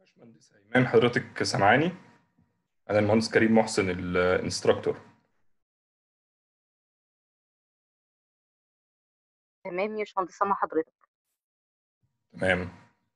باشمهندس ايمان حضرتك سامعاني انا المهندس كريم محسن الانستراكتور تمام يا باشمهندس سامع حضرتك تمام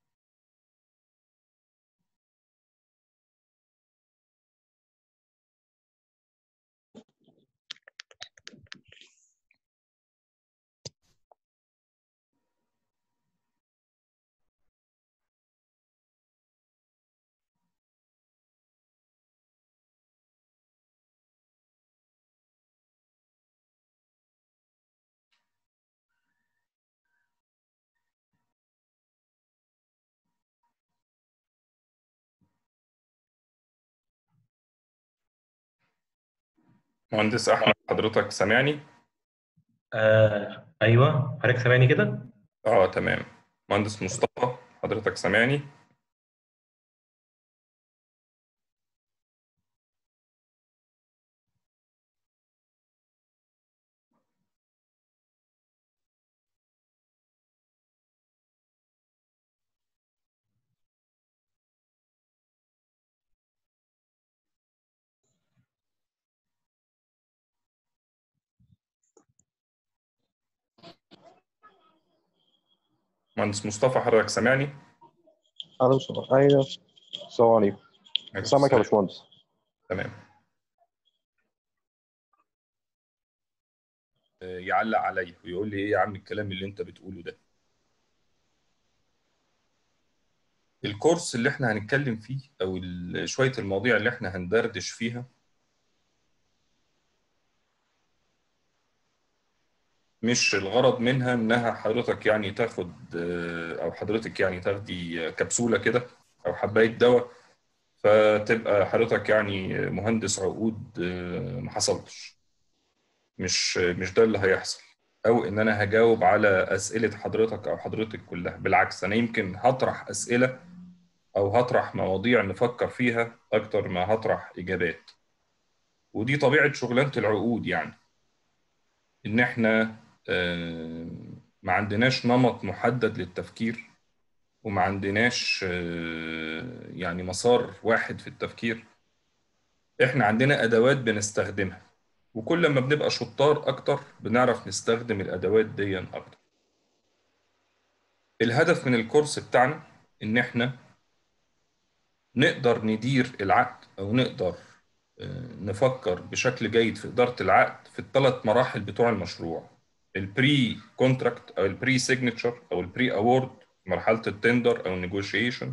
مهندس احمد حضرتك سامعني آه ايوه حضرتك سامعني كده اه تمام مهندس مصطفى حضرتك سامعني مهندس مصطفى حضرتك سامعني الو سلام ايوه السلام عليكم سامعك يا باشمهندس تمام آه، يعلق عليا ويقول لي ايه يا عم الكلام اللي انت بتقوله ده الكورس اللي احنا هنتكلم فيه او ال- شوية المواضيع اللي احنا هندردش فيها مش الغرض منها انها حضرتك يعني تاخد آه، او حضرتك يعني تاخدي كبسولة كده او حباية دواء فتبقى حضرتك يعني مهندس عقود آه، ما حصلش مش مش ده اللي هيحصل او ان انا هجاوب على اسئله حضرتك او حضرتك كلها بالعكس انا يمكن هطرح اسئله او هطرح مواضيع نفكر فيها اكتر ما هطرح اجابات ودي طبيعه شغلانه العقود يعني ان احنا آه، ما عندناش نمط محدد للتفكير وما عندناش آه، يعني مسار واحد في التفكير احنا عندنا ادوات بنستخدمها وكل ما بنبقى شطار اكتر بنعرف نستخدم الادوات دي اكتر الهدف من الكورس بتاعنا ان احنا نقدر ندير العقد او نقدر آه، نفكر بشكل جيد في اداره العقد في الثلاث مراحل بتوع المشروع البري كونتراكت او البري سيجنتشر او البري اوورد مرحله التندر او النيجوشيشن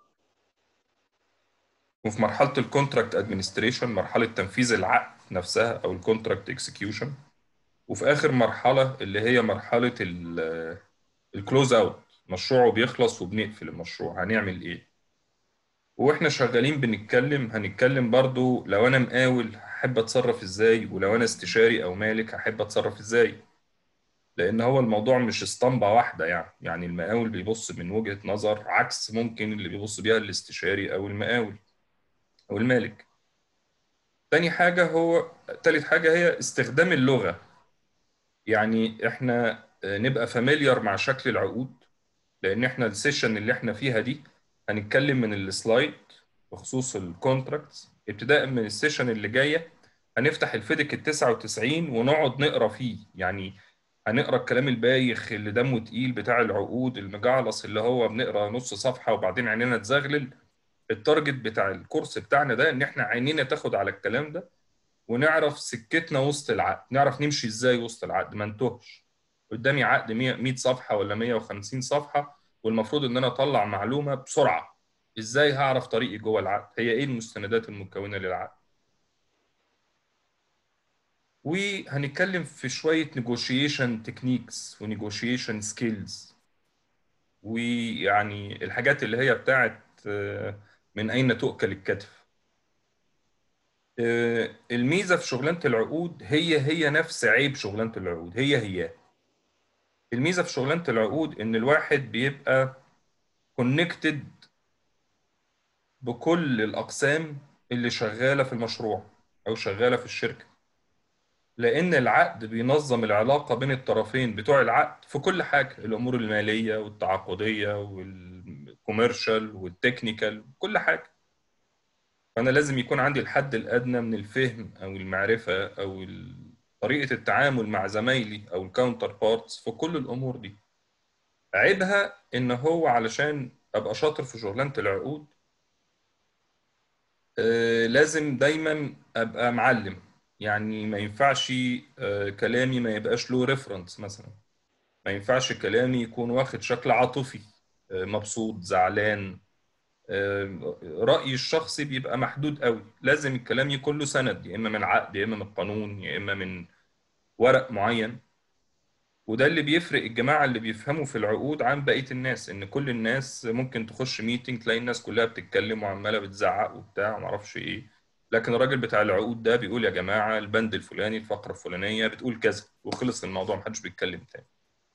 وفي مرحله الكونتراكت ادمنستريشن مرحله تنفيذ العقد نفسها او الكونتراكت اكسكيوشن وفي اخر مرحله اللي هي مرحله الكلوز اوت مشروعه بيخلص وبنقفل المشروع هنعمل ايه واحنا شغالين بنتكلم هنتكلم برضو لو انا مقاول هحب اتصرف ازاي ولو انا استشاري او مالك هحب اتصرف ازاي لان هو الموضوع مش اسطمبة واحدة يعني يعني المقاول بيبص من وجهة نظر عكس ممكن اللي بيبص بيها الاستشاري او المقاول او المالك تاني حاجة هو تالت حاجة هي استخدام اللغة يعني احنا آه، نبقى فاميليار مع شكل العقود لان احنا السيشن اللي احنا فيها دي هنتكلم من السلايد بخصوص الكونتراكتس ابتداء من السيشن اللي جايه هنفتح الفيديك ال 99 ونقعد نقرا فيه يعني هنقرا الكلام البايخ اللي دمه تقيل بتاع العقود المجعلص اللي هو بنقرا نص صفحه وبعدين عينينا تزغلل التارجت بتاع الكورس بتاعنا ده ان احنا عينينا تاخد على الكلام ده ونعرف سكتنا وسط العقد نعرف نمشي ازاي وسط العقد ما نتوهش قدامي عقد 100 100 صفحه ولا 150 صفحه والمفروض ان انا اطلع معلومه بسرعه ازاي هعرف طريقي جوه العقد هي ايه المستندات المكونه للعقد وهنتكلم في شويه نيجوشيشن تكنيكس ونيجوشيشن سكيلز ويعني الحاجات اللي هي بتاعت آه، من اين تؤكل الكتف آه، الميزه في شغلانه العقود هي هي نفس عيب شغلانه العقود هي هي الميزه في شغلانه العقود ان الواحد بيبقى كونكتد بكل الاقسام اللي شغاله في المشروع او شغاله في الشركه لان العقد بينظم العلاقه بين الطرفين بتوع العقد في كل حاجه الامور الماليه والتعاقديه والكوميرشال والتكنيكال كل حاجه فانا لازم يكون عندي الحد الادنى من الفهم او المعرفه او ال- طريقه التعامل مع زمايلي او الكاونتر بارتس في كل الامور دي عيبها ان هو علشان ابقى شاطر في شغلانه العقود آه، لازم دايما ابقى معلم يعني ما ينفعش آه، كلامي ما يبقاش له ريفرنس مثلا ما ينفعش كلامي يكون واخد شكل عاطفي آه، مبسوط زعلان آه، رأيي الشخصي بيبقى محدود قوي لازم الكلام يكون له سند يا إما من عقد يا إما من قانون يا إما من ورق معين وده اللي بيفرق الجماعة اللي بيفهموا في العقود عن بقية الناس إن كل الناس ممكن تخش ميتنج تلاقي الناس كلها بتتكلم وعمالة بتزعق وبتاع ومعرفش إيه لكن الراجل بتاع العقود ده بيقول يا جماعة البند الفلاني الفقرة الفلانية بتقول كذا وخلص الموضوع محدش بيتكلم تاني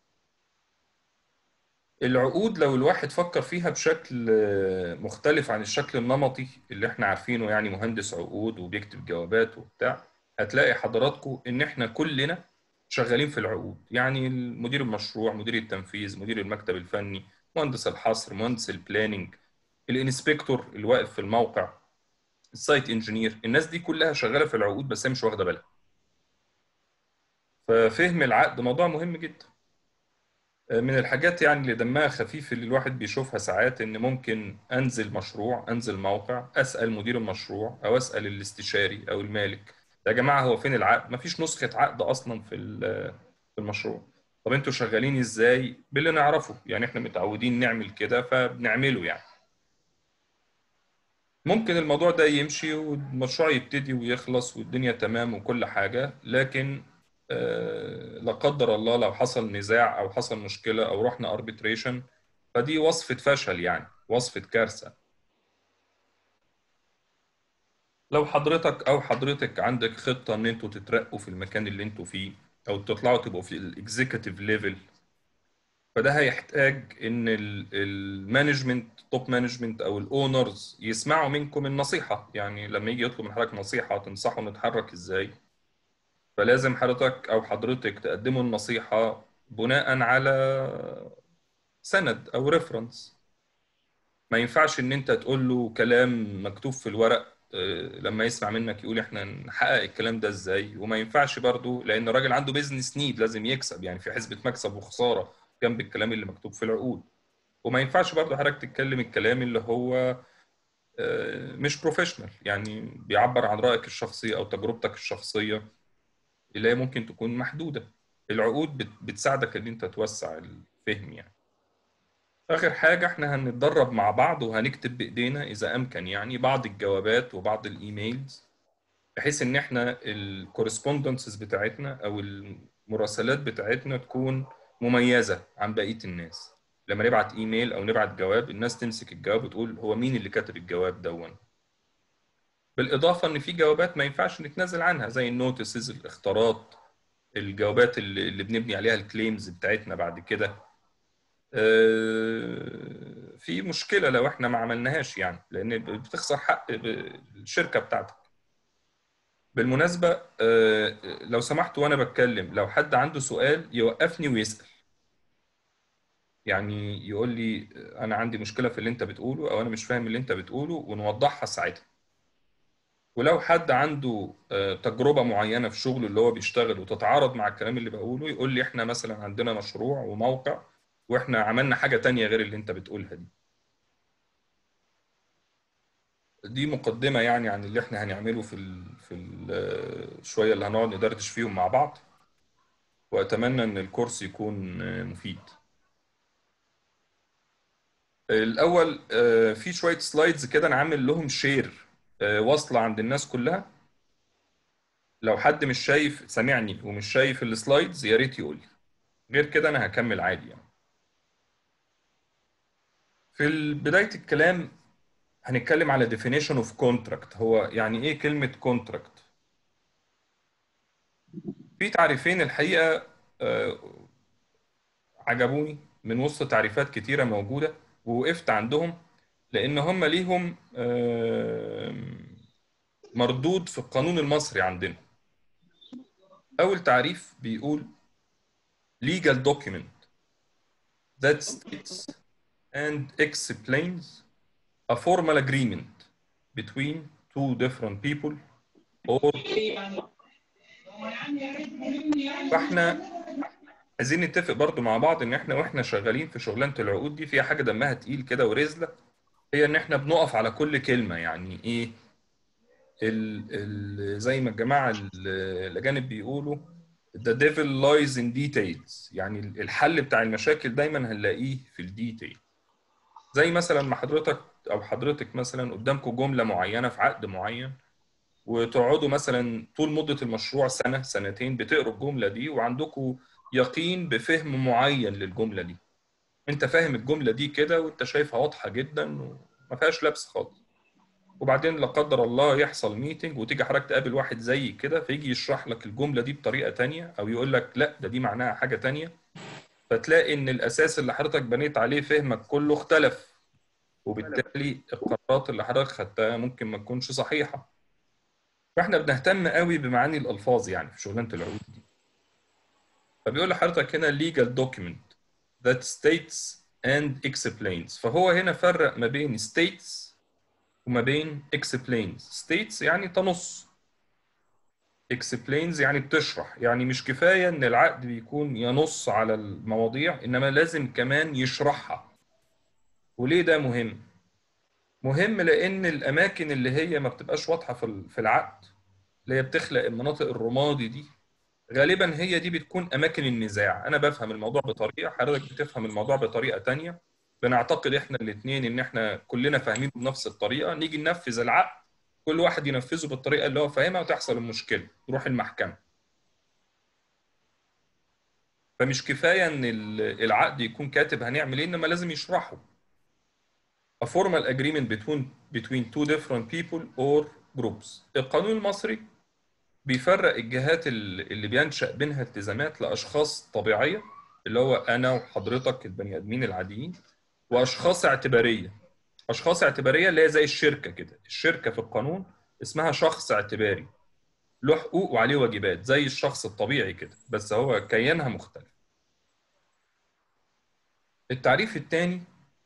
العقود لو الواحد فكر فيها بشكل آه، مختلف عن الشكل النمطي اللي احنا عارفينه يعني مهندس عقود وبيكتب جوابات وبتاع هتلاقي حضراتكم ان احنا كلنا شغالين في العقود يعني مدير المشروع مدير التنفيذ مدير المكتب الفني مهندس الحصر مهندس البلاننج الانسبكتور اللي واقف في الموقع السايت انجينير الناس دي كلها شغاله في العقود بس هي مش واخده بالها ففهم العقد موضوع مهم جدا من الحاجات يعني اللي دمها خفيف اللي الواحد بيشوفها ساعات ان ممكن انزل مشروع انزل موقع اسال مدير المشروع او اسال الاستشاري او المالك يا جماعه هو فين العقد مفيش نسخه عقد اصلا في ال- في المشروع طب انتوا شغالين ازاي باللي نعرفه يعني احنا متعودين نعمل كده فبنعمله يعني ممكن الموضوع ده يمشي والمشروع يبتدي ويخلص والدنيا تمام وكل حاجة لكن آه، لا قدر الله لو حصل نزاع أو حصل مشكلة أو رحنا arbitration فدي وصفة فشل يعني وصفة كارثة لو حضرتك أو حضرتك عندك خطة إن أنتوا تترقوا في المكان اللي أنتوا فيه أو تطلعوا تبقوا في الإكزيكتيف ليفل فده هيحتاج ان المانجمنت توب مانجمنت او الاونرز يسمعوا منكم النصيحه يعني لما يجي يطلب من حضرتك نصيحه تنصحه نتحرك ازاي فلازم حضرتك او حضرتك تقدموا النصيحه بناء على سند او ريفرنس ما ينفعش ان انت تقول له كلام مكتوب في الورق آه، لما يسمع منك يقول احنا نحقق الكلام ده ازاي وما ينفعش برضو لان الراجل عنده بيزنس نيد لازم يكسب يعني في حسبة مكسب وخسارة جنب الكلام اللي مكتوب في العقود وما ينفعش برضو حضرتك تتكلم الكلام اللي هو آه، مش بروفيشنال يعني بيعبر عن رأيك الشخصي او تجربتك الشخصية اللي هي ممكن تكون محدودة العقود بت- بتساعدك ان انت توسع الفهم يعني آخر حاجة احنا هنتدرب مع بعض وهنكتب بإيدينا إذا أمكن يعني بعض الجوابات وبعض الإيميلز بحيث إن احنا الكورسبوندنسز بتاعتنا أو المراسلات بتاعتنا تكون مميزة عن بقية الناس لما نبعت إيميل أو نبعت جواب الناس تمسك الجواب وتقول هو مين اللي كاتب الجواب دون بالإضافة إن في جوابات ما ينفعش نتنازل عنها زي النوتسز الاختارات الجوابات اللي اللي بنبني عليها الكليمز بتاعتنا بعد كده آه، في مشكلة لو احنا ما عملناهاش يعني لأن بتخسر حق الشركة بتاعتك بالمناسبة آه، لو سمحت وأنا بتكلم لو حد عنده سؤال يوقفني ويسأل يعني يقول لي أنا عندي مشكلة في اللي أنت بتقوله أو أنا مش فاهم اللي أنت بتقوله ونوضحها ساعتها ولو حد عنده آه، تجربة معينة في شغله اللي هو بيشتغل وتتعارض مع الكلام اللي بقوله يقول لي احنا مثلا عندنا مشروع وموقع واحنا عملنا حاجة تانية غير اللي انت بتقولها دي دي مقدمة يعني عن اللي احنا هنعمله في ال في ال شوية اللي هنقعد ندردش فيهم مع بعض وأتمنى إن الكورس يكون آه، مفيد الأول آه، في شوية سلايدز كده أنا عامل لهم شير واصلة عند الناس كلها لو حد مش شايف سامعني ومش شايف السلايدز يا ريت يقول لي غير كده أنا هكمل عادي يعني في بداية الكلام هنتكلم على definition of contract هو يعني ايه كلمة contract في تعريفين الحقيقة آه، عجبوني من وسط تعريفات كتيرة موجودة ووقفت عندهم لأن هم ليهم آه، مردود في القانون المصري عندنا أول تعريف بيقول legal document that states and explains a formal agreement between two different people or فاحنا عايزين نتفق برضو مع بعض ان احنا واحنا شغالين في شغلانه العقود دي فيها حاجه دمها تقيل كده ورزله هي ان احنا بنقف على كل كلمه يعني ايه ال ال زي ما الجماعه ال- الاجانب بيقولوا the devil lies in details يعني الحل بتاع المشاكل دايما هنلاقيه في الديتيل زي مثلا ما حضرتك او حضرتك مثلا قدامكم جمله معينه في عقد معين وتقعدوا مثلا طول مده المشروع سنه سنتين بتقروا الجمله دي وعندكم يقين بفهم معين للجمله دي انت فاهم الجمله دي كده وانت شايفها واضحه جدا وما فيهاش لبس خالص وبعدين لا قدر الله يحصل ميتنج وتيجي حضرتك تقابل واحد زي كده فيجي يشرح لك الجمله دي بطريقه تانية او يقول لك لا ده دي معناها حاجه تانية فتلاقي ان الاساس اللي حضرتك بنيت عليه فهمك كله اختلف وبالتالي القرارات اللي حضرتك خدتها ممكن ما تكونش صحيحه فاحنا بنهتم قوي بمعاني الالفاظ يعني في شغلانه العقود دي فبيقول لحضرتك هنا legal document that states and explains فهو هنا فرق ما بين states وما بين explains states يعني تنص explains يعني بتشرح يعني مش كفاية ان العقد بيكون ينص على المواضيع انما لازم كمان يشرحها وليه ده مهم مهم لان الاماكن اللي هي ما بتبقاش واضحة في ال- في العقد اللي هي بتخلق المناطق الرمادي دي غالبا هي دي بتكون اماكن النزاع انا بفهم الموضوع بطريقة حضرتك بتفهم الموضوع بطريقة تانية بنعتقد احنا الاثنين ان احنا كلنا فاهمين بنفس الطريقه نيجي ننفذ العقد كل واحد ينفذه بالطريقه اللي هو فاهمها وتحصل المشكله تروح المحكمه فمش كفايه ان ال- العقد يكون كاتب هنعمل ايه انما لازم يشرحه a formal agreement between between two different people or groups القانون المصري بيفرق الجهات ال- اللي بينشأ بينها التزامات لاشخاص طبيعيه اللي هو انا وحضرتك البني ادمين العاديين واشخاص اعتباريه اشخاص اعتباريه اللي هي زي الشركه كده الشركه في القانون اسمها شخص اعتباري له حقوق وعليه واجبات زي الشخص الطبيعي كده بس هو كيانها مختلف التعريف الثاني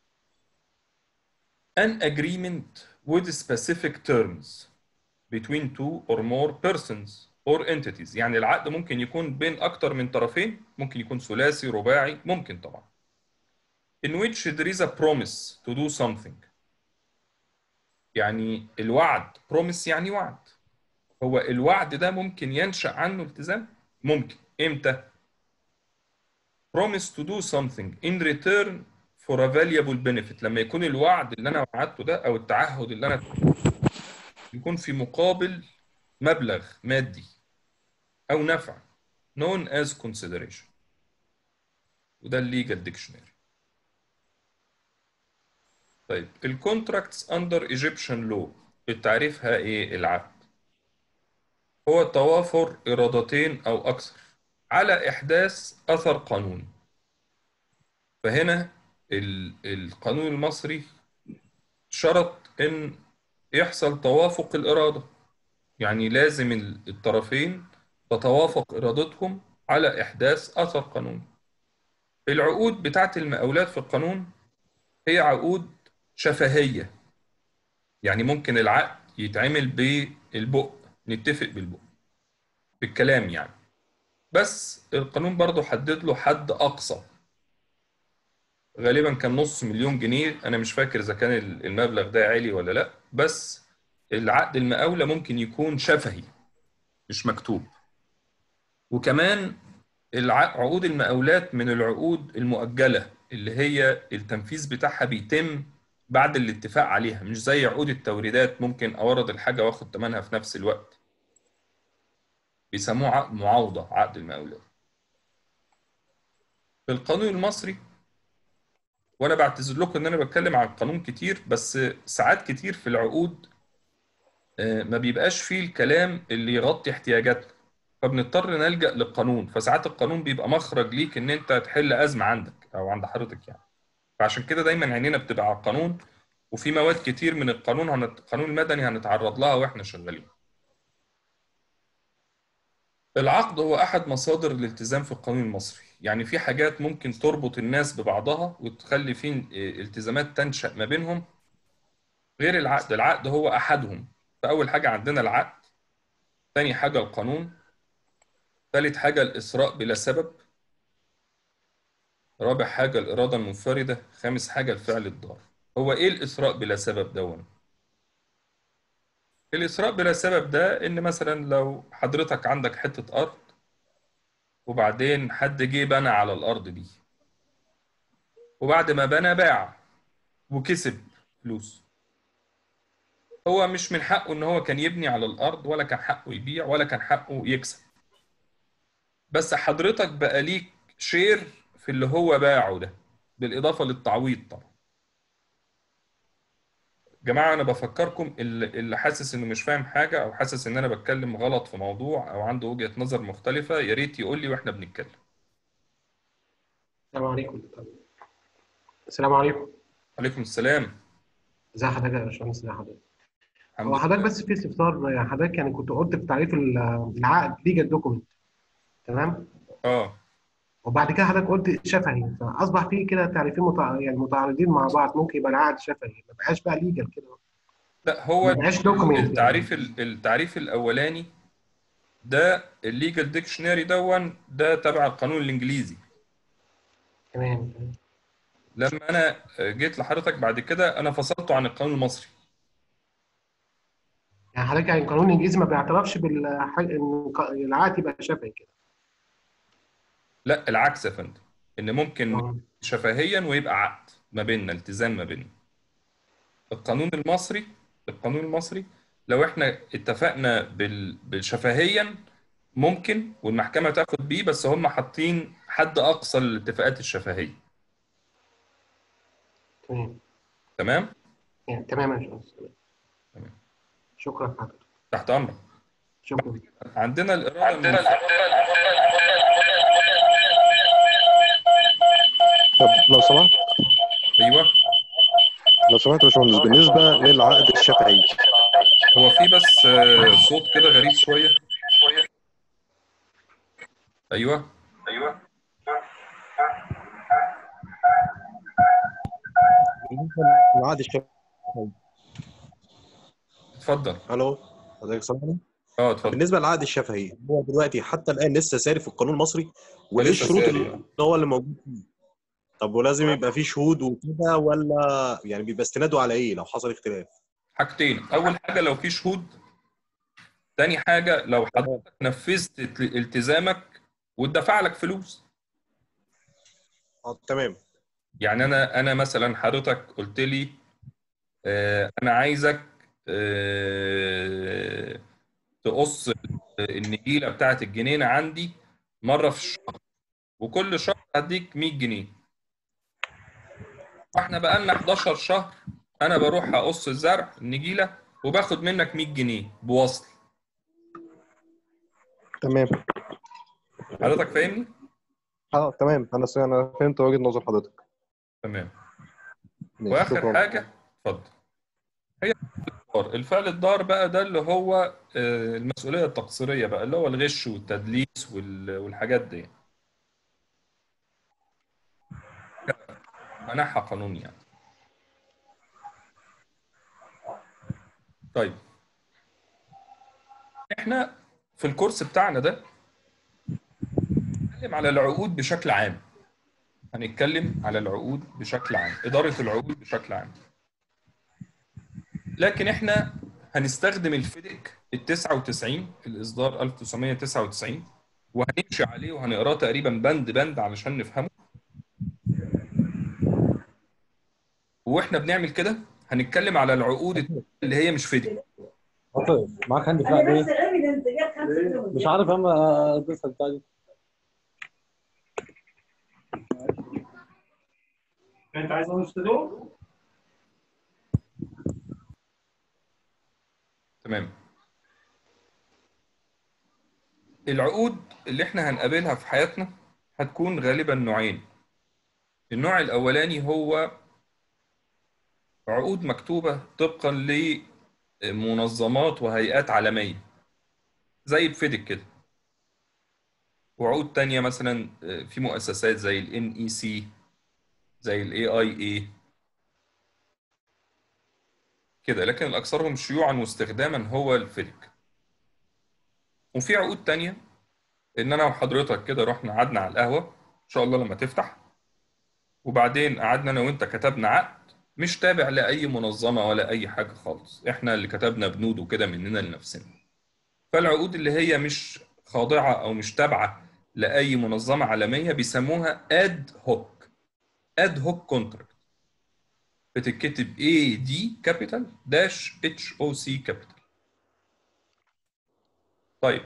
an agreement with specific terms between two or more persons or entities يعني العقد ممكن يكون بين أكتر من طرفين ممكن يكون ثلاثي رباعي ممكن طبعا in which there is a promise to do something يعني الوعد promise يعني وعد هو الوعد ده ممكن ينشأ عنه التزام ممكن امتى promise to do something in return for a valuable benefit لما يكون الوعد اللي انا وعدته ده او التعهد اللي انا يكون في مقابل مبلغ مادي او نفع known as consideration وده الليجال ديكشنري طيب الكونتراكتس اندر ايجيبشن لو التعريفها ايه العقد هو توافر ارادتين او اكثر على احداث اثر قانوني فهنا ال- القانون المصري شرط ان يحصل توافق الاراده يعني لازم ال- الطرفين تتوافق ارادتهم على احداث اثر قانوني العقود بتاعت المقاولات في القانون هي عقود شفهيه يعني ممكن العقد يتعمل بالبق نتفق بالبق بالكلام يعني بس القانون برضو حدد له حد اقصى غالبا كان نص مليون جنيه انا مش فاكر اذا كان المبلغ ده عالي ولا لا بس العقد المقاولة ممكن يكون شفهي مش مكتوب وكمان الع- عقود المقاولات من العقود المؤجلة اللي هي التنفيذ بتاعها بيتم بعد الاتفاق عليها مش زي عقود التوريدات ممكن أورد الحاجة واخد ثمنها في نفس الوقت بيسموه عقد معاوضة عقد المقاولات في القانون المصري وانا بعتذر لكم ان انا بتكلم عن القانون كتير بس ساعات كتير في العقود آه، ما بيبقاش فيه الكلام اللي يغطي احتياجاتنا فبنضطر نلجأ للقانون فساعات القانون بيبقى مخرج ليك ان انت تحل ازمه عندك او عند حضرتك يعني فعشان كده دايما عينينا بتبقى على القانون وفي مواد كتير من القانون هنت... القانون المدني هنتعرض لها واحنا شغالين العقد هو احد مصادر الالتزام في القانون المصري يعني في حاجات ممكن تربط الناس ببعضها وتخلي في اه، التزامات تنشأ ما بينهم غير العقد العقد هو أحدهم فأول حاجة عندنا العقد ثاني حاجة القانون ثالث حاجة الإسراء بلا سبب رابع حاجة الإرادة المنفردة خامس حاجة الفعل الضار هو إيه الإسراء بلا سبب دون؟ الإسراء بلا سبب ده إن مثلا لو حضرتك عندك حتة أرض وبعدين حد جه بنى على الأرض دي وبعد ما بنى باع وكسب فلوس هو مش من حقه إن هو كان يبني على الأرض ولا كان حقه يبيع ولا كان حقه يكسب بس حضرتك بقى ليك شير في اللي هو باعه ده بالإضافة للتعويض طبعا جماعة أنا بفكركم اللي اللي حاسس إنه مش فاهم حاجة أو حاسس إن أنا بتكلم غلط في موضوع أو عنده وجهة نظر مختلفة يا ريت يقول لي وإحنا بنتكلم السلام عليكم السلام عليكم عليكم السلام ازي حضرتك يا باشمهندس ازي حضرتك الحمد هو حضرتك لله بس في استفسار يعني حضرتك يعني كنت قلت في تعريف ال- العقد ليجل دوكيمنت تمام آه وبعد كده حضرتك قلت شفهي فاصبح في كده تعريفين متع... يعني متعارضين مع بعض ممكن يبقى العقد شفهي ما بقاش بقى ليجل كده لا هو ما بقاش دوكيمنت التعريف ال- التعريف الأولاني ده الليجل ديكشنري دون ده تبع القانون الإنجليزي تمام تمام. لما أنا جيت لحضرتك بعد كده أنا فصلته عن القانون المصري يعني حضرتك يعني القانون الانجليزي ما بيعترفش بالحاجه ان ق- العقد يبقى شفهي كده لا العكس يا فندم إن ممكن آه. شفهيا ويبقى عقد ما بيننا التزام ما بيننا القانون المصري القانون المصري لو احنا اتفقنا بال... بالشفهيا ممكن والمحكمة تاخد بيه بس هم حاطين حد أقصى للاتفاقات الشفهية تمام تمام يعني تمام يا باشمهندس تمام. تمام. شكرا حضرتك تحت أمرك شكرا عندنا الإرادة المنفردة طب لو سمحت أيوه لو سمحت يا باشمهندس بالنسبة للعقد الشفهي هو في بس آه، صوت كده غريب شوية أيوه أيوه بالنسبة للعقد الشفهي اتفضل الو حضرتك سامعني؟ اه اتفضل بالنسبه للعقد الشفهي هو دلوقتي حتى الان لسه ساري في القانون المصري وايه لسه الشروط ساري، اللي آه. هو اللي موجود فيه؟ طب ولازم يبقى فيه شهود وكده ولا يعني بيبقى استناده على ايه لو حصل اختلاف؟ حاجتين اول حاجه لو في شهود تاني حاجه لو حضرتك نفذت الت- التزامك واتدفع لك فلوس اه تمام يعني انا انا مثلا حضرتك قلت لي آه، انا عايزك آه، تقص النجيله بتاعت الجنينه عندي مره في الشهر وكل شهر هديك 100 جنيه واحنا بقالنا 11 شهر انا بروح اقص الزرع النجيله وباخد منك 100 جنيه بوصل تمام حضرتك فاهمني؟ اه تمام انا س- انا فهمت وجهة نظر حضرتك تمام ماشي، واخر شكراً. حاجه اتفضل هي الضار الفعل الضار بقى ده اللي هو آه، المسؤوليه التقصيريه بقى اللي هو الغش والتدليس وال- والحاجات دي منحها قانوني يعني طيب احنا في الكورس بتاعنا ده هنتكلم على العقود بشكل عام هنتكلم على العقود بشكل عام إدارة العقود بشكل عام لكن احنا هنستخدم الفيديك ال 99 الإصدار 1999 وهنمشي عليه وهنقراه تقريبا بند بند علشان نفهمه واحنا بنعمل كده هنتكلم على العقود اللي هي مش فيديك عطية معاك هاند انا فري بس ايفيدنس جاب 5 مش عارف اما ادرسها بتاع دي انت عايز نشتريه؟ تمام العقود اللي احنا هنقابلها في حياتنا هتكون غالبا نوعين النوع الأولاني هو عقود مكتوبة طبقا لمنظمات وهيئات عالمية زي بفيدك كده وعقود تانية مثلا آه، في مؤسسات زي ال NEC زي ال AIA كده لكن الأكثرهم شيوعا واستخداما هو الفيدك وفي عقود تانية إن أنا وحضرتك كده رحنا قعدنا على القهوة إن شاء الله لما تفتح وبعدين قعدنا أنا وأنت كتبنا عقد مش تابع لأي منظمة ولا أي حاجة خالص إحنا اللي كتبنا بنود وكده مننا لنفسنا فالعقود اللي هي مش خاضعة أو مش تابعة لأي منظمة عالمية بيسموها اد هوك اد هوك كونتراكت بتتكتب A D كابيتال داش اتش او سي كابيتال طيب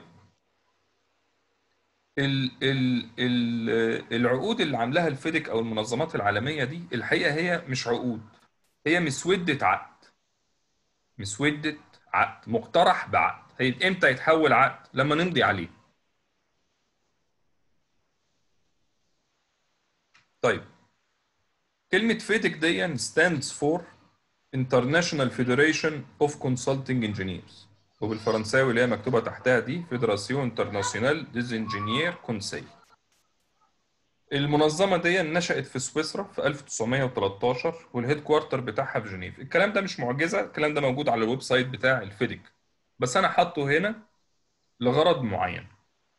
ال ال ال العقود اللي عاملاها الفيدك او المنظمات العالميه دي الحقيقه هي مش عقود هي مسوده عقد مسوده عقد مقترح بعقد هي امتى يتحول عقد لما نمضي عليه طيب كلمه فيدك دي stands for International Federation of Consulting Engineers وبالفرنساوي اللي هي مكتوبة تحتها دي فيدراسيون انترناسيونال ديز انجينير كونسي المنظمة دي نشأت في سويسرا في 1913 والهيد كوارتر بتاعها في جنيف الكلام ده مش معجزة الكلام ده موجود على الويب سايت بتاع الفيدك بس أنا حاطه هنا لغرض معين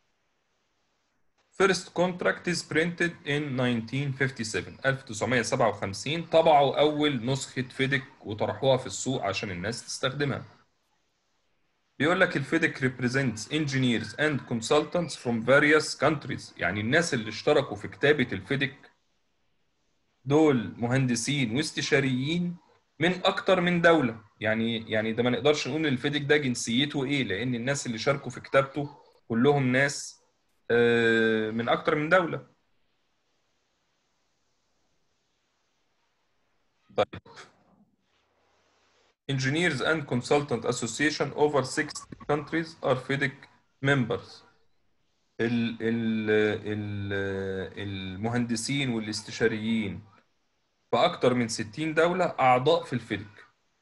First contract is printed in 1957 1957 طبعوا أول نسخة فيدك وطرحوها في السوق عشان الناس تستخدمها بيقول لك الفيدك represents engineers and consultants from various countries يعني الناس اللي اشتركوا في كتابة الفيدك دول مهندسين واستشاريين من أكتر من دولة يعني يعني ده ما نقدرش نقول الفيدك ده جنسيته إيه لأن الناس اللي شاركوا في كتابته كلهم ناس آه، من أكتر من دولة طيب Engineers and Consultant Association over 60 countries are FIDIC members. ال ال ال المهندسين والاستشاريين في أكتر من 60 دولة أعضاء في الفيديك.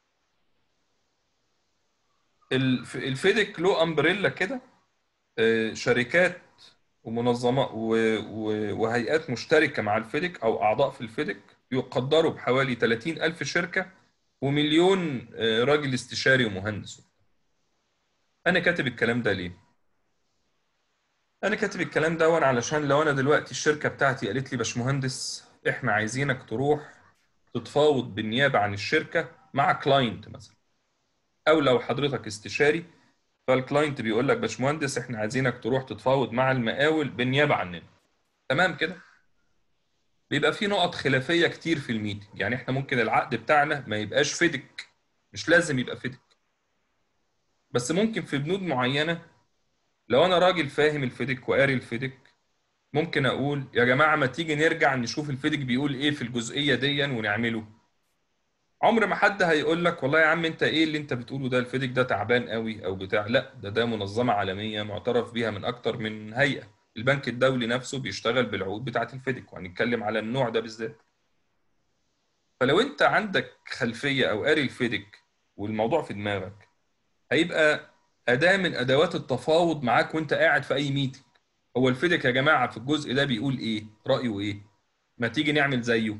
الف- الفيديك له أمبريلا كده آه، شركات ومنظمات و- و- وهيئات مشتركة مع الفيديك أو أعضاء في الفيديك يقدروا بحوالي 30 ألف شركة ومليون آه، راجل استشاري ومهندس انا كاتب الكلام ده ليه انا كاتب الكلام ده وانا علشان لو انا دلوقتي الشركه بتاعتي قالت لي باشمهندس احنا عايزينك تروح تتفاوض بالنيابه عن الشركه مع كلاينت مثلا او لو حضرتك استشاري فالكلاينت بيقول لك باشمهندس احنا عايزينك تروح تتفاوض مع المقاول بالنيابه عننا تمام كده بيبقى في نقط خلافيه كتير في الميتنج يعني احنا ممكن العقد بتاعنا ما يبقاش فيدك مش لازم يبقى فيدك بس ممكن في بنود معينه لو انا راجل فاهم الفيدك وقاري الفيدك ممكن اقول يا جماعه ما تيجي نرجع نشوف الفيدك بيقول ايه في الجزئيه دي ونعمله عمر ما حد هيقول لك والله يا عم انت ايه اللي انت بتقوله ده الفيدك ده تعبان قوي او بتاع لا ده ده منظمه عالميه معترف بيها من اكتر من هيئه البنك الدولي نفسه بيشتغل بالعقود بتاعه الفيدك وهنتكلم على النوع ده بالذات فلو انت عندك خلفيه او قاري الفيدك والموضوع في دماغك هيبقى اداه من ادوات التفاوض معاك وانت قاعد في اي ميتنج هو الفيدك يا جماعه في الجزء ده بيقول ايه رايه ايه ما تيجي نعمل زيه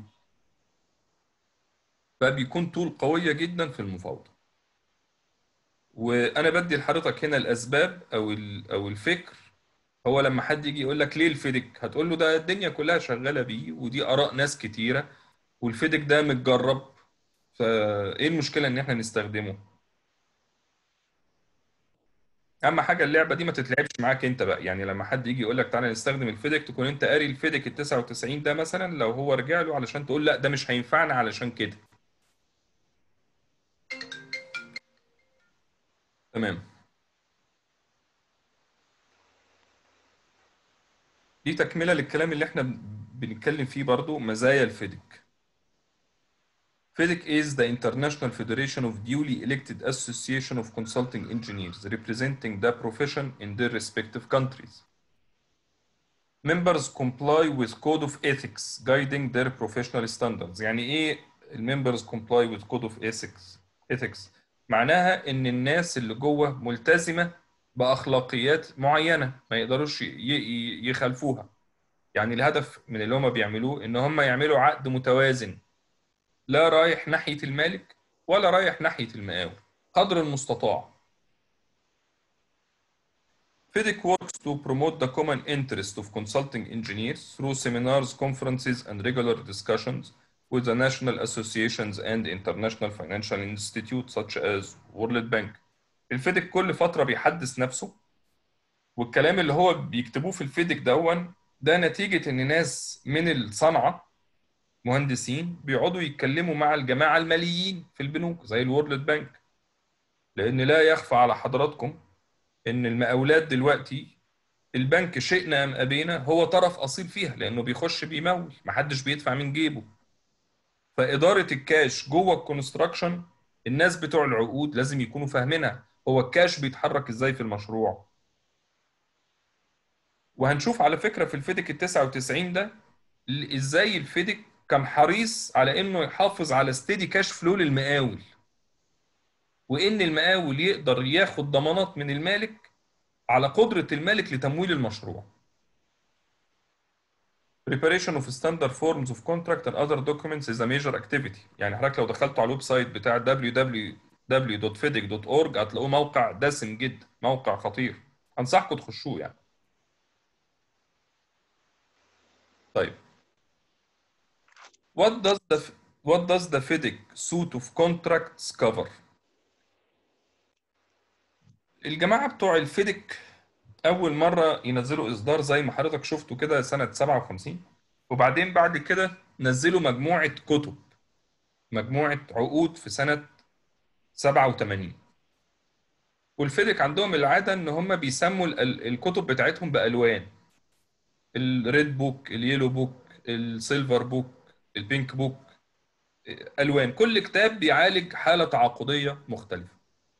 فبيكون طول قويه جدا في المفاوضه وانا بدي لحضرتك هنا الاسباب او ال- او الفكر هو لما حد يجي يقول لك ليه الفيدك هتقول له ده الدنيا كلها شغاله بيه ودي اراء ناس كتيره والفيدك ده متجرب فايه المشكله ان احنا نستخدمه اهم حاجه اللعبه دي ما تتلعبش معاك انت بقى يعني لما حد يجي يقول لك تعالى نستخدم الفيدك تكون انت قاري الفيدك ال 99 ده مثلا لو هو رجع له علشان تقول لا ده مش هينفعنا علشان كده تمام دي تكمله للكلام اللي احنا بنتكلم فيه برضو مزايا الفيدك FIDIC is the International Federation of duly elected association of consulting engineers representing the profession in their respective countries. Members comply with code of ethics guiding their professional standards. يعني ايه الممبرز comply with code of ethics؟ ethics معناها ان الناس اللي جوه ملتزمة باخلاقيات معينه ما يقدروش ي- ي- يخالفوها يعني الهدف من اللي هم بيعملوه ان هم يعملوا عقد متوازن لا رايح ناحيه المالك ولا رايح ناحيه المقاول قدر المستطاع FIDIC works to promote the common interest of consulting engineers through seminars, conferences, and regular discussions with the national associations and international financial institutes such as World Bank. الفيديك كل فترة بيحدث نفسه والكلام اللي هو بيكتبوه في الفيديك دون ده نتيجة إن ناس من الصنعة مهندسين بيقعدوا يتكلموا مع الجماعة الماليين في البنوك زي الورلد بانك لأن لا يخفى على حضراتكم ان المقاولات دلوقتي البنك شئنا ام ابينا هو طرف اصيل فيها لانه بيخش بيمول محدش بيدفع من جيبه فاداره الكاش جوه الكونستراكشن الناس بتوع العقود لازم يكونوا فاهمينها هو الكاش بيتحرك ازاي في المشروع وهنشوف على فكره في الفيديك ال 99 ده ال- ازاي الفيديك كان حريص على انه يحافظ على ستيدي كاش فلو للمقاول وان المقاول يقدر ياخد ضمانات من المالك على قدرة المالك لتمويل المشروع. Preparation of standard forms of contract and other documents is a major activity. يعني حضرتك لو دخلتوا على الويب سايت بتاع www.fidic.org هتلاقوه موقع دسم جدا، موقع خطير. أنصحكم تخشوه يعني. طيب. What does the what does the FIDIC suite of contracts cover? الجماعة بتوع الفيديك أول مرة ينزلوا إصدار زي ما حضرتك شفتوا كده سنة 57 وبعدين بعد كده نزلوا مجموعة كتب مجموعة عقود في سنة 87 والفيديك عندهم العادة إن هم بيسموا ال- ال- الكتب بتاعتهم بألوان الريد بوك اليلو بوك السيلفر بوك البينك بوك ألوان كل كتاب بيعالج حالة تعاقدية مختلفة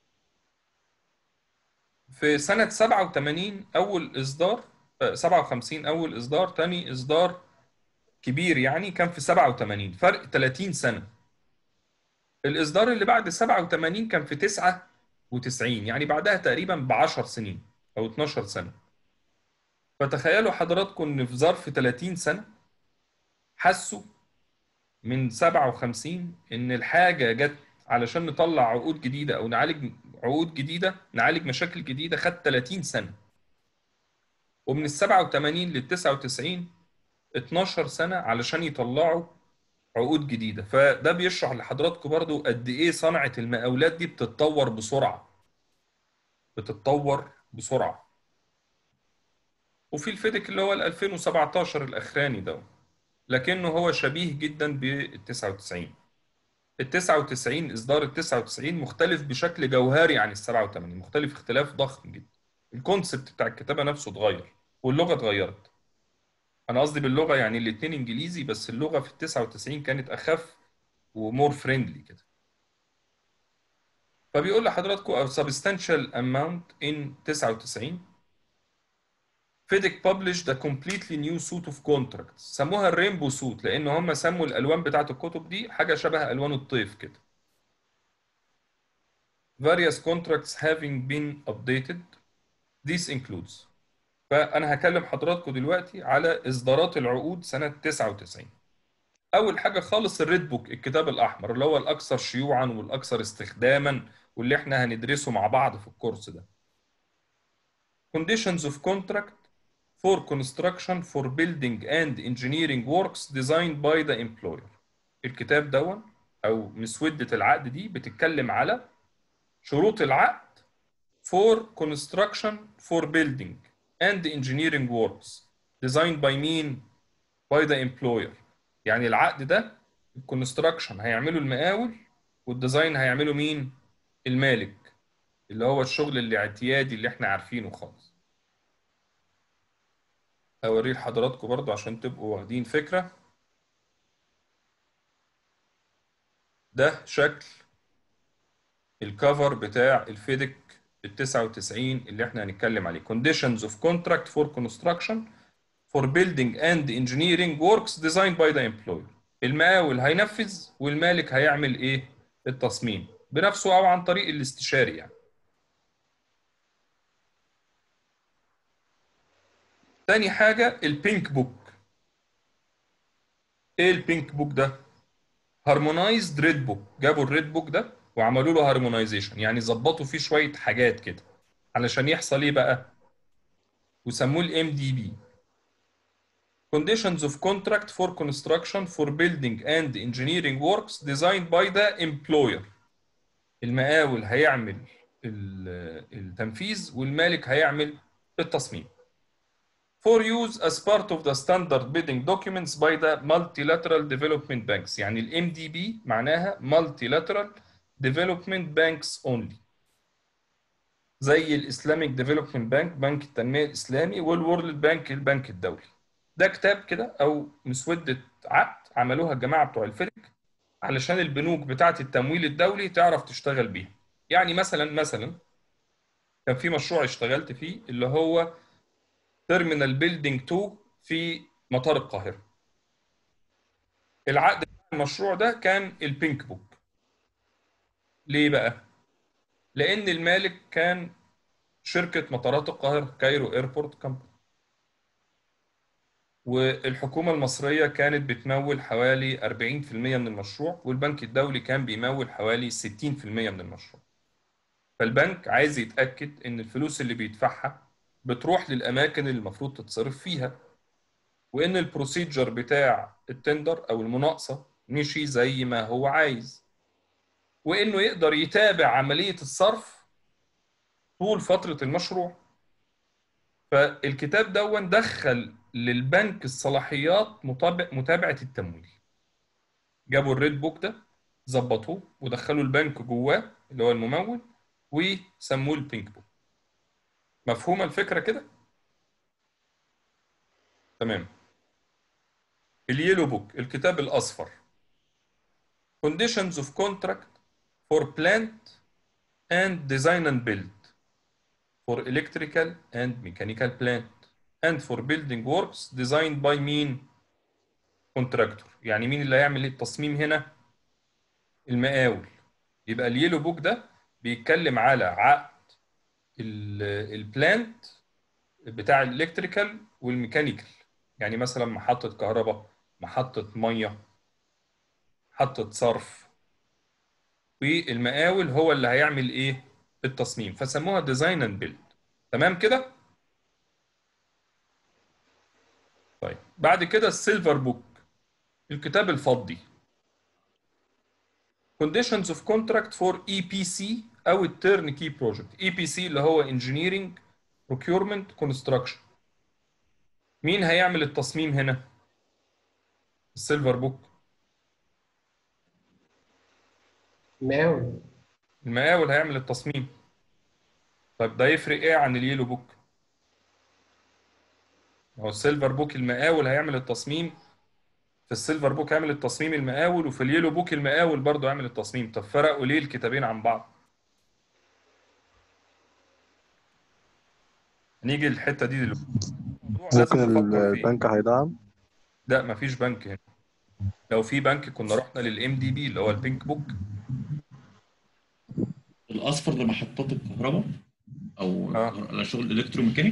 في سنة 87 أول إصدار آه، 57 أول إصدار تاني إصدار كبير يعني كان في 87 فرق 30 سنة الإصدار اللي بعد 87 كان في 99 يعني بعدها تقريبا ب 10 سنين أو 12 سنة فتخيلوا حضراتكم إن في ظرف 30 سنة حسوا من 57 إن الحاجة جت علشان نطلع عقود جديدة أو نعالج عقود جديدة نعالج مشاكل جديدة خد 30 سنة ومن ال 87 لل 99 12 سنة علشان يطلعوا عقود جديدة فده بيشرح لحضراتكم برضو قد إيه صنعة المقاولات دي بتتطور بسرعة بتتطور بسرعة وفي الفيديك اللي هو ال 2017 الأخراني ده لكنه هو شبيه جدا بال 99 ال 99 اصدار ال 99 مختلف بشكل جوهري عن ال 87 مختلف اختلاف ضخم جدا الكونسبت بتاع الكتابه نفسه اتغير واللغه اتغيرت انا قصدي باللغه يعني الاثنين انجليزي بس اللغه في ال 99 كانت اخف ومور فريندلي كده فبيقول لحضراتكم a substantial amount in 99 FedEx published a completely new suit of contracts سموها الرينبو سوت لان هم سموا الالوان بتاعت الكتب دي حاجه شبه الوان الطيف كده various contracts having been updated this includes فانا هكلم حضراتكم دلوقتي على اصدارات العقود سنه 99 اول حاجه خالص الريد بوك الكتاب الاحمر اللي هو الاكثر شيوعا والاكثر استخداما واللي احنا هندرسه مع بعض في الكورس ده conditions of contract for construction for building and engineering works designed by the employer الكتاب دون او مسودة العقد دي بتتكلم على شروط العقد for construction for building and engineering works designed by مين by the employer يعني العقد ده الكونستراكشن هيعمله المقاول والديزاين هيعمله مين المالك اللي هو الشغل الاعتيادي اللي احنا عارفينه خالص اوريه لحضراتكم برضو عشان تبقوا واخدين فكرة ده شكل الكفر بتاع الفيدك ال 99 اللي احنا هنتكلم عليه conditions of contract for construction for building and engineering works designed by the employer المقاول هينفذ والمالك هيعمل ايه التصميم بنفسه او عن طريق الاستشاري يعني تاني حاجة البينك بوك ايه البينك بوك ده هارمونايزد ريد بوك جابوا الريد بوك ده وعملوا له هارمونايزيشن يعني ظبطوا فيه شوية حاجات كده علشان يحصل ايه بقى وسموه الام دي بي conditions of contract for construction for building and engineering works designed by the employer المقاول هيعمل ال- التنفيذ والمالك هيعمل التصميم for use as part of the standard bidding documents by the multilateral development banks يعني ال MDB معناها multilateral development banks only زي الاسلاميك ديفلوبمنت بانك بنك التنميه الاسلامي والورلد بانك البنك الدولي ده كتاب كده او مسوده عقد عملوها الجماعه بتوع الفرق علشان البنوك بتاعه التمويل الدولي تعرف تشتغل بيها يعني مثلا مثلا كان في مشروع اشتغلت فيه اللي هو تيرمينال بيلدينج 2 في مطار القاهره العقد بتاع المشروع ده كان البينك بوك ليه بقى لان المالك كان شركه مطارات القاهره كايرو ايربورت كامباني والحكومه المصريه كانت بتمول حوالي 40% من المشروع والبنك الدولي كان بيمول حوالي 60% من المشروع فالبنك عايز يتاكد ان الفلوس اللي بيدفعها بتروح للاماكن اللي المفروض تتصرف فيها وان البروسيجر بتاع التندر او المناقصه مشي زي ما هو عايز وانه يقدر يتابع عمليه الصرف طول فتره المشروع فالكتاب دون دخل للبنك الصلاحيات متابع متابعه التمويل جابوا الريد بوك ده ظبطوه ودخلوا البنك جواه اللي هو الممول وسموه البينك بوك مفهومه الفكره كده تمام اليلو بوك الكتاب الاصفر conditions of contract for plant and design and build for electrical and mechanical plant and for building works designed by مين contractor يعني مين اللي هيعمل التصميم هنا المقاول يبقى اليلو بوك ده بيتكلم على عقد البلانت بتاع الالكتريكال والميكانيكال يعني مثلا محطة كهرباء محطة مية محطة صرف والمقاول هو اللي هيعمل ايه التصميم فسموها ديزاين اند بيلد تمام كده طيب بعد كده السيلفر بوك الكتاب الفضي conditions of contract for EPC او التيرن كي بروجكت EPC اللي هو engineering procurement construction مين هيعمل التصميم هنا السيلفر بوك مقاول المقاول هيعمل التصميم طيب ده يفرق ايه عن اليلو بوك هو السيلفر بوك المقاول هيعمل التصميم في السيلفر بوك هيعمل التصميم المقاول وفي اليلو بوك المقاول برضه هيعمل التصميم طب فرقوا ليه الكتابين عن بعض هنيجي الحته دي دلوقتي الموضوع لازم ممكن نفكر فيه. البنك هيدعم لا مفيش بنك هنا لو في بنك كنا رحنا للام دي بي اللي هو البينك بوك الاصفر لمحطات الكهرباء او آه. على شغل الكتروميكانيك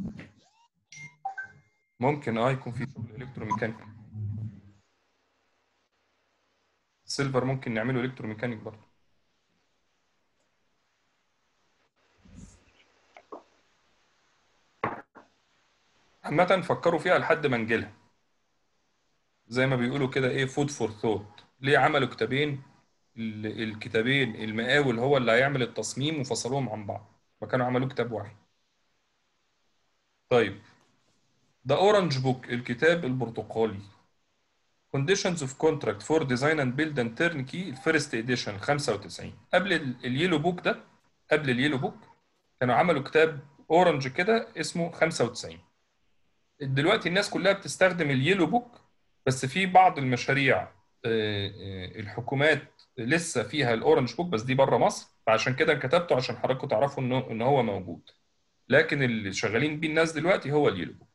ممكن اه يكون في شغل الكتروميكانيك سيلفر ممكن نعمله الكتروميكانيك برضه عامة فكروا فيها لحد ما نجيلها زي ما بيقولوا كده ايه فود فور ثوت ليه عملوا كتابين ال- الكتابين المقاول هو اللي هيعمل التصميم وفصلوهم عن بعض فكانوا عملوا كتاب واحد طيب ده اورنج بوك الكتاب البرتقالي Conditions of Contract for Design and Build and Turnkey الفيرست اديشن 95 قبل ال- اليلو بوك ده قبل اليلو بوك كانوا عملوا كتاب اورنج كده اسمه 95 دلوقتي الناس كلها بتستخدم اليلو بوك بس في بعض المشاريع آه، آه، الحكومات لسه فيها الاورنج بوك بس دي بره مصر فعشان كده كتبته عشان حضراتكم تعرفوا انه ان هو موجود لكن اللي شغالين بيه الناس دلوقتي هو اليلو بوك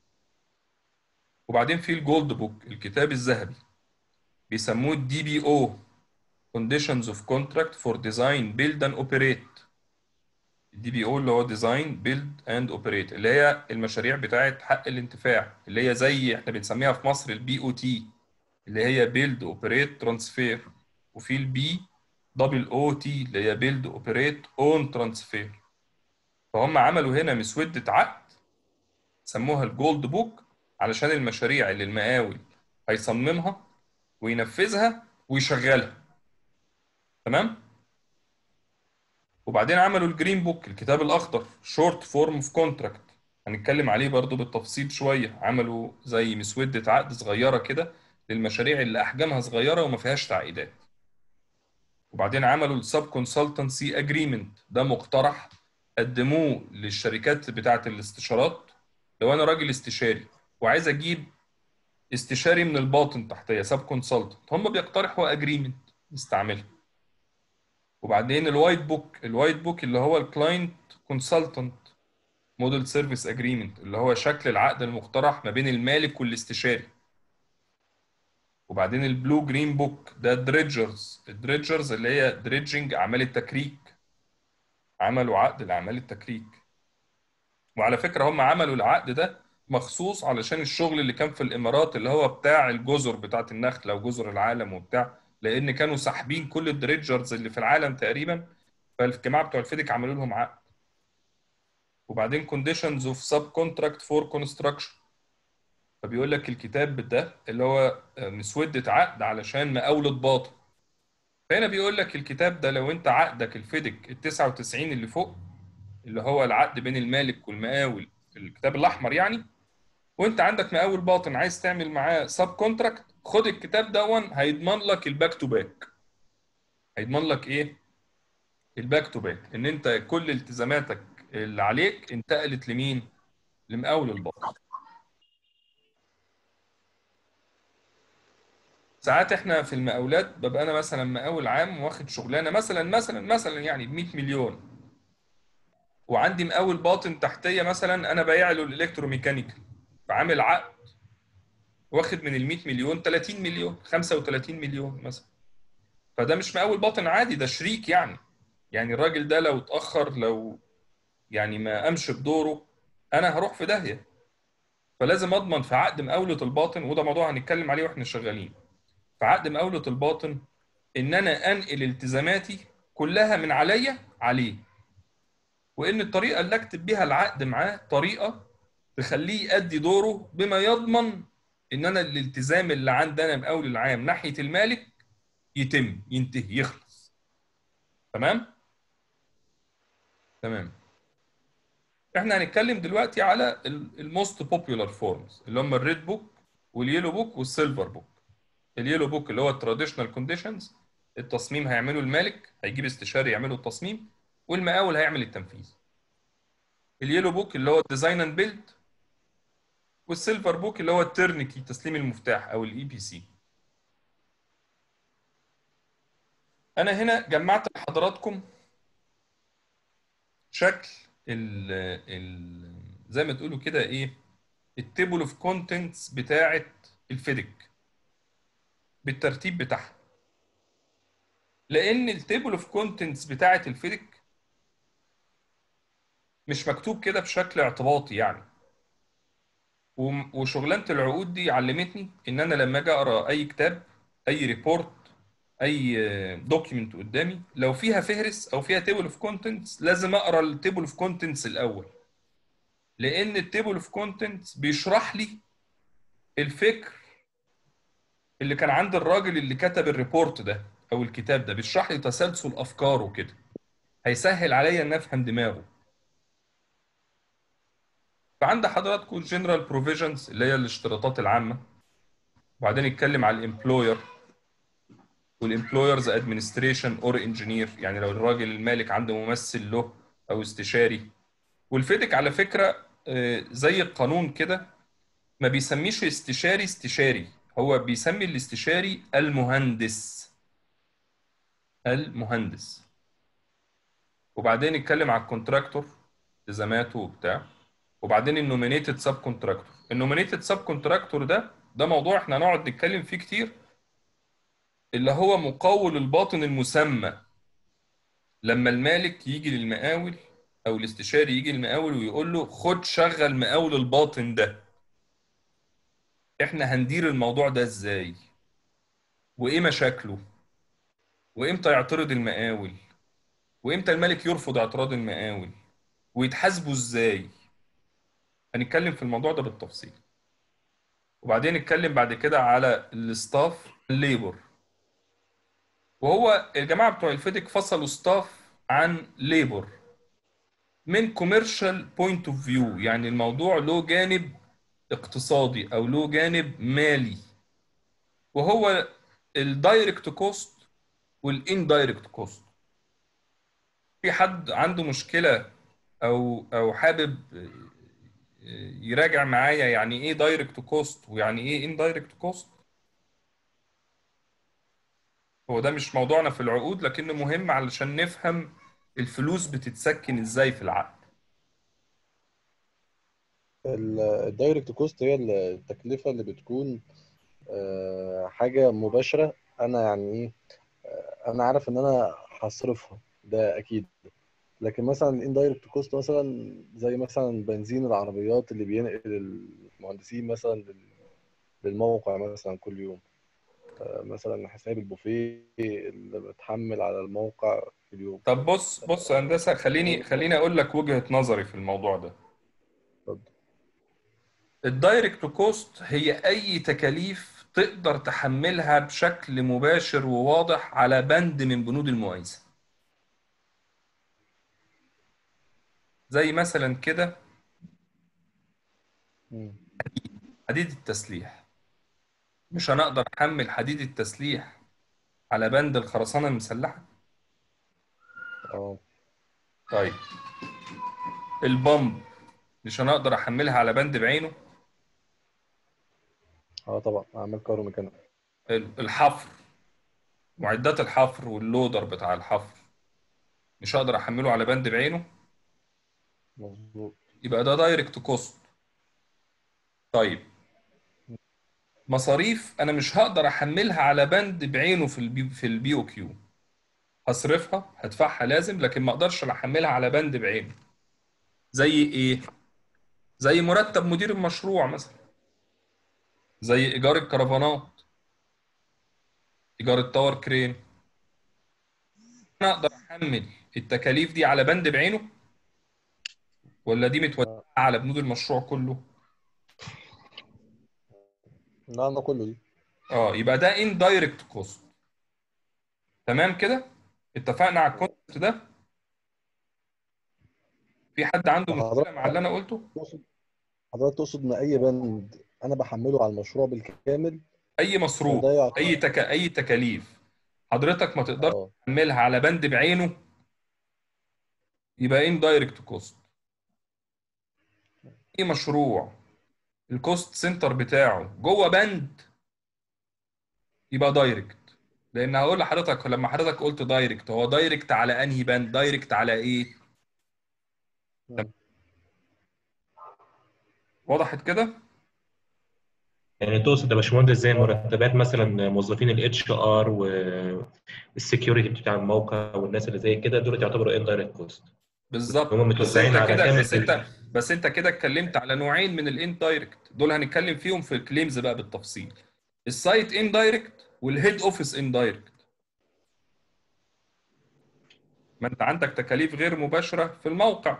وبعدين في الجولد بوك الكتاب الذهبي بيسموه الدي بي او Conditions of Contract for Design Build and Operate الدي بي او اللي هو ديزاين بيلد اند اوبريت اللي هي المشاريع بتاعه حق الانتفاع اللي هي زي احنا بنسميها في مصر البي او تي اللي هي بيلد اوبريت ترانسفير وفي البي دبل او تي اللي هي بيلد اوبريت اون ترانسفير فهم عملوا هنا مسوده عقد سموها الجولد بوك علشان المشاريع اللي المقاول هيصممها وينفذها ويشغلها تمام وبعدين عملوا الجرين بوك الكتاب الاخضر شورت فورم اوف كونتراكت هنتكلم عليه برضو بالتفصيل شويه عملوا زي مسوده عقد صغيره كده للمشاريع اللي احجامها صغيره وما فيهاش تعقيدات وبعدين عملوا السب كونسلتنسي اجريمنت ده مقترح قدموه للشركات بتاعه الاستشارات لو انا راجل استشاري وعايز اجيب استشاري من الباطن تحتيه سب كونسلتنت هم بيقترحوا اجريمنت نستعملها وبعدين الوايت بوك الوايت بوك اللي هو الكلاينت كونسلتنت موديل سيرفيس اجريمنت اللي هو شكل العقد المقترح ما بين المالك والاستشاري وبعدين البلو جرين بوك ده دريدجرز الدريدجرز اللي هي دريدجنج اعمال التكريك عملوا عقد لاعمال التكريك وعلى فكره هم عملوا العقد ده مخصوص علشان الشغل اللي كان في الامارات اللي هو بتاع الجزر بتاعت النخله وجزر العالم وبتاع لان كانوا ساحبين كل الدريدجرز اللي في العالم تقريبا فالجماعه بتوع الفيديك عملوا لهم عقد وبعدين كونديشنز اوف سب كونتراكت فور كونستراكشن فبيقول لك الكتاب ده اللي هو مسوده عقد علشان مقاولة باطن فهنا بيقول لك الكتاب ده لو انت عقدك الفيديك ال 99 اللي فوق اللي هو العقد بين المالك والمقاول الكتاب الاحمر يعني وانت عندك مقاول باطن عايز تعمل معاه سب كونتراكت خد الكتاب دون هيضمن لك الباك تو باك هيضمن لك ايه الباك تو باك ان انت كل التزاماتك اللي عليك انتقلت لمين لمقاول الباطن ساعات احنا في المقاولات ببقى انا مثلا مقاول عام واخد شغلانه مثلا مثلا مثلا يعني ب 100 مليون وعندي مقاول باطن تحتيه مثلا انا بايع له الالكتروميكانيكال فعامل عقد واخد من ال 100 مليون 30 مليون 35 مليون مثلا فده مش مقاول باطن عادي ده شريك يعني يعني الراجل ده لو اتاخر لو يعني ما قامش بدوره انا هروح في داهيه فلازم اضمن في عقد مقاوله الباطن وده موضوع هنتكلم عليه واحنا شغالين في عقد مقاوله الباطن ان انا انقل التزاماتي كلها من عليا عليه وان الطريقه اللي اكتب بيها العقد معاه طريقه تخليه يأدي دوره بما يضمن ان انا الالتزام اللي عندي انا مقاول العام ناحيه المالك يتم ينتهي يخلص تمام تمام احنا هنتكلم دلوقتي على الموست بوبيولار فورمز اللي هم الريد بوك واليلو بوك والسيلفر بوك اليلو بوك اللي هو التراديشنال كونديشنز التصميم هيعمله المالك هيجيب استشاري يعمله التصميم والمقاول هيعمل التنفيذ اليلو بوك اللي هو الديزاين اند بيلد والسيلفر بوك اللي هو الترنكي تسليم المفتاح او الاي بي سي انا هنا جمعت لحضراتكم شكل ال ال زي ما تقولوا كده ايه التيبل اوف كونتنتس بتاعه الفيديك بالترتيب بتاعها لان التيبل اوف كونتنتس بتاعه الفيديك مش مكتوب كده بشكل اعتباطي يعني وشغلانه العقود دي علمتني ان انا لما اجي اقرا اي كتاب اي ريبورت اي دوكيمنت قدامي لو فيها فهرس او فيها تيبل اوف كونتنتس لازم اقرا التيبل اوف كونتنتس الاول لان التيبل اوف كونتنتس بيشرح لي الفكر اللي كان عند الراجل اللي كتب الريبورت ده او الكتاب ده بيشرح لي تسلسل افكاره كده هيسهل عليا ان افهم دماغه فعند حضراتكم جنرال بروفيجنز اللي هي الاشتراطات العامه وبعدين نتكلم على الامبلوير والامبلويرز ادمنستريشن اور انجينير يعني لو الراجل المالك عنده ممثل له او استشاري والفيدك على فكره زي القانون كده ما بيسميش استشاري استشاري هو بيسمي الاستشاري المهندس المهندس وبعدين نتكلم على الكونتراكتور التزاماته وبتاع وبعدين النومينيتد سب كونتراكتور النومينيتد سب كونتراكتور ده ده موضوع احنا هنقعد نتكلم فيه كتير اللي هو مقاول الباطن المسمى لما المالك يجي للمقاول او الاستشاري يجي المقاول ويقول له خد شغل مقاول الباطن ده احنا هندير الموضوع ده ازاي وايه مشاكله وامتى يعترض المقاول وامتى الملك يرفض اعتراض المقاول ويتحاسبوا ازاي هنتكلم في الموضوع ده بالتفصيل وبعدين نتكلم بعد كده على الستاف الليبر وهو الجماعه بتوع الفيديك فصلوا ستاف عن ليبر من كوميرشال بوينت اوف فيو يعني الموضوع له جانب اقتصادي او له جانب مالي وهو الدايركت كوست والاندايركت كوست في حد عنده مشكله او او حابب يراجع معايا يعني ايه دايركت كوست ويعني ايه اندايركت كوست هو ده مش موضوعنا في العقود لكنه مهم علشان نفهم الفلوس بتتسكن ازاي في العقد الدايركت كوست هي التكلفة اللي بتكون آه، حاجة مباشرة أنا يعني إيه آه، أنا عارف إن أنا هصرفها ده أكيد لكن مثلا الاندايركت كوست مثلا زي مثلا بنزين العربيات اللي بينقل المهندسين مثلا لل- للموقع مثلا كل يوم آه، مثلا حساب البوفيه اللي بتحمل على الموقع في اليوم طب بص بص يا هندسه خليني خليني اقول لك وجهه نظري في الموضوع ده اتفضل. الدايركت كوست هي اي تكاليف تقدر تحملها بشكل مباشر وواضح على بند من بنود المقايسه زي مثلا كده مم. حديد التسليح مش هنقدر احمل حديد التسليح على بند الخرسانه المسلحه اه طيب البمب مش هنقدر احملها على بند بعينه اه طبعا اعمال كهروميكانيك ال- الحفر معدات الحفر واللودر بتاع الحفر مش هقدر احمله على بند بعينه مظبوط يبقى ده دايركت كوست طيب مصاريف انا مش هقدر احملها على بند بعينه في البي في البي او كيو هصرفها هدفعها لازم لكن ما اقدرش احملها على بند بعينه زي ايه زي مرتب مدير المشروع مثلا زي ايجار الكرفانات ايجار التاور كرين انا اقدر احمل التكاليف دي على بند بعينه ولا دي متوزعه على بنود المشروع كله لا انا كله دي اه يبقى ده indirect cost تمام كده اتفقنا على الكونسبت ده في حد عنده مشكله مع اللي انا قلته تقصد حضرتك تقصد ان اي بند انا بحمله على المشروع بالكامل اي مصروف ده يعتبر اي تك... اي تكاليف حضرتك ما تقدرش اه تحملها على بند بعينه يبقى indirect cost اي مشروع الكوست سنتر بتاعه جوه بند يبقى دايركت لان هقول لحضرتك لما حضرتك قلت دايركت هو دايركت على انهي بند دايركت على ايه مم. وضحت كده يعني تقصد يا باشمهندس زي مرتبات مثلا موظفين الاتش ار والسكيورتي بتاع الموقع والناس اللي زي كده دول يعتبروا اندايركت كوست بالظبط هم بس متوزعين انت على كده كامل بس انت بس انت كده اتكلمت على نوعين من الاندايركت دول هنتكلم فيهم في الكليمز بقى بالتفصيل السايت اندايركت والهيد اوفيس اندايركت ما انت عندك تكاليف غير مباشره في الموقع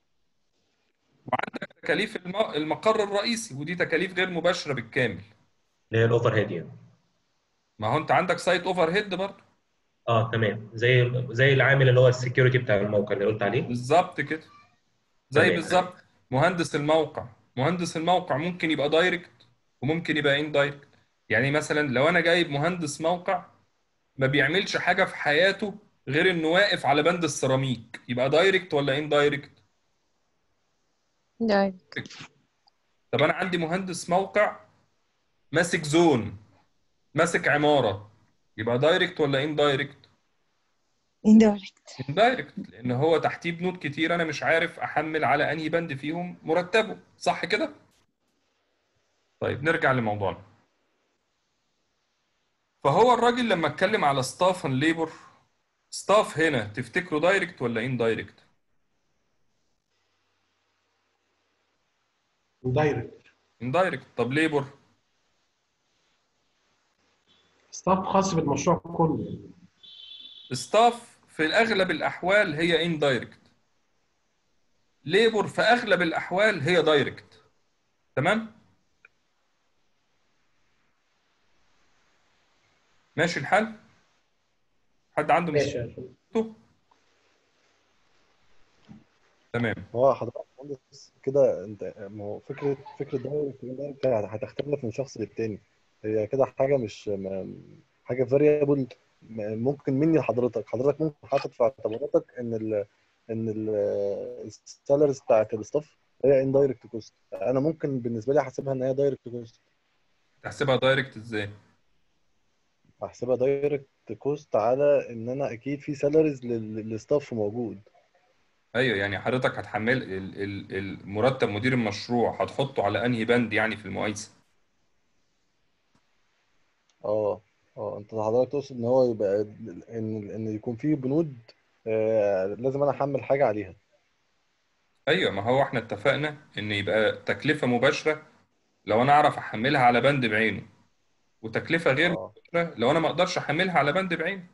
وعندك تكاليف الم- المقر الرئيسي ودي تكاليف غير مباشره بالكامل اللي هي الاوفر هيد يعني ما هو انت عندك سايت اوفر هيد برضه اه تمام زي زي العامل اللي هو السكيورتي بتاع الموقع اللي قلت عليه بالظبط كده زي تمام. بالظبط مهندس الموقع مهندس الموقع ممكن يبقى دايركت وممكن يبقى اندايركت يعني مثلا لو انا جايب مهندس موقع ما بيعملش حاجه في حياته غير انه واقف على بند السيراميك يبقى دايركت ولا اندايركت دايركت طب انا عندي مهندس موقع ماسك زون ماسك عماره يبقى دايركت ولا اندايركت اندايركت اندايركت لان هو تحتيه بنود كتير انا مش عارف احمل على انهي بند فيهم مرتبه صح كده طيب نرجع لموضوعنا فهو الراجل لما اتكلم على ستاف اند ليبر ستاف هنا تفتكروا دايركت ولا اندايركت دايركت اندايركت طب ليبر ستاف خاص بالمشروع كله ستاف في اغلب الاحوال هي اندايركت ليبر في اغلب الاحوال هي دايركت تمام ماشي الحال حد عنده ماشي مشكلة تمام هو حضرتك مهندس كده انت ما هو فكره فكره دايركت واندايركت هتختلف من شخص للتاني هي كده حاجه مش ما- حاجه فاريبل ممكن مني لحضرتك حضرتك ممكن حاطط في اعتباراتك ان ال ان السالاريز بتاعت الستاف هي اندايركت كوست انا ممكن بالنسبه لي احسبها ان هي دايركت كوست تحسبها دايركت ازاي احسبها دايركت كوست على ان انا اكيد في سالاريز للستاف موجود ايوه يعني حضرتك هتحمل ال- ال- المرتب مدير المشروع هتحطه على انهي بند يعني في المقايسه اه اه انت حضرتك تقصد ان هو يبقى ان ان يكون في بنود آه لازم انا احمل حاجه عليها ايوه ما هو احنا اتفقنا ان يبقى تكلفه مباشره لو انا اعرف احملها على بند بعينه وتكلفه غير اه مباشره لو انا ما اقدرش احملها على بند بعينه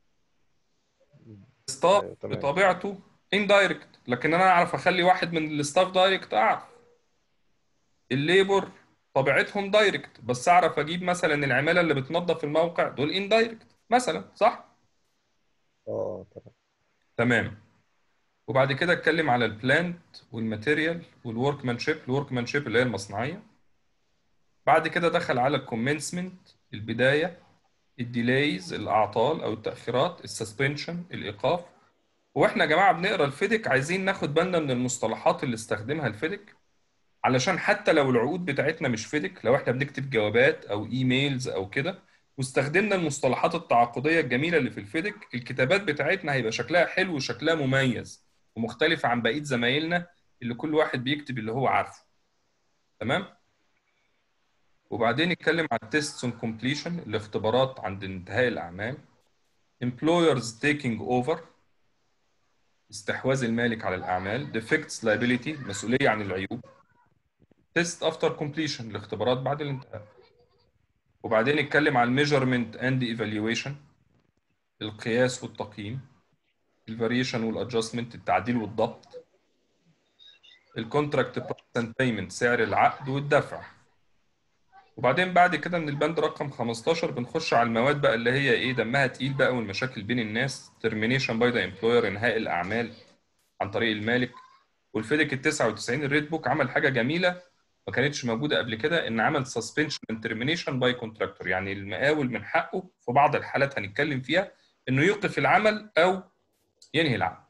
ستاف ايوه تمام بطبيعته اندايركت لكن انا اعرف اخلي واحد من الستاف دايركت اعرف الليبر طبيعتهم دايركت بس اعرف اجيب مثلا العماله اللي بتنظف الموقع دول اندايركت مثلا صح اه تمام تمام وبعد كده اتكلم على البلانت والماتيريال والوركمانشيب الوركمانشيب اللي هي المصنعيه بعد كده دخل على الكومنسمنت البدايه الديلايز الاعطال او التاخيرات السسبنشن الايقاف واحنا يا جماعه بنقرا الفيدك عايزين ناخد بالنا من المصطلحات اللي استخدمها الفيدك علشان حتى لو العقود بتاعتنا مش فيدك لو احنا بنكتب جوابات او ايميلز او كده واستخدمنا المصطلحات التعاقديه الجميله اللي في الفيدك الكتابات بتاعتنا هيبقى شكلها حلو وشكلها مميز ومختلفه عن بقيه زمايلنا اللي كل واحد بيكتب اللي هو عارفه تمام وبعدين نتكلم على التيست اون كومبليشن الاختبارات عند انتهاء الاعمال employers taking over استحواذ المالك على الأعمال defects liability مسؤولية عن العيوب test after completion الاختبارات بعد الانتهاء وبعدين نتكلم عن measurement and evaluation القياس والتقييم الفاريشن والادجستمنت التعديل والضبط الكونتراكت برايس اند بيمنت سعر العقد والدفع وبعدين بعد كده من البند رقم 15 بنخش على المواد بقى اللي هي ايه دمها تقيل بقى والمشاكل بين الناس termination by the employer انهاء الاعمال عن طريق المالك والفيدك ال 99 الريد بوك عمل حاجه جميله ما كانتش موجوده قبل كده ان عمل suspension and termination by contractor يعني المقاول من حقه في بعض الحالات هنتكلم فيها انه يوقف العمل او ينهي العمل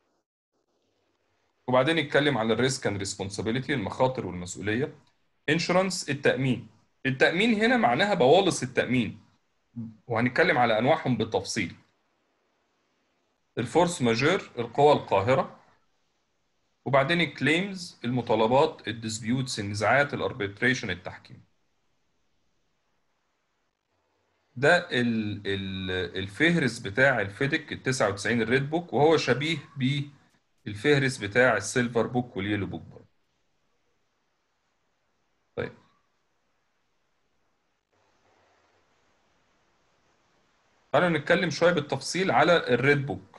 وبعدين نتكلم على الريسك اند ريسبونسابيلتي المخاطر والمسؤوليه انشورنس التامين التامين هنا معناها بوالص التامين وهنتكلم على انواعهم بالتفصيل الفورس ماجير القوى القاهره وبعدين الكليمز المطالبات الديسبيوتس النزاعات الاربيتريشن التحكيم ده ال ال الفهرس بتاع الفيدك ال 99 الريد بوك وهو شبيه بالفهرس بتاع السيلفر بوك واليلو بوك برضه. طيب تعالوا نتكلم شويه بالتفصيل على الريد بوك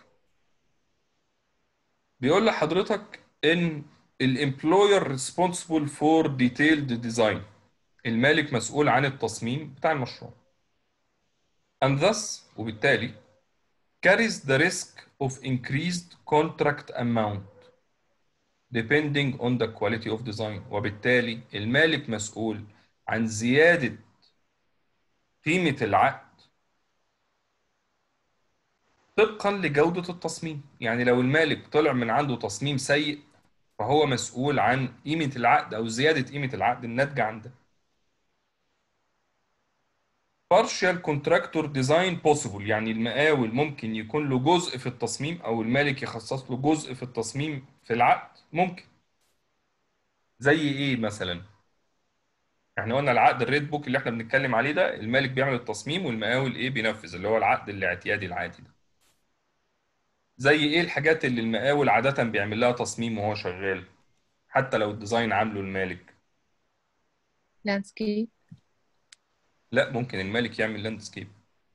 بيقول لحضرتك ان الامبلوير ريسبونسبل فور ديتيلد ديزاين المالك مسؤول عن التصميم بتاع المشروع and thus وبالتالي carries the risk of increased contract amount depending on the quality of design وبالتالي المالك مسؤول عن زيادة قيمة العقد طبقا لجودة التصميم يعني لو المالك طلع من عنده تصميم سيء فهو مسؤول عن قيمة العقد أو زيادة قيمة العقد الناتجة عن ده partial contractor design possible يعني المقاول ممكن يكون له جزء في التصميم او المالك يخصص له جزء في التصميم في العقد ممكن زي ايه مثلا احنا قلنا العقد الريد بوك اللي احنا بنتكلم عليه ده المالك بيعمل التصميم والمقاول ايه بينفذ اللي هو العقد الاعتيادي العادي ده زي ايه الحاجات اللي المقاول عادة بيعمل لها تصميم وهو شغال حتى لو الديزاين عامله المالك لاندسكيب لا ممكن المالك يعمل لاندسكيب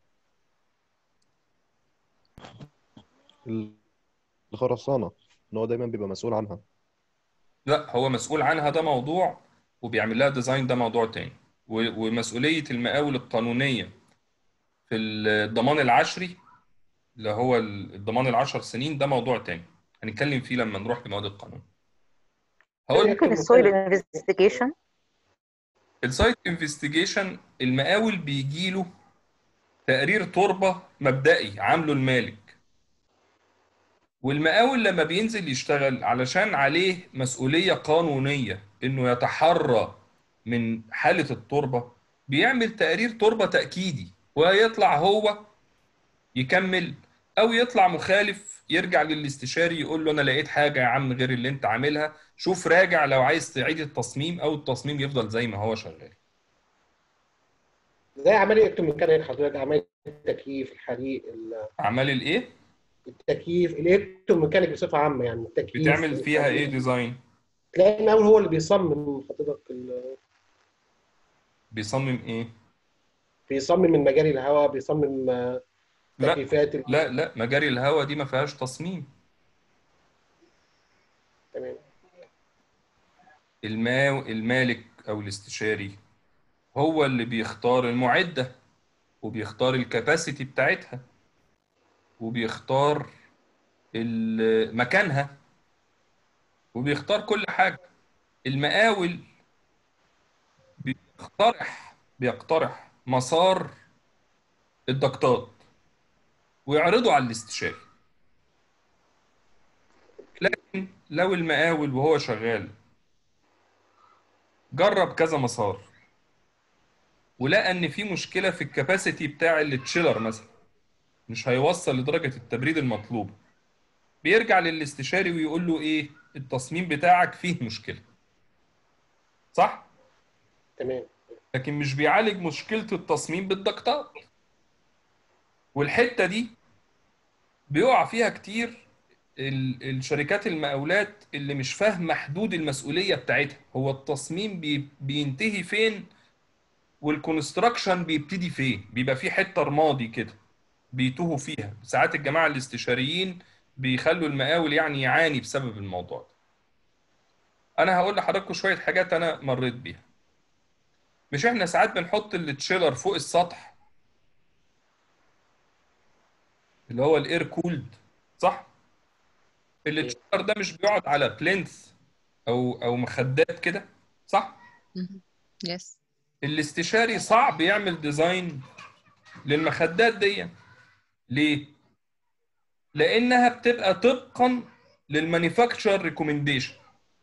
الخرسانه ان هو دايما بيبقى مسؤول عنها لا هو مسؤول عنها ده موضوع وبيعمل لها ديزاين ده موضوع تاني و- ومسؤولية المقاول القانونية في الضمان العشري اللي هو الضمان العشر سنين ده موضوع تاني هنتكلم فيه لما نروح لمواد القانون هقول لك ممكن السويل انفستيجيشن السايت انفستيجيشن المقاول بيجي له تقرير تربة مبدئي عامله المالك والمقاول لما بينزل يشتغل علشان عليه مسؤولية قانونية انه يتحرى من حالة التربة بيعمل تقرير تربة تأكيدي ويطلع هو يكمل او يطلع مخالف يرجع للاستشاري يقول له انا لقيت حاجة يا عم غير اللي انت عاملها شوف راجع لو عايز تعيد التصميم او التصميم يفضل زي ما هو شغال زي عمليه الكتروميكانيك حضرتك عمليه التكييف الحريق ال- اعمال الايه التكييف الالكتروميكانيك بصفه عامه يعني التكييف بتعمل فيها ايه ديزاين تلاقي المقاول هو اللي بيصمم حضرتك ال- بيصمم ايه بيصمم من مجاري الهواء بيصمم آه، لا تكييفات ال- لا لا مجاري الهواء دي ما فيهاش تصميم تمام الما... المالك او الاستشاري هو اللي بيختار المعدة وبيختار الكباسيتي بتاعتها وبيختار ال- مكانها وبيختار كل حاجة المقاول بيقترح بيقترح مسار الضغطات ويعرضه على الاستشاري لكن لو المقاول وهو شغال جرب كذا مسار ولقى ان في مشكله في الكباسيتي بتاع التشيلر مثلا مش هيوصل لدرجه التبريد المطلوبه بيرجع للاستشاري ويقول له ايه التصميم بتاعك فيه مشكله صح تمام لكن مش بيعالج مشكله التصميم بالضغطات والحته دي بيقع فيها كتير ال- الشركات المقاولات اللي مش فاهمه حدود المسؤوليه بتاعتها هو التصميم بي- بينتهي فين والكونستراكشن بيبتدي فين بيبقى في حته رمادي كده بيتوهوا فيها ساعات الجماعه الاستشاريين بيخلوا المقاول يعني يعاني بسبب الموضوع ده انا هقول لحضراتكم شويه حاجات انا مريت بيها مش احنا ساعات بنحط التشيلر فوق السطح اللي هو الاير كولد صح التشيلر ده مش بيقعد على بلينث او او مخدات كده صح يس الاستشاري صعب يعمل ديزاين للمخدات دي ليه لانها بتبقى طبقا للمانيفاكتشر ريكومنديشن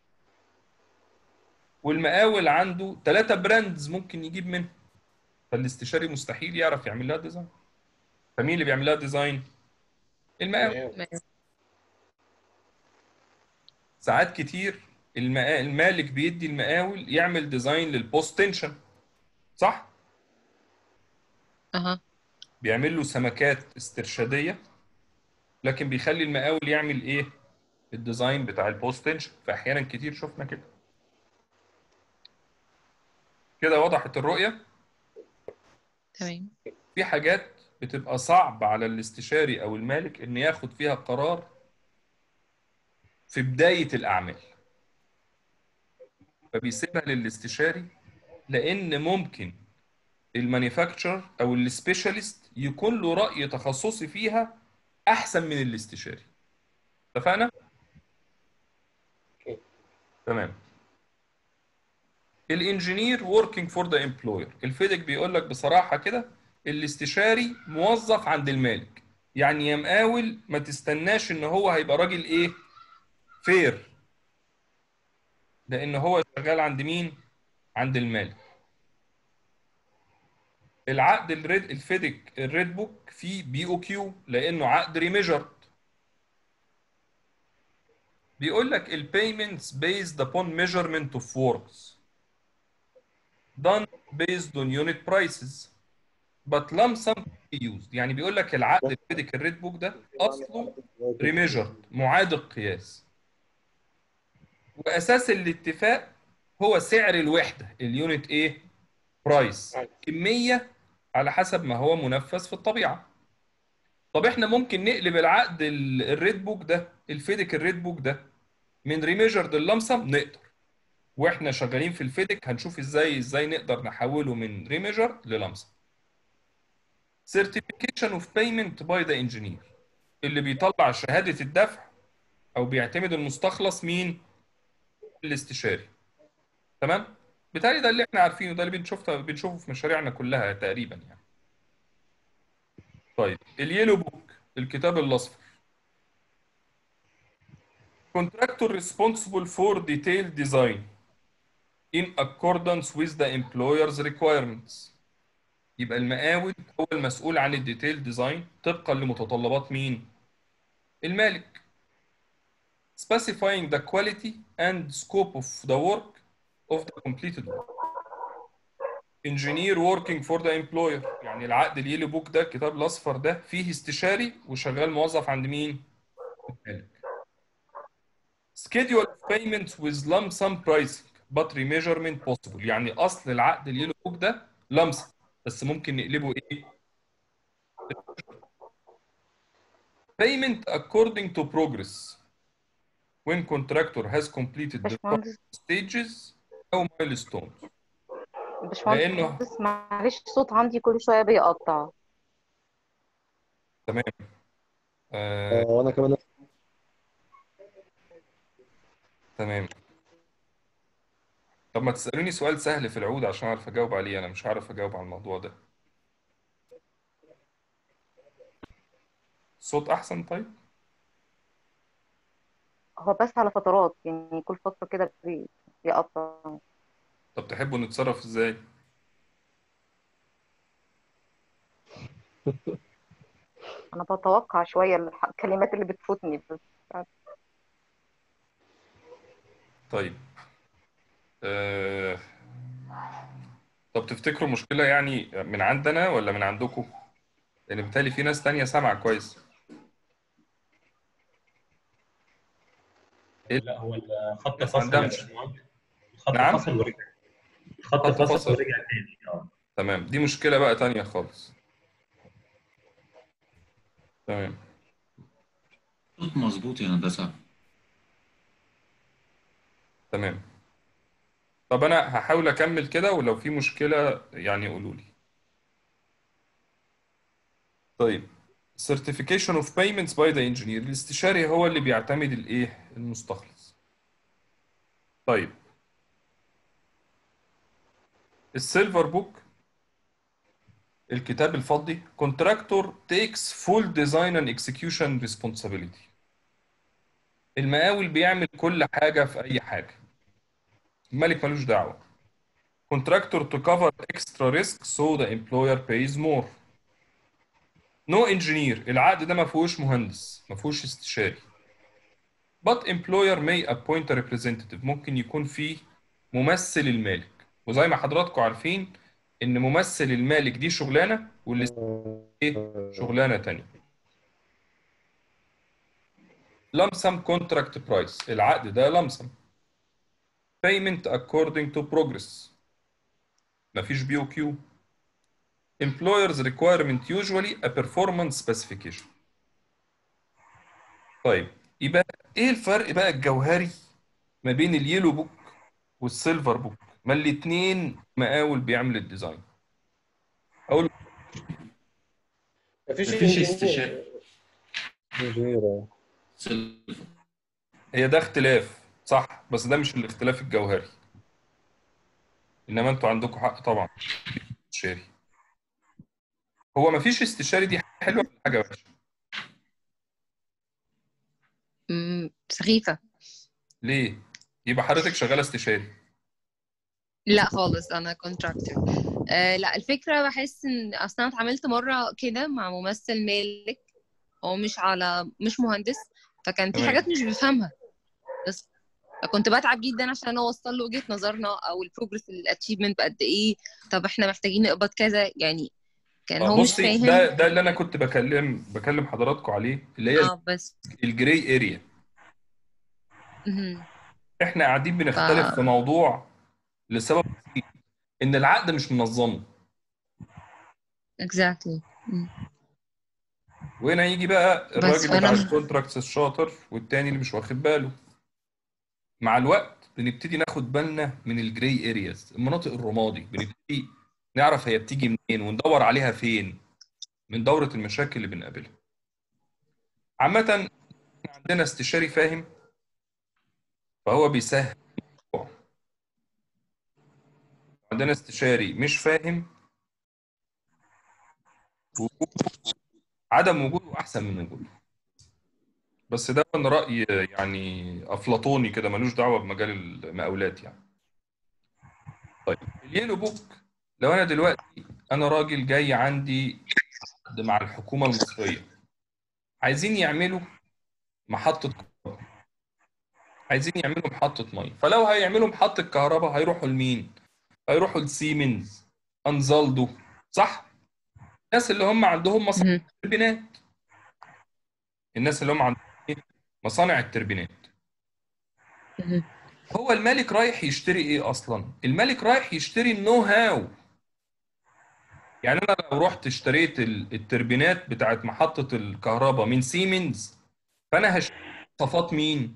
والمقاول عنده ثلاثة براندز ممكن يجيب منهم فالاستشاري مستحيل يعرف يعمل لها ديزاين فمين اللي بيعمل لها ديزاين المقاول ساعات كتير المقا- المالك بيدي المقاول يعمل ديزاين للبوست تنشن صح اها بيعمل له سمكات استرشاديه لكن بيخلي المقاول يعمل ايه الديزاين بتاع البوست تنشن فاحيانا كتير شفنا كده كده وضحت الرؤيه تمام في حاجات بتبقى صعب على الاستشاري او المالك ان ياخد فيها قرار في بدايه الاعمال فبيسيبها للاستشاري لان ممكن المانيفاكتشر او السبيشاليست يكون له راي تخصصي فيها احسن من الاستشاري اتفقنا تمام الانجينير working فور ذا امبلوير الفيدك بيقول لك بصراحه كده الاستشاري موظف عند المالك يعني يا مقاول ما تستناش ان هو هيبقى راجل ايه فير لان هو شغال عند مين عند المالك العقد الريد الفيدك الريد بوك فيه بي او كيو لانه عقد ريميجرد بيقول لك البيمنتس based upon measurement of works done based on unit prices but lump sum be used يعني بيقول لك العقد الفيدك الريد بوك ده اصله ريميجرد معاد القياس واساس الاتفاق هو سعر الوحده اليونت ايه برايس كميه على حسب ما هو منفذ في الطبيعه طب احنا ممكن نقلب العقد ال- الريد بوك ده الفيدك الريد بوك ده من ريميجرد اللمسم نقدر واحنا شغالين في الفيدك هنشوف ازاي ازاي نقدر نحوله من ريميجر للمسم certification of payment by the engineer اللي بيطلع شهادة الدفع او بيعتمد المستخلص مين الاستشاري تمام بالتالي ده اللي احنا عارفينه ده اللي بنشوفه بنشوفه في مشاريعنا كلها تقريبا يعني طيب اليلو بوك الكتاب الاصفر contractor responsible for detailed design in accordance with the employer's requirements يبقى المقاول هو المسؤول عن الديتيل ديزاين طبقا لمتطلبات مين؟ المالك. Specifying the quality and scope of the work of the completed work. Engineer working for the employer يعني العقد اليلو بوك ده الكتاب الأصفر ده فيه استشاري وشغال موظف عند مين؟ المالك. Schedule of payments with lump sum pricing but remeasurement possible يعني أصل العقد اليلو بوك ده لمسم بس ممكن نقلبه ايه؟ Payment according to progress when contractor has completed the باشمهندس stages أو milestones باشمهندس لأنه معلش الصوت عندي كل شوية بيقطع تمام آه اه وانا كمان تمام طب ما تسألوني سؤال سهل في العود عشان أعرف أجاوب عليه أنا مش عارف أجاوب على الموضوع ده صوت أحسن طيب؟ هو بس على فترات يعني كل فترة كده بي- بيقطع طب تحبوا نتصرف إزاي؟ أنا بتوقع شوية الح- الكلمات اللي بتفوتني بس طيب آه... طب تفتكروا مشكلة يعني من عندنا ولا من عندكم؟ لأن بالتالي في ناس تانية سامعة كويس إيه؟ لا هو الخط ناس فصل عندها يا مش- باشمهندس الخط نعم؟ فصل ورجع الخط خط فصل فصل. ورجع تاني اه تمام دي مشكلة بقى تانية خالص تمام صوت مظبوط يا هندسة تمام طب أنا هحاول أكمل كده ولو في مشكلة يعني قولوا لي طيب certification of payments by the engineer الاستشاري هو اللي بيعتمد الايه المستخلص طيب السيلفر بوك الكتاب الفضي contractor takes full design and execution responsibility المقاول بيعمل كل حاجة في أي حاجة الملك ملوش دعوة contractor to cover extra risk so the employer pays more no engineer العقد ده ما فيهوش مهندس ما فيهوش استشاري but employer may appoint a representative ممكن يكون فيه ممثل المالك وزي ما حضراتكم عارفين ان ممثل المالك دي شغلانه والاستشاري إيه؟ شغلانه تانية lump sum contract price العقد ده lump sum payment according to progress مفيش بي او كيو employers requirement usually a performance specification طيب يبقى ايه الفرق بقى الجوهري ما بين اليلو بوك والسيلفر بوك ما الاتنين مقاول بيعمل الديزاين اقول مفيش مفيش استشاري انجينير اه سيلفر هي ده اختلاف صح بس ده مش الاختلاف الجوهري انما انتوا عندكم حق طبعا استشاري هو مفيش استشاري دي حلوه ولا حاجه وحشه مم، سخيفة ليه يبقى حضرتك شغاله استشاري لا خالص انا كونتراكتور آه لا الفكرة بحس ان اصلا أنا اتعاملت مرة كده مع ممثل مالك هو مش على مش مهندس فكان في تمام. حاجات مش بيفهمها بس فكنت بتعب جدا عشان اوصل له وجهة نظرنا او البروجرس الاتشيفمنت بقد ايه طب احنا محتاجين نقبض كذا يعني كان هو آه، مش بصي فاهم ده ده اللي انا كنت بكلم بكلم حضراتكم عليه اللي هي اه بس الجراي اريا مهم. احنا قاعدين بنختلف ف- في موضوع لسبب بسيط ان العقد مش منظمه exactly مم. وهنا يجي بقى بس الراجل بتاع أنا- الكونتراكتس الشاطر والتاني اللي مش واخد باله مع الوقت بنبتدي ناخد بالنا من الجراي ارياز المناطق الرمادي بنبتدي نعرف هي بتيجي منين وندور عليها فين من دورة المشاكل اللي بنقابلها عامة إحنا عندنا استشاري فاهم فهو بيسهل الموضوع. عندنا استشاري مش فاهم وجوده عدم وجوده احسن من وجوده بس ده من رأي يعني افلاطوني كده ملوش دعوة بمجال المقاولات يعني طيب اليلو بوك لو انا دلوقتي انا راجل جاي عندي عقد مع الحكومة المصرية عايزين يعملوا محطة كهرباء عايزين يعملوا محطة مية فلو هيعملوا محطة كهرباء هيروحوا لمين؟ هيروحوا لسيمنز انزالدو صح؟ الناس اللي هم عندهم مصانع مهم. التربينات الناس اللي هم عندهم إيه؟ مصانع التربينات مهم. هو الملك رايح يشتري ايه اصلا الملك رايح يشتري النو هاو يعني انا لو رحت اشتريت ال- التربينات بتاعت محطة الكهرباء من سيمنز فانا هشتري مواصفات مين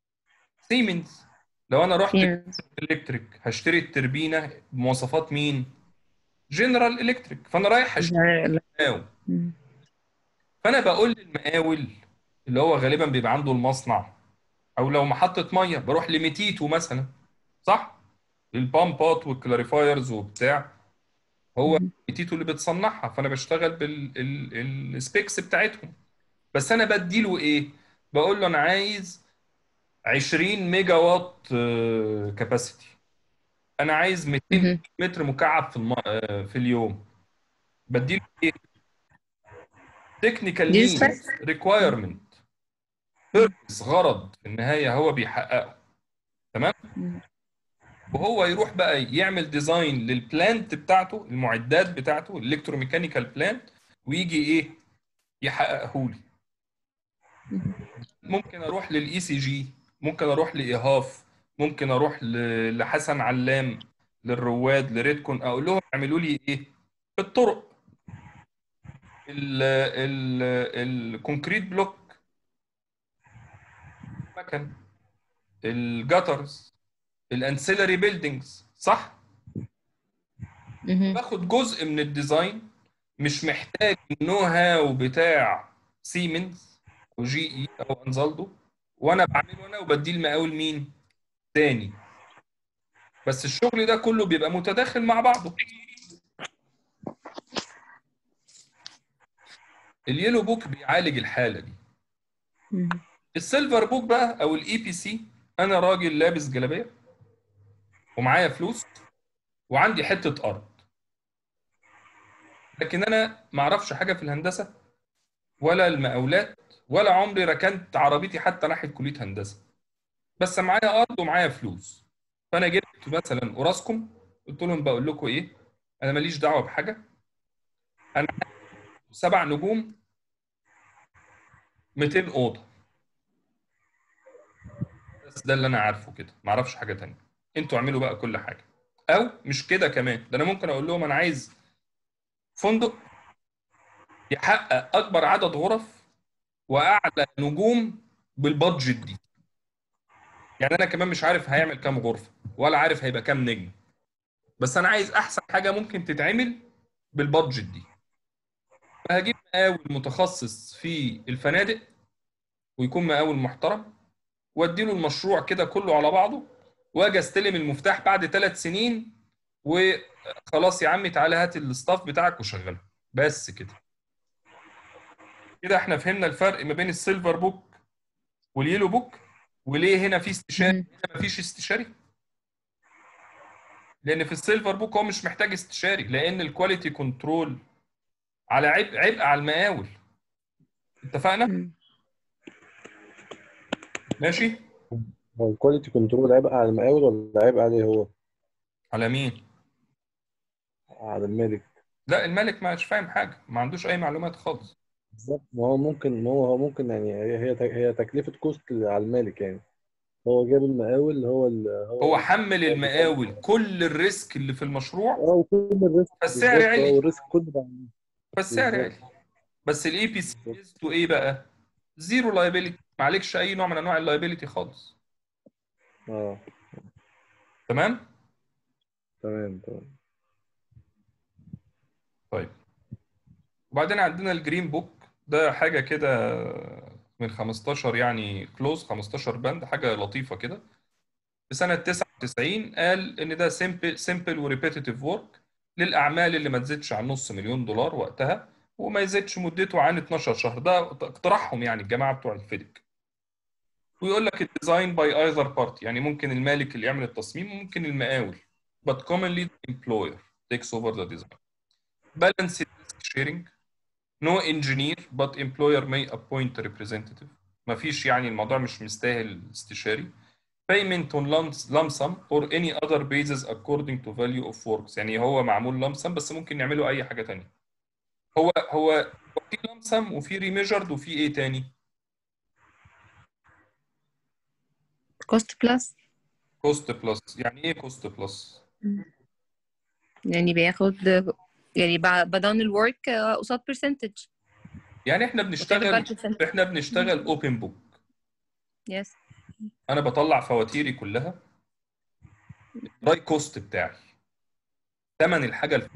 سيمنز لو انا رحت Siemens. الكتريك هشتري التربينة بمواصفات مين جنرال الكتريك فانا رايح اشتري هاو مم. فانا بقول للمقاول اللي هو غالبا بيبقى عنده المصنع او لو محطة مية بروح لميتيتو مثلا صح البامبات والكلاريفايرز وبتاع هو مم. ميتيتو اللي بتصنعها فانا بشتغل بالسبيكس بتاعتهم بس انا بديله ايه بقول له انا عايز 20 ميجا وات كاباسيتي انا عايز 200 مهم. متر مكعب في الم... آه، في اليوم بديله ايه تكنيكال دي نيدز spec. ريكوايرمنت بيربس غرض في النهايه هو بيحققه تمام مم. وهو يروح بقى يعمل ديزاين للبلانت بتاعته المعدات بتاعته الالكتروميكانيكال بلانت ويجي ايه يحققه لي مهم. ممكن اروح للاي سي جي ممكن اروح لايهاف ممكن اروح ل- لحسن علام للرواد لريدكون اقول لهم اعملوا لي ايه الطرق ال ال الكونكريت بلوك مكن الجاترز الانسيلري بيلدينجز صح مهم. باخد جزء من الديزاين مش محتاج النو هاو بتاع سيمنز او جي اي او انزالدو وانا بعمله انا وبديه المقاول مين تاني بس الشغل ده كله بيبقى متداخل مع بعضه اليلو بوك بيعالج الحالة دي مهم. السيلفر بوك بقى او الاي بي سي انا راجل لابس جلابيه ومعايا فلوس وعندي حته ارض لكن انا ما اعرفش حاجه في الهندسه ولا المقاولات ولا عمري ركنت عربيتي حتى ناحيه كليه هندسه بس معايا ارض ومعايا فلوس فانا جبت مثلا اوراسكوم قلت لهم بقول لكم ايه انا ماليش دعوه بحاجه انا سبع نجوم 200 اوضه بس ده اللي انا عارفه كده ما اعرفش حاجه تانية انتوا اعملوا بقى كل حاجه او مش كده كمان ده انا ممكن اقول لهم انا عايز فندق يحقق اكبر عدد غرف واعلى نجوم بالبادجت دي يعني انا كمان مش عارف هيعمل كام غرفه ولا عارف هيبقى كام نجم بس انا عايز احسن حاجه ممكن تتعمل بالبادجت دي فهجيب مقاول متخصص في الفنادق ويكون مقاول محترم واديله المشروع كده كله على بعضه واجي استلم المفتاح بعد ثلاث سنين وخلاص يا عمي تعالى هات الستاف بتاعك وشغله بس كده كده احنا فهمنا الفرق ما بين السيلفر بوك واليلو بوك وليه هنا في استشاري هنا مفيش استشاري لان في السيلفر بوك هو مش محتاج استشاري لان الكواليتي كنترول على عبء عبء على المقاول اتفقنا مم. ماشي هو الكواليتي كنترول عبء على المقاول ولا عبء عليه هو؟ على مين على المالك لا الملك مش فاهم حاجه ما عندوش اي معلومات خالص بالظبط ما هو ممكن ما هو هو ممكن يعني هي هي هي تكلفة كوست على المالك يعني هو جاب المقاول اللي هو ال- هو هو حمل المقاول كل الريسك اللي في المشروع اه وكل الريسك فالسعر بالظبط اه عالي والريسك كله بقى عليه. فالسعر بالظبط عالي بس الاي بي سي تو ايه بقى؟ زيرو لايبيليتي ما عليكش اي نوع من انواع اللايبيليتي خالص اه تمام؟ تمام تمام طيب وبعدين عندنا الجرين بوك ده حاجة كده من 15 يعني كلوز 15 بند حاجة لطيفة كده في سنة 99 قال إن ده سيمبل سيمبل وريبيتيتيف ورك للأعمال اللي ما تزيدش عن نص مليون دولار وقتها وما يزيدش مدته عن 12 شهر ده اقتراحهم يعني الجماعة بتوع الفيديك ويقول لك الديزاين باي ايذر بارتي يعني ممكن المالك اللي يعمل التصميم وممكن المقاول but commonly the employer takes over the design balanced risk sharing no engineer but employer may appoint a representative ما فيش يعني الموضوع مش مستاهل استشاري payment on lump lump sum or any other basis according to value of works يعني هو معمول lump sum بس ممكن نعمله اي حاجة تانية هو هو هو في lump sum وفي remeasured وفي ايه تاني كوست بلس cost plus يعني ايه cost plus يعني بياخد يعني ب- بدون الورك قصاد برسنتج يعني احنا بنشتغل percentage. احنا بنشتغل اوبن بوك يس انا بطلع فواتيري كلها الدراي كوست بتاعي ثمن الحاجه الف...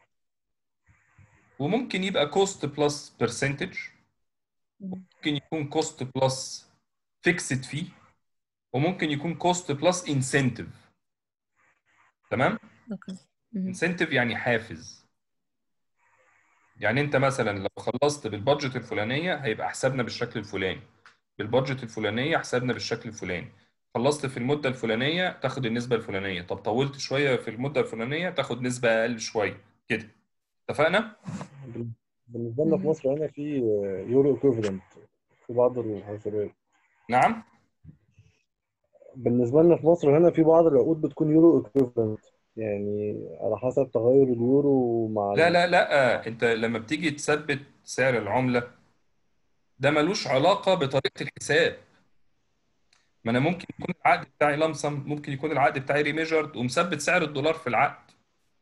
وممكن يبقى كوست بلس برسنتج ممكن يكون كوست بلس فيكسد فيه وممكن يكون كوست بلس انسنتيف تمام اوكي انسنتيف يعني حافز يعني انت مثلا لو خلصت بالبادجت الفلانيه هيبقى حسابنا بالشكل الفلاني بالبادجت الفلانيه حسابنا بالشكل الفلاني خلصت في المده الفلانيه تاخد النسبه الفلانيه طب طولت شويه في المده الفلانيه تاخد نسبه اقل شويه كده اتفقنا بالنسبه لنا في مصر هنا في يورو ايكوفالنت في بعض الحسابات نعم بالنسبه لنا في مصر هنا في بعض العقود بتكون يورو ايكوفالنت يعني على حسب تغير اليورو مع لا لا لا انت لما بتيجي تثبت سعر العمله ده ملوش علاقه بطريقه الحساب ما انا ممكن يكون العقد بتاعي لمسم ممكن يكون العقد بتاعي ريميجرد ومثبت سعر الدولار في العقد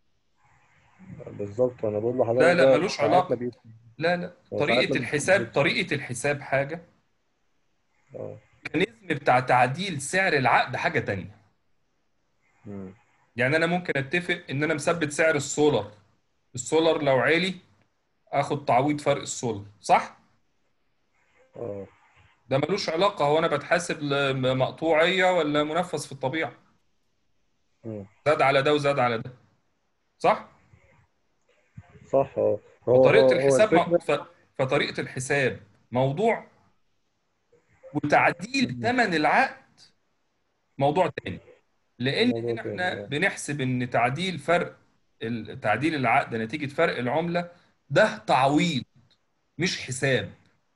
بالظبط انا بقول لحضرتك لا لا ده ملوش ساعات علاقه ما بي- لا لا هو طريقه ساعات ما الحساب بيتثبتش. طريقه الحساب حاجه اه الميكانيزم بتاع تعديل سعر العقد حاجه تانية مم. يعني انا ممكن اتفق ان انا مثبت سعر السولار السولار لو عالي اخد تعويض فرق السولار صح اه ده ملوش علاقه هو انا بتحاسب ل- مقطوعيه ولا منفذ في الطبيعه مم. زاد على ده وزاد على ده صح صح اه هو فطريقه هو هو الحساب م- الفكره ف- فطريقه الحساب موضوع وتعديل ثمن العقد موضوع تاني لان موضوع هنا تاني احنا اه بنحسب ان تعديل فرق ال- تعديل العقد نتيجه فرق العمله ده تعويض مش حساب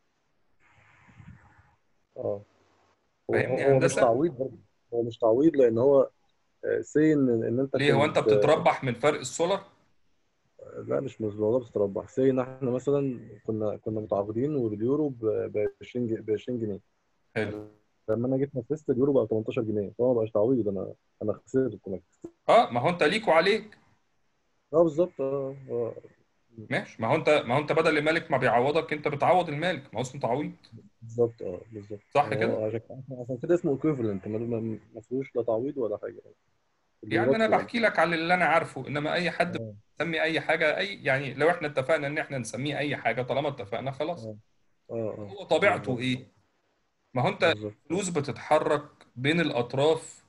اه هو فاهمني يا هو مش هندسه تعويض برضه هو مش تعويض لان هو سي ان ان انت ليه هو انت كنت بتتربح من فرق السولار لا مش مش موضوع بتتربح سي ان احنا مثلا كنا كنا متعاقدين واليورو ب 20 ب 20 جنيه حلو لما انا جيت نفذت اليورو بقى 18 جنيه فهو ما بقاش تعويض انا انا خسرت انا خسرت اه ما هو انت ليك وعليك اه بالظبط اه اه ماشي ما هو انت ما هو انت بدل المالك ما بيعوضك انت بتعوض المالك ما هو اسمه تعويض بالظبط اه بالظبط صح هو كده عشان عشان كده اسمه ايكويفالنت ما ما فيهوش لا تعويض ولا حاجه يعني انا بالظبط يعني بحكي لك على اللي انا عارفه انما اي حد اه يسمي اي حاجه اي يعني لو احنا اتفقنا ان احنا نسميه اي حاجه طالما اتفقنا خلاص اه اه اه هو طبيعته بالظبط ايه ما هو انت بالظبط الفلوس بتتحرك بين الاطراف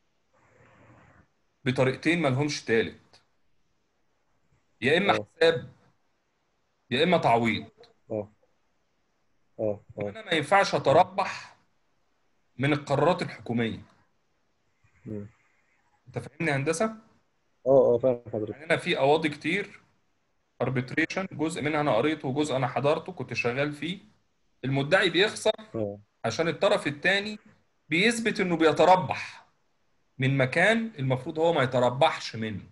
بطريقتين ما لهمش تالت يا اما اه حساب يا اما تعويض اه اه اه انا ما ينفعش اتربح من القرارات الحكوميه مم. انت فاهمني يا هندسه اه اه فاهم حضرتك يعني انا في قواضي كتير اربيتريشن جزء منها انا قريته وجزء انا حضرته كنت شغال فيه المدعي بيخسر اه عشان الطرف الثاني بيثبت انه بيتربح من مكان المفروض هو ما يتربحش منه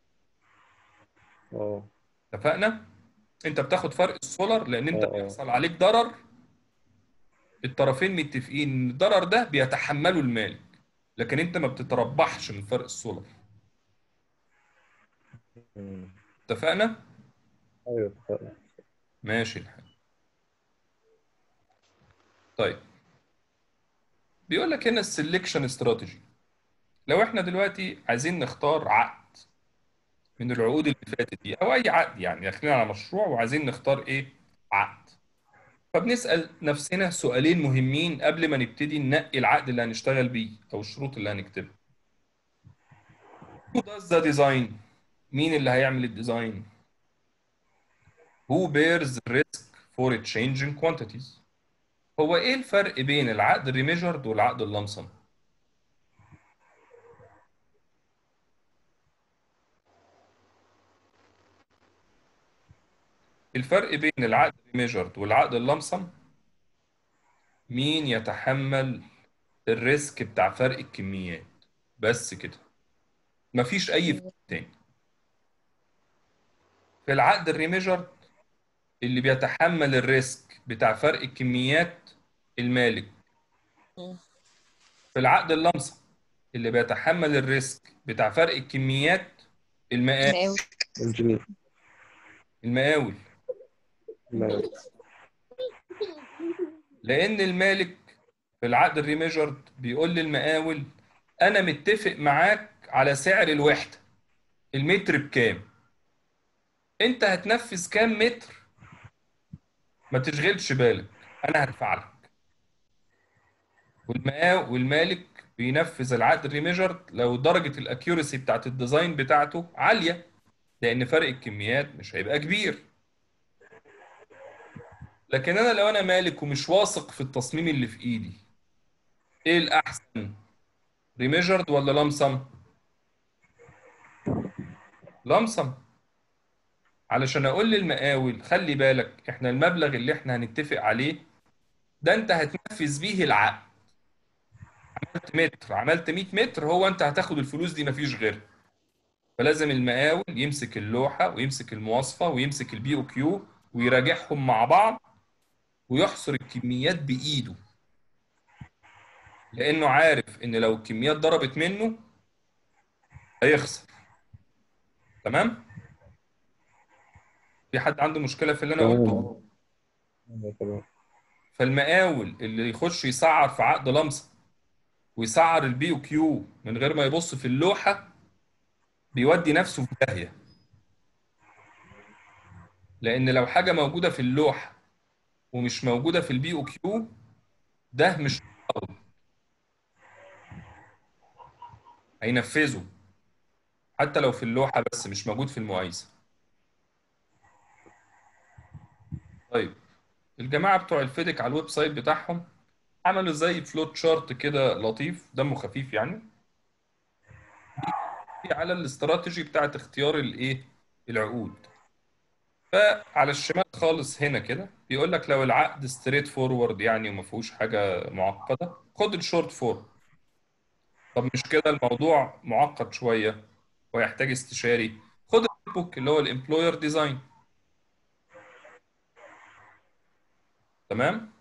اه اتفقنا انت بتاخد فرق السولار لان انت اه اه بيحصل عليك ضرر الطرفين متفقين ان الضرر ده بيتحمله المالك لكن انت ما بتتربحش من فرق السولر مم. اتفقنا ايوه اتفقنا ماشي الحال طيب بيقول لك هنا السلكشن استراتيجي لو احنا دلوقتي عايزين نختار عقد من العقود اللي فاتت دي او اي عقد يعني داخلين على مشروع وعايزين نختار ايه عقد فبنسأل نفسنا سؤالين مهمين قبل ما نبتدي ننقي العقد اللي هنشتغل بيه او الشروط اللي هنكتبها Who does the design مين اللي هيعمل الديزاين Who bears the risk for changing quantities هو ايه الفرق بين العقد الريميجرد والعقد اللمسم الفرق بين العقد الريميجرد والعقد اللمسم مين يتحمل الريسك بتاع فرق الكميات بس كده مفيش اي فرق تاني في العقد الريميجرد اللي بيتحمل الريسك بتاع فرق الكميات المالك في العقد اللمسم اللي بيتحمل الريسك بتاع فرق الكميات المقاول انجينير المقاول لا لان المالك في العقد الريميجرد بيقول للمقاول انا متفق معاك على سعر الوحده المتر بكام انت هتنفذ كام متر ما تشغلش بالك انا هدفع لك والمقاول والمالك بينفذ العقد الريميجرد لو درجه الاكيورسي بتاعت الديزاين بتاعته عاليه لان فرق الكميات مش هيبقى كبير لكن انا لو انا مالك ومش واثق في التصميم اللي في ايدي ايه الاحسن ريميجرد ولا لمسم لمسم علشان اقول للمقاول خلي بالك احنا المبلغ اللي احنا هنتفق عليه ده انت هتنفذ بيه العقد عملت متر عملت 100 متر هو انت هتاخد الفلوس دي مفيش غيرها فلازم المقاول يمسك اللوحة ويمسك المواصفة ويمسك البي او كيو ويراجعهم مع بعض ويحصر الكميات بإيده لأنه عارف إن لو الكميات ضربت منه هيخسر تمام؟ في حد عنده مشكلة في اللي أنا قلته؟ تمام تمام فالمقاول اللي يخش يسعر في عقد لمسة ويسعر البي او كيو من غير ما يبص في اللوحة بيودي نفسه في داهية لأن لو حاجة موجودة في اللوحة ومش موجودة في البي او كيو ده مش قوي. هينفذه حتى لو في اللوحة بس مش موجود في المقايسة طيب الجماعة بتوع الفيديك على الويب سايت بتاعهم عملوا زي فلوت شارت كده لطيف دمه خفيف يعني بيحكي على الاستراتيجي بتاعت اختيار الايه العقود فعلى الشمال خالص هنا كده بيقول لك لو العقد ستريت فورورد يعني وما فيهوش حاجة معقدة خد الشورت فورم طب مش كده الموضوع معقد شوية ويحتاج استشاري خد البوك اللي هو الامبلوير ديزاين تمام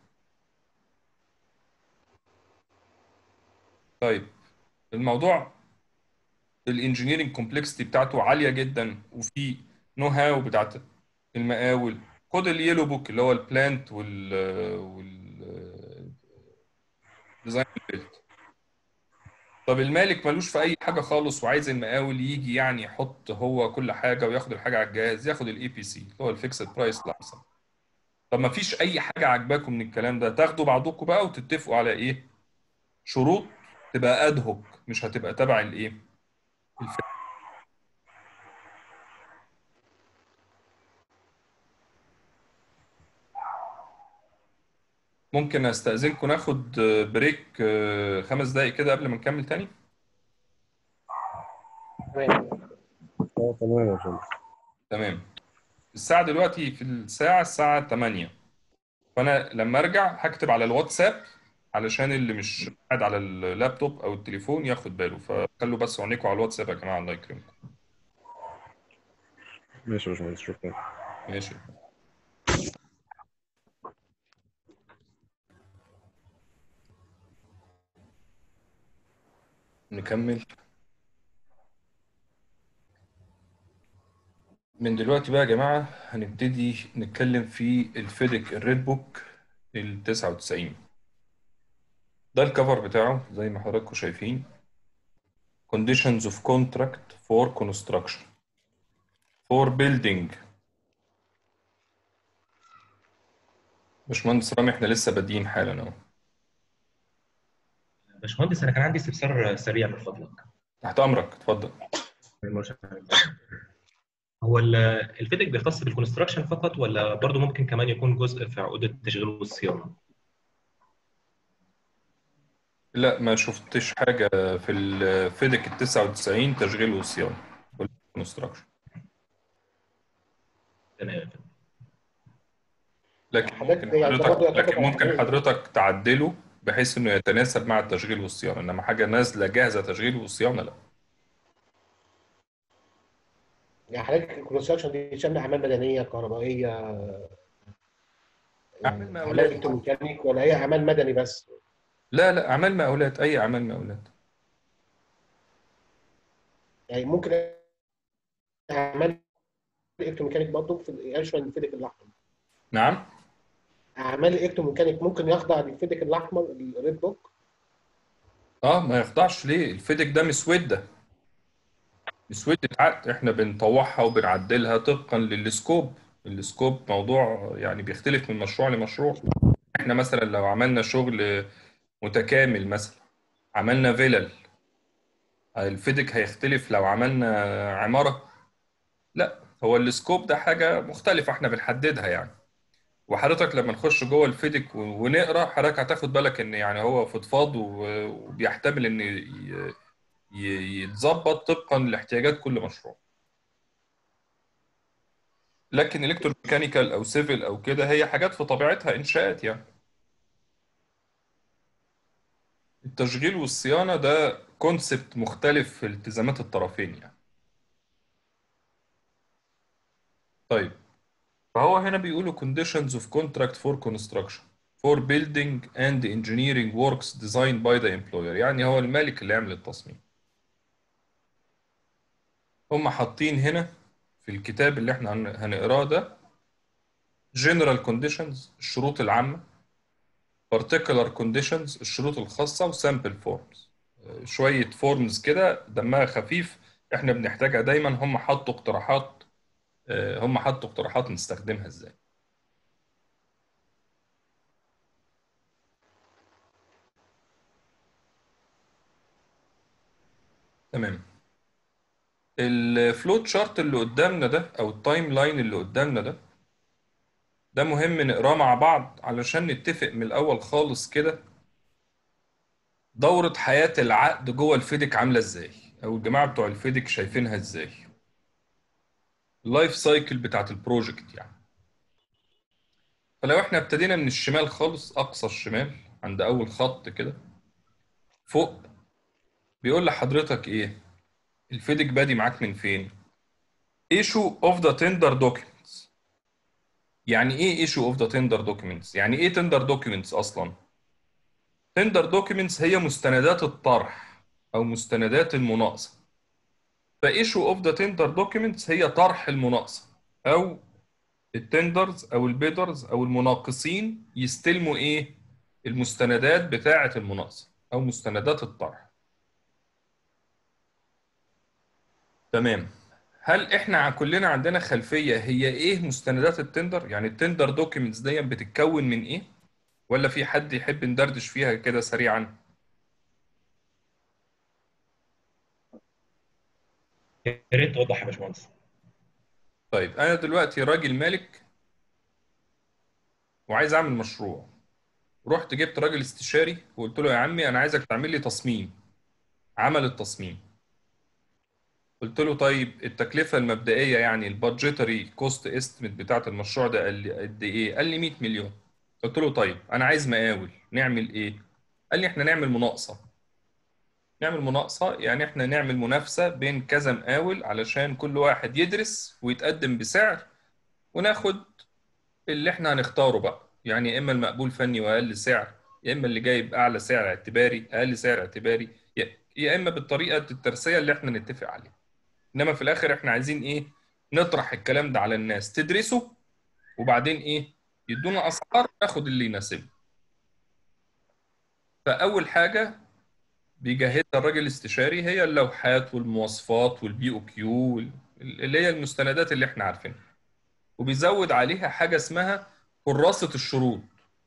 طيب الموضوع الانجينيرنج كومبلكسيتي بتاعته عاليه جدا وفي نو هاو بتاعت المقاول خد اليلو بوك اللي هو البلانت وال وال ديزاين بيلت طب المالك ملوش في اي حاجه خالص وعايز المقاول يجي يعني يحط هو كل حاجه وياخد الحاجه على الجهاز ياخد الاي بي سي اللي هو الفيكسد برايس لحظه طب ما فيش اي حاجه عاجباكم من الكلام ده تاخدوا بعضكم بقى وتتفقوا على ايه شروط تبقى اد هوك مش هتبقى تبع الايه الف... ممكن استأذنكم ناخد بريك خمس دقايق كده قبل ما نكمل تاني اه تمام يا باشمهندس تمام الساعة دلوقتي في الساعة الساعة 8 فأنا لما أرجع هكتب على الواتساب علشان اللي مش قاعد على اللابتوب أو التليفون ياخد باله فخلوا بس عينيكم على الواتساب يا جماعة الله يكرمكم ماشي يا باشمهندس شكرا ماشي نكمل من دلوقتي بقى يا جماعة هنبتدي نتكلم في الفيديك الريد بوك ال 99 ده الكفر بتاعه زي ما حضراتكم شايفين conditions of contract for construction for building باشمهندس رامي احنا لسه بادئين حالا اهو باشمهندس انا كان عندي استفسار سريع من فضلك تحت امرك اتفضل هو ال- الفيديك بيختص بالكونستراكشن فقط ولا برضه ممكن كمان يكون جزء في عقود التشغيل والصيانه؟ لا ما شفتش حاجة في الفيديك ال 99 تشغيل وصيانة والكونستراكشن تمام لكن حضرتك ممكن يعني ده حضرتك برضه يعتبر لكن ممكن عقود. حضرتك تعدله بحيث انه يتناسب مع التشغيل والصيانة انما حاجة نازلة جاهزة تشغيل وصيانة لا يعني حضرتك الكونستراكشن دي شامله اعمال مدنيه كهربائيه أعمال اعمال مقاولات الكتروميكانيك ولا هي اعمال مدني بس؟ لا لا أعمال مقاولات أي أعمال مقاولات يعني ممكن اعمال الالكتروميكانيك برضه في يشمل الفيديك الاحمر نعم اعمال الالكتروميكانيك ممكن يخضع للفيديك الاحمر الريد بوك اه ما يخضعش ليه الفيديك ده مسودة مسودة عقد احنا بنطوعها وبنعدلها طبقا للسكوب السكوب موضوع يعني بيختلف من مشروع لمشروع احنا مثلا لو عملنا شغل متكامل مثلا عملنا فيلل الفيديك هيختلف لو عملنا عمارة لا هو السكوب ده حاجة مختلفة احنا بنحددها يعني وحضرتك لما نخش جوه الفيديك و- ونقرا حضرتك هتاخد بالك ان يعني هو فضفاض و- وبيحتمل ان ي- ي- يتظبط طبقا لاحتياجات كل مشروع لكن الكتروميكانيكال او سيفل او كده هي حاجات في طبيعتها انشاءات يعني التشغيل والصيانه ده كونسبت مختلف في التزامات الطرفين يعني طيب فهو هنا بيقولوا conditions of contract for construction for building and engineering works designed by the employer يعني هو المالك اللي يعمل التصميم هم حاطين هنا في الكتاب اللي احنا هن- هنقراه ده general conditions الشروط العامة particular conditions الشروط الخاصة وsample forms آه، شوية forms كده دمها خفيف احنا بنحتاجها دايما هم حطوا اقتراحات آه، هم حطوا اقتراحات نستخدمها ازاي تمام الفلوت شارت اللي قدامنا ده او التايم لاين اللي قدامنا ده ده مهم نقراه مع بعض علشان نتفق من الاول خالص كده دورة حياة العقد جوه الفيديك عاملة ازاي او الجماعة بتوع الفيديك شايفينها ازاي اللايف سايكل بتاعت البروجكت يعني فلو احنا ابتدينا من الشمال خالص اقصى الشمال عند اول خط كده فوق بيقول لحضرتك ايه الفيديك بادي معاك من فين issue of the tender documents يعني ايه issue of the tender documents يعني ايه tender documents اصلا tender documents هي مستندات الطرح او مستندات المناقصه ف issue of the tender documents هي طرح المناقصه او التندرز او البيدرز او المناقصين يستلموا ايه المستندات بتاعه المناقصه او مستندات الطرح تمام هل احنا كلنا عندنا خلفيه هي ايه مستندات التندر يعني التندر دوكيومنتس دي بتتكون من ايه ولا في حد يحب ندردش فيها كده سريعا يا ريت توضح يا باشمهندس طيب انا دلوقتي راجل مالك وعايز اعمل مشروع رحت جبت راجل استشاري وقلت له يا عمي انا عايزك تعمل لي تصميم عمل التصميم قلت له طيب التكلفة المبدئية يعني البادجيتري كوست استيميت بتاعت المشروع ده قال لي قد ايه؟ قال لي 100 مليون قلت له طيب انا عايز مقاول نعمل ايه؟ قال لي احنا نعمل مناقصة نعمل مناقصة يعني احنا نعمل منافسة بين كذا مقاول علشان كل واحد يدرس ويتقدم بسعر وناخد اللي احنا هنختاره بقى يعني يا اما المقبول فني واقل سعر يا اما اللي جايب اعلى سعر اعتباري اقل سعر اعتباري يا يا اما بالطريقه الترسيه اللي احنا نتفق عليها انما في الاخر احنا عايزين ايه نطرح الكلام ده على الناس تدرسه وبعدين ايه يدونا اسعار ناخد اللي يناسبنا فاول حاجه بيجهزها الراجل الاستشاري هي اللوحات والمواصفات والبي او كيو اللي هي المستندات اللي احنا عارفينها وبيزود عليها حاجه اسمها كراسه الشروط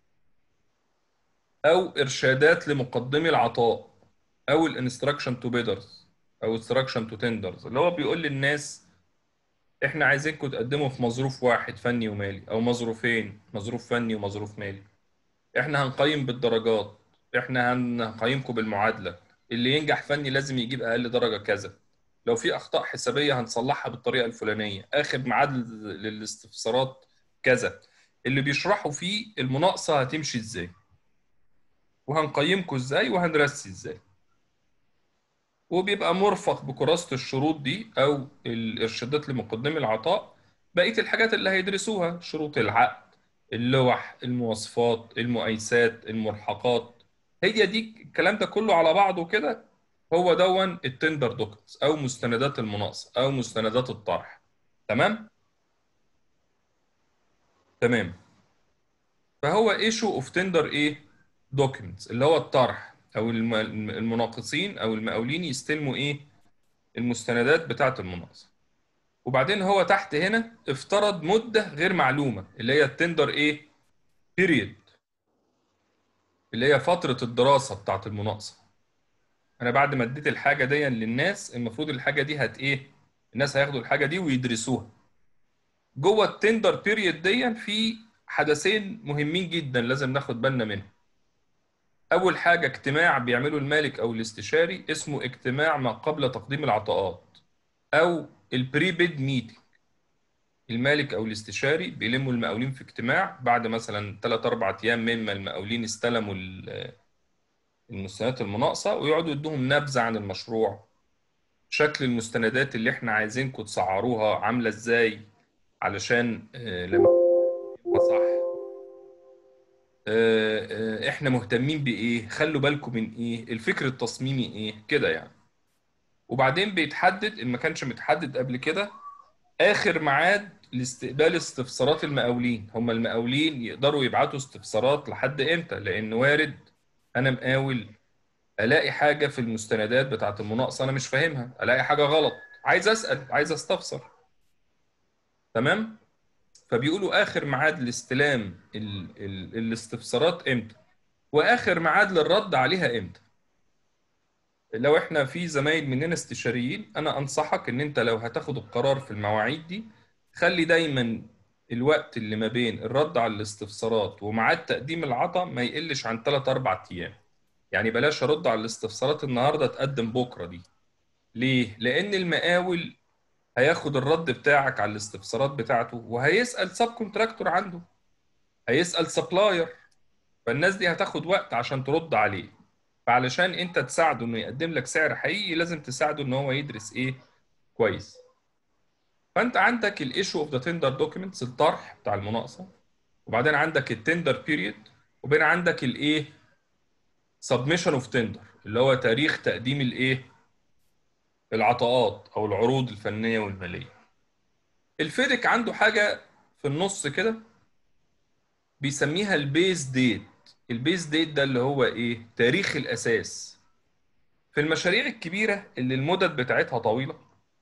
او ارشادات لمقدمي العطاء او الانستراكشن تو بيدرز او انستراكشن تو تندرز اللي هو بيقول للناس احنا عايزينكم تقدموا في مظروف واحد فني ومالي او مظروفين مظروف فني ومظروف مالي احنا هنقيم بالدرجات احنا هنقيمكم بالمعادله اللي ينجح فني لازم يجيب اقل درجه كذا لو في اخطاء حسابيه هنصلحها بالطريقه الفلانيه اخر ميعاد للاستفسارات كذا اللي بيشرحوا فيه المناقصه هتمشي ازاي وهنقيمكم ازاي وهنرسي ازاي وبيبقى مرفق بكراسة الشروط دي أو الإرشادات لمقدمي العطاء بقية الحاجات اللي هيدرسوها شروط العقد اللوح المواصفات المقايسات الملحقات هي دي الكلام ده كله على بعضه كده هو دون التندر دوكتس أو مستندات المناقصة أو مستندات الطرح تمام؟ تمام فهو ايشو اوف تندر ايه؟ دوكيومنتس اللي هو الطرح او الم- المناقصين او المقاولين يستلموا ايه المستندات بتاعه المناقصه وبعدين هو تحت هنا افترض مده غير معلومه اللي هي التندر ايه بيريد اللي هي فتره الدراسه بتاعه المناقصه انا بعد ما اديت الحاجه دي للناس المفروض الحاجه دي هت ايه الناس هياخدوا الحاجه دي ويدرسوها جوه التندر بيريد دي في حدثين مهمين جدا لازم ناخد بالنا منهم أول حاجة اجتماع بيعمله المالك أو الاستشاري اسمه اجتماع ما قبل تقديم العطاءات أو البري بيد ميتنج المالك أو الاستشاري بيلموا المقاولين في اجتماع بعد مثلا 3 4 أيام مما المقاولين استلموا ال- المستندات المناقصة ويقعدوا يدوهم نبذة عن المشروع شكل المستندات اللي احنا عايزينكم تصعروها عاملة ازاي علشان آه، لما يبقى صح آه، آه، احنا مهتمين بايه خلوا بالكم من ايه الفكر التصميمي ايه كده يعني وبعدين بيتحدد ان ما كانش متحدد قبل كده اخر ميعاد لاستقبال استفسارات المقاولين هم المقاولين يقدروا يبعتوا استفسارات لحد امتى لان وارد انا مقاول الاقي حاجه في المستندات بتاعه المناقصه انا مش فاهمها الاقي حاجه غلط عايز اسال عايز استفسر تمام فبيقولوا اخر ميعاد لاستلام ال ال الاستفسارات امتى واخر ميعاد للرد عليها امتى لو احنا في زمايل مننا استشاريين انا انصحك ان انت لو هتاخد القرار في المواعيد دي خلي دايما الوقت اللي ما بين الرد على الاستفسارات وميعاد تقديم العطا ما يقلش عن 3 4 ايام يعني بلاش ارد على الاستفسارات النهارده تقدم بكره دي ليه لان المقاول هياخد الرد بتاعك على الاستفسارات بتاعته وهيسأل سب كونتراكتور عنده هيسأل سبلاير فالناس دي هتاخد وقت عشان ترد عليه فعلشان انت تساعده انه يقدم لك سعر حقيقي لازم تساعده ان هو يدرس ايه كويس فانت عندك الايشو اوف ذا تندر دوكيومنتس الطرح بتاع المناقصه وبعدين عندك التندر بيريد وبين عندك الايه سبمشن اوف تندر اللي هو تاريخ تقديم الايه العطاءات او العروض الفنيه والماليه الفيدك عنده حاجه في النص كده بيسميها البيز ديت البيز ديت ده اللي هو ايه تاريخ الاساس في المشاريع الكبيره اللي المدد بتاعتها طويله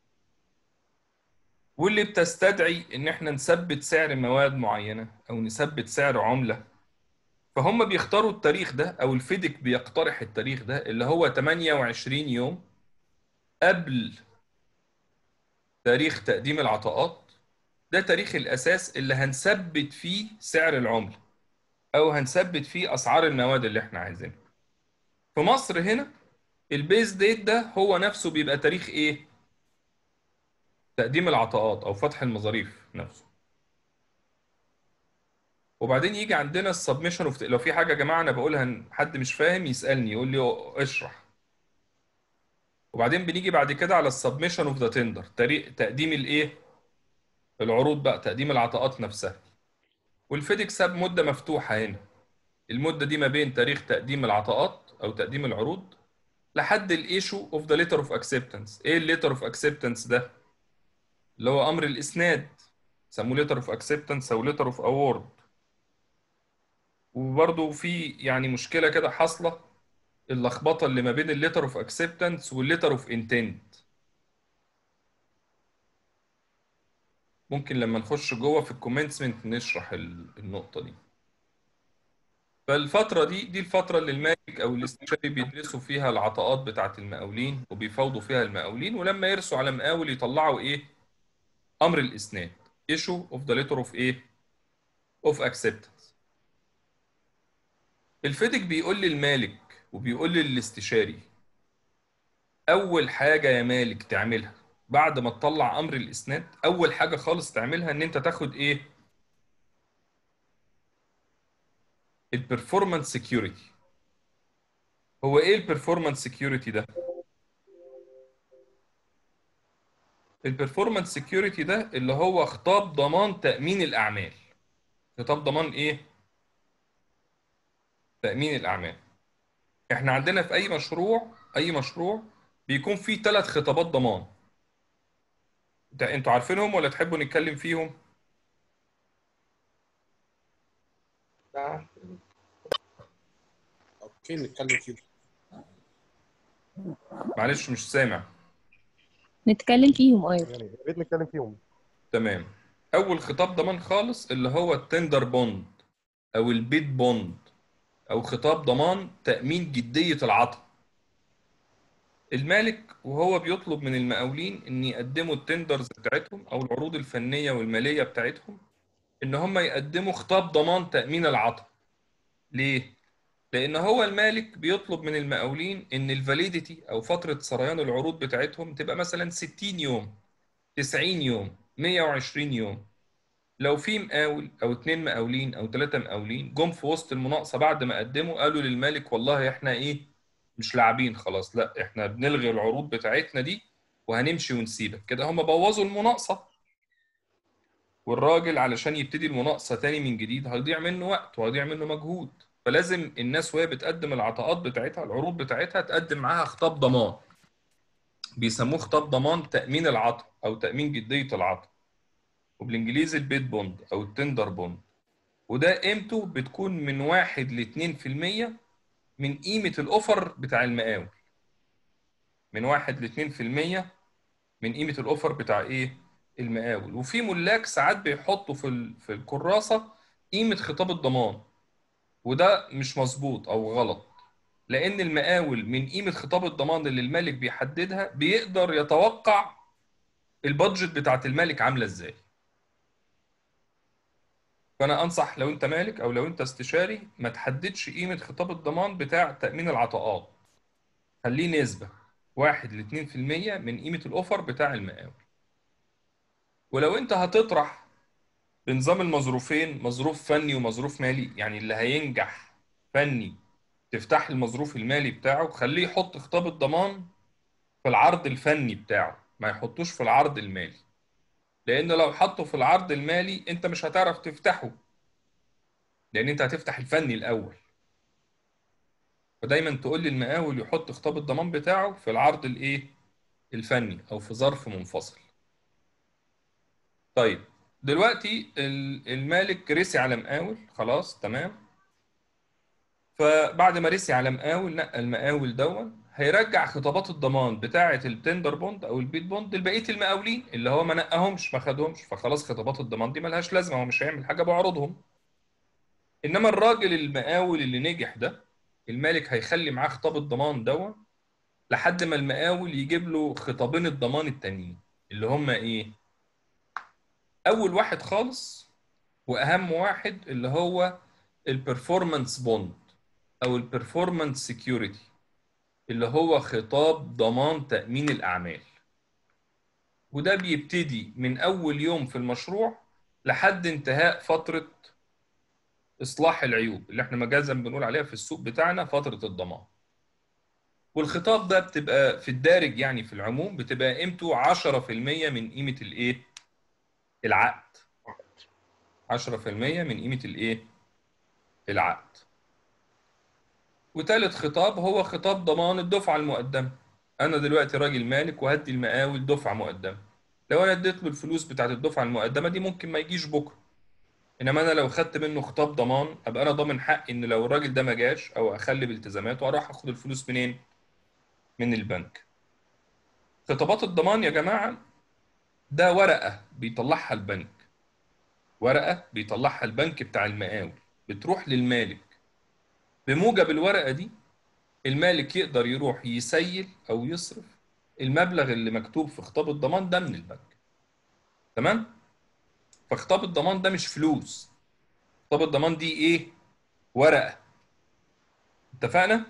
واللي بتستدعي ان احنا نثبت سعر مواد معينه او نثبت سعر عمله فهم بيختاروا التاريخ ده او الفيدك بيقترح التاريخ ده اللي هو 28 يوم قبل تاريخ تقديم العطاءات ده تاريخ الأساس اللي هنثبت فيه سعر العملة أو هنثبت فيه أسعار المواد اللي احنا عايزينها في مصر هنا البيز ديت ده هو نفسه بيبقى تاريخ إيه؟ تقديم العطاءات أو فتح المظاريف نفسه وبعدين يجي عندنا السبمشن اوف لو في حاجة يا جماعة أنا بقولها إن حد مش فاهم يسألني يقول لي اشرح وبعدين بنيجي بعد كده على السبمشن اوف ذا تندر تقديم الايه العروض بقى تقديم العطاءات نفسها والفيدك ساب مده مفتوحه هنا المده دي ما بين تاريخ تقديم العطاءات او تقديم العروض لحد الايشو اوف ذا ليتر اوف اكسبتنس ايه الليتر اوف اكسبتنس ده اللي هو امر الاسناد سموه ليتر اوف اكسبتنس او ليتر اوف اوورد وبرضه في يعني مشكله كده حاصله اللخبطه اللي ما بين الليتر اوف اكسبتنس والليتر اوف انتنت ممكن لما نخش جوه في الكومنسمنت نشرح ال- النقطه دي فالفتره دي دي الفتره اللي المالك او الاستشاري بيدرسوا فيها العطاءات بتاعه المقاولين وبيفاوضوا فيها المقاولين ولما يرسوا على مقاول يطلعوا ايه امر الاسناد issue of the letter of ايه of acceptance الفيدك بيقول للمالك وبيقول للاستشاري اول حاجه يا مالك تعملها بعد ما تطلع امر الاسناد اول حاجه خالص تعملها ان انت تاخد ايه البرفورمانس سكيورتي هو ايه البرفورمانس سكيورتي ده البرفورمانس سكيورتي ده اللي هو خطاب ضمان تأمين الأعمال خطاب ضمان إيه؟ تأمين الأعمال إحنا عندنا في أي مشروع أي مشروع بيكون فيه ثلاث خطابات ضمان ده أنتوا عارفينهم ولا تحبوا نتكلم فيهم؟ اوكي نتكلم فيه معلش مش سامع نتكلم فيهم ايوه يعني يا ريت نتكلم فيهم تمام أول خطاب ضمان خالص اللي هو التندر بوند أو البيد بوند أو خطاب ضمان تأمين جدية العطاء المالك وهو بيطلب من المقاولين ان يقدموا التندرز بتاعتهم او العروض الفنيه والماليه بتاعتهم ان هم يقدموا خطاب ضمان تامين العطاء ليه لان هو المالك بيطلب من المقاولين ان الفاليديتي او فتره سريان العروض بتاعتهم تبقى مثلا 60 يوم 90 يوم 120 يوم لو في مقاول او اتنين مقاولين او ثلاثه مقاولين جم في وسط المناقصه بعد ما قدموا قالوا للمالك والله احنا ايه مش لاعبين خلاص لا احنا بنلغي العروض بتاعتنا دي وهنمشي ونسيبك كده هم بوظوا المناقصه والراجل علشان يبتدي المناقصه تاني من جديد هيضيع منه وقت وهيضيع منه مجهود فلازم الناس وهي بتقدم العطاءات بتاعتها العروض بتاعتها تقدم معاها خطاب ضمان بيسموه خطاب ضمان تأمين العطاء أو تأمين جدية العطاء وبالإنجليزي البيت بوند أو التندر بوند وده قيمته بتكون من واحد لاتنين في المية من قيمة الأوفر بتاع المقاول من واحد لاتنين في المية من قيمة الأوفر بتاع إيه المقاول وفي ملاك ساعات بيحطوا في ال- في الكراسة قيمة خطاب الضمان وده مش مظبوط أو غلط لأن المقاول من قيمة خطاب الضمان اللي المالك بيحددها بيقدر يتوقع البادجت بتاعت المالك عاملة إزاي فأنا أنصح لو أنت مالك أو لو أنت استشاري ما تحددش قيمة خطاب الضمان بتاع تأمين العطاءات خليه نسبة واحد لاتنين في المية من قيمة الأوفر بتاع المقاول ولو أنت هتطرح بنظام المظروفين مظروف فني ومظروف مالي يعني اللي هينجح فني تفتح المظروف المالي بتاعه خليه يحط خطاب الضمان في العرض الفني بتاعه ما يحطوش في العرض المالي لان لو حطه في العرض المالي انت مش هتعرف تفتحه لان انت هتفتح الفني الاول فدايما تقول للمقاول يحط خطاب الضمان بتاعه في العرض الايه الفني او في ظرف منفصل طيب دلوقتي ال- المالك رسي على مقاول خلاص تمام فبعد ما رسي على مقاول نقى المقاول دون هيرجع خطابات الضمان بتاعة التندر بوند او البيت بوند لبقية المقاولين اللي هو ما نقاهمش ما خدهمش فخلاص خطابات الضمان دي ملهاش لازمة هو مش هيعمل حاجة بعروضهم انما الراجل المقاول اللي نجح ده المالك هيخلي معاه خطاب الضمان دون لحد ما المقاول يجيب له خطابين الضمان التانيين اللي هم ايه اول واحد خالص واهم واحد اللي هو البرفورمانس بوند او البرفورمانس سكيورتي اللي هو خطاب ضمان تأمين الأعمال وده بيبتدي من أول يوم في المشروع لحد انتهاء فترة إصلاح العيوب اللي احنا مجازا بنقول عليها في السوق بتاعنا فترة الضمان والخطاب ده بتبقى في الدارج يعني في العموم بتبقى قيمته 10% من قيمة الإيه؟ العقد 10% من قيمة الإيه؟ العقد وتالت خطاب هو خطاب ضمان الدفعة المقدمة أنا دلوقتي راجل مالك وهدي المقاول دفعة مقدمة لو أنا اديت له الفلوس بتاعت الدفعة المقدمة دي ممكن ما يجيش بكرة إنما أنا لو خدت منه خطاب ضمان أبقى أنا ضامن حق إن لو الراجل ده ما جاش أو أخلي بالتزاماته أروح أخد الفلوس منين؟ من البنك خطابات الضمان يا جماعة ده ورقة بيطلعها البنك ورقة بيطلعها البنك بتاع المقاول بتروح للمالك بموجب الورقة دي المالك يقدر يروح يسيل أو يصرف المبلغ اللي مكتوب في خطاب الضمان ده من البنك تمام؟ فخطاب الضمان ده مش فلوس خطاب الضمان دي إيه؟ ورقة اتفقنا؟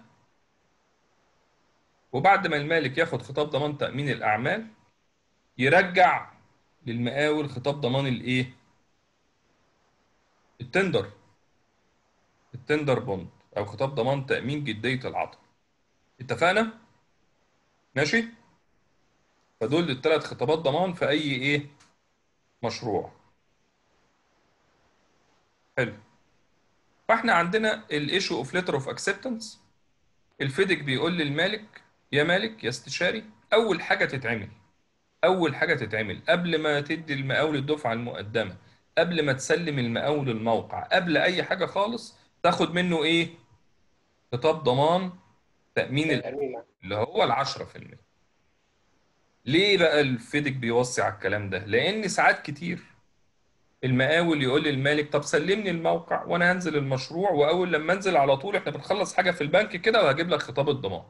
وبعد ما المالك ياخد خطاب ضمان تأمين الأعمال يرجع للمقاول خطاب ضمان الإيه؟ التندر التندر بوند او خطاب ضمان تامين جديه العطاء اتفقنا ماشي فدول الثلاث خطابات ضمان في اي ايه مشروع حلو فاحنا عندنا الايشو اوف ليتر اوف اكسبتنس الفيدك بيقول للمالك يا مالك يا استشاري اول حاجه تتعمل اول حاجه تتعمل قبل ما تدي المقاول الدفعه المقدمه قبل ما تسلم المقاول الموقع قبل اي حاجه خالص تاخد منه ايه خطاب ضمان تامين ال- اللي هو ال 10% ليه بقى الفيدك بيوصي على الكلام ده لان ساعات كتير المقاول يقول للمالك طب سلمني الموقع وانا هنزل المشروع واول لما انزل على طول احنا بنخلص حاجه في البنك كده وهجيب لك خطاب الضمان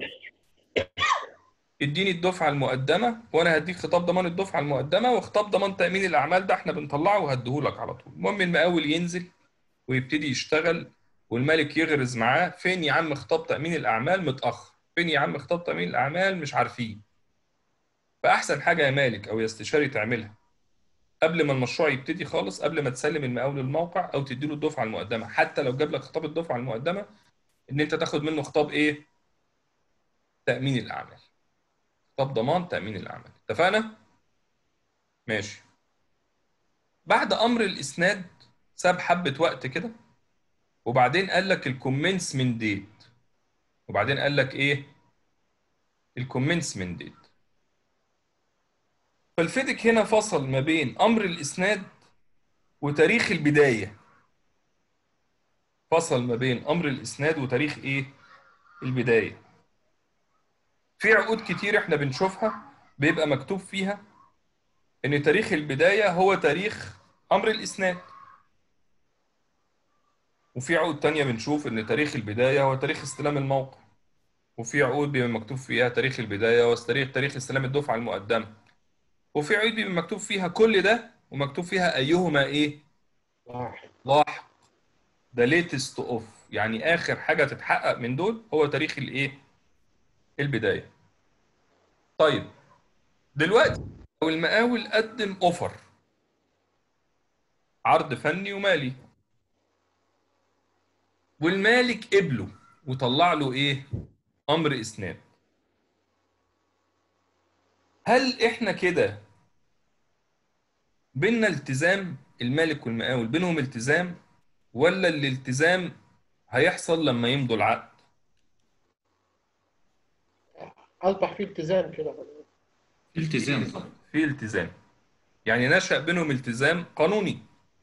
اديني الدفعه المقدمه وانا هديك خطاب ضمان الدفعه المقدمه وخطاب ضمان تامين الاعمال ده احنا بنطلعه وهديهولك على طول المهم المقاول ينزل ويبتدي يشتغل والمالك يغرز معاه فين يا عم خطاب تامين الاعمال متاخر فين يا عم خطاب تامين الاعمال مش عارفين فاحسن حاجه يا مالك او يا استشاري تعملها قبل ما المشروع يبتدي خالص قبل ما تسلم المقاول الموقع او تديله الدفعه المقدمه حتى لو جاب لك خطاب الدفعه المقدمه ان انت تاخد منه خطاب ايه تامين الاعمال خطاب ضمان تامين الاعمال اتفقنا ماشي بعد امر الاسناد ساب حبه وقت كده وبعدين قال لك الكومنسمنت ديت وبعدين قال لك ايه الكومنسمنت ديت فالفيدك هنا فصل ما بين امر الاسناد وتاريخ البدايه فصل ما بين امر الاسناد وتاريخ ايه البدايه في عقود كتير احنا بنشوفها بيبقى مكتوب فيها ان تاريخ البدايه هو تاريخ امر الاسناد وفي عقود تانية بنشوف ان تاريخ البدايه هو تاريخ استلام الموقع وفي عقود بيبقى مكتوب فيها تاريخ البدايه هو تاريخ تاريخ استلام الدفعه المقدمه وفي عقود بيبقى مكتوب فيها كل ده ومكتوب فيها ايهما ايه واحد لاحق ده ليتست اوف يعني اخر حاجه تتحقق من دول هو تاريخ الايه البدايه طيب دلوقتي لو المقاول قدم اوفر عرض فني ومالي والمالك قبله وطلع له ايه امر اسناد هل احنا كده بينا التزام المالك والمقاول بينهم التزام ولا الالتزام هيحصل لما يمضوا العقد اصبح في التزام كده التزام طبعا في التزام يعني نشأ بينهم التزام قانوني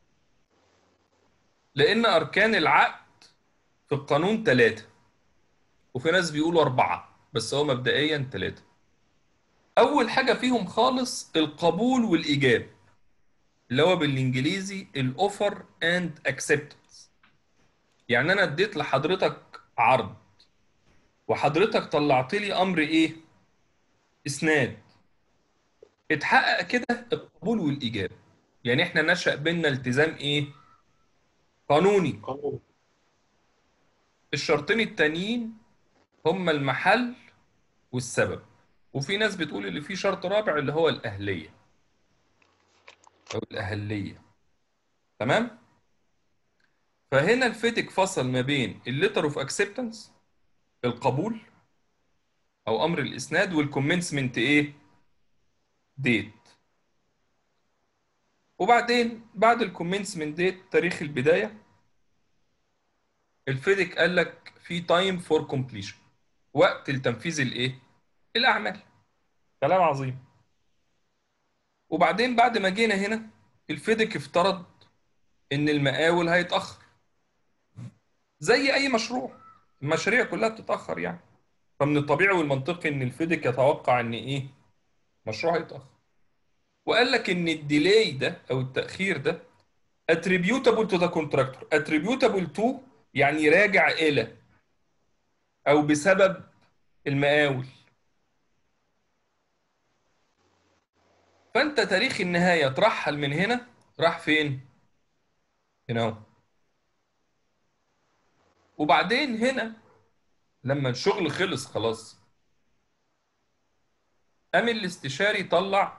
لأن أركان العقد في القانون ثلاثة وفي ناس بيقولوا أربعة بس هو مبدئيا ثلاثة أول حاجة فيهم خالص القبول والإيجاب اللي هو بالإنجليزي الأوفر أند أكسبتنس يعني أنا اديت لحضرتك عرض وحضرتك طلعت لي أمر إيه؟ إسناد اتحقق كده القبول والإيجاب يعني إحنا نشأ بينا التزام إيه؟ قانوني قانون الشرطين التانيين هما المحل والسبب وفي ناس بتقول اللي فيه شرط رابع اللي هو الأهلية أو الأهلية تمام؟ فهنا الفيتك فصل ما بين الليتر اوف اكسبتنس القبول او امر الاسناد والكومنسمنت ايه ديت وبعدين بعد الكومنسمنت ديت تاريخ البدايه الفيدك قال لك في تايم فور كومبليشن وقت لتنفيذ الايه الاعمال كلام عظيم وبعدين بعد ما جينا هنا الفيدك افترض ان المقاول هيتاخر زي اي مشروع المشاريع كلها بتتاخر يعني فمن الطبيعي والمنطقي ان الفيدك يتوقع ان ايه مشروع هيتاخر وقال لك ان الديلي ده او التاخير ده attributable to the contractor attributable to يعني راجع الى او بسبب المقاول فانت تاريخ النهايه ترحل من هنا راح فين هنا اهو وبعدين هنا لما الشغل خلص خلاص قام الاستشاري طلع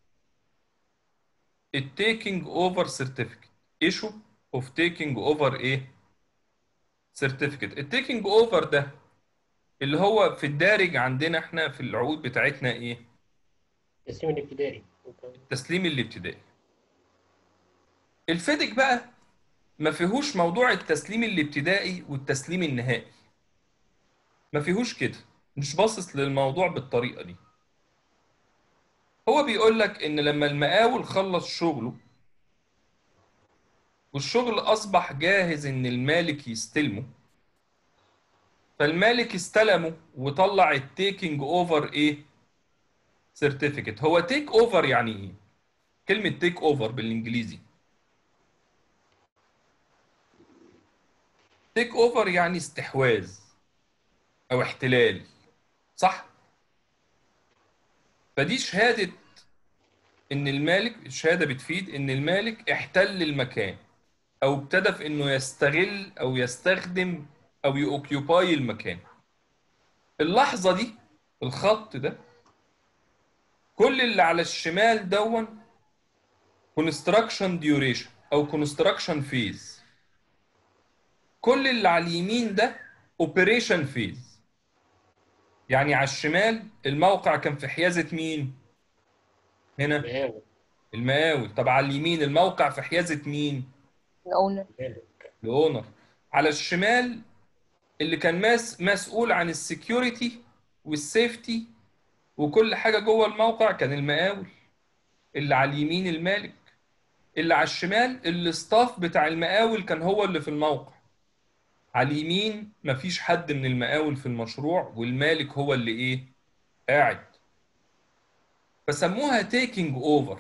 التيكينج اوفر سيرتيفيكت ايشو اوف تيكينج اوفر ايه سيرتيفيكت التيكينج اوفر ده اللي هو في الدارج عندنا احنا في العقود بتاعتنا ايه التسليم الابتدائي التسليم الابتدائي الفيدك بقى ما فيهوش موضوع التسليم الابتدائي والتسليم النهائي ما فيهوش كده مش باصص للموضوع بالطريقه دي هو بيقول لك ان لما المقاول خلص شغله والشغل اصبح جاهز ان المالك يستلمه فالمالك استلمه وطلع التيكينج اوفر ايه سيرتيفيكت هو تيك اوفر يعني ايه كلمه تيك اوفر بالانجليزي تيك اوفر يعني استحواذ او احتلال صح فدي شهاده ان المالك الشهاده بتفيد ان المالك احتل المكان او ابتدى في انه يستغل او يستخدم او يوكيوباي المكان اللحظه دي الخط ده كل اللي على الشمال دون كونستراكشن ديوريشن او كونستراكشن فيز كل اللي على اليمين ده اوبريشن فيز يعني على الشمال الموقع كان في حيازه مين هنا المقاول طب على اليمين الموقع في حيازه مين الاونر الاونر على الشمال اللي كان ماس مسؤول عن السكيورتي والسيفتي وكل حاجه جوه الموقع كان المقاول اللي على اليمين المالك اللي على الشمال الاستاف بتاع المقاول كان هو اللي في الموقع على اليمين مفيش حد من المقاول في المشروع والمالك هو اللي ايه قاعد فسموها تيكينج اوفر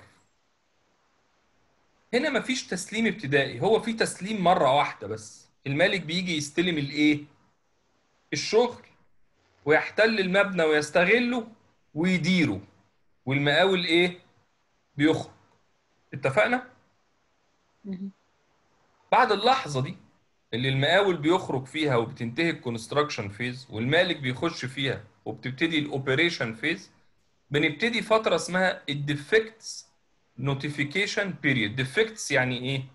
هنا مفيش تسليم ابتدائي هو في تسليم مرة واحدة بس المالك بيجي يستلم الايه الشغل ويحتل المبنى ويستغله ويديره والمقاول ايه بيخرج اتفقنا بعد اللحظة دي اللي المقاول بيخرج فيها وبتنتهي الكونستراكشن فيز والمالك بيخش فيها وبتبتدي الاوبريشن فيز بنبتدي فترة اسمها الديفكتس نوتيفيكيشن بيريد ديفكتس يعني ايه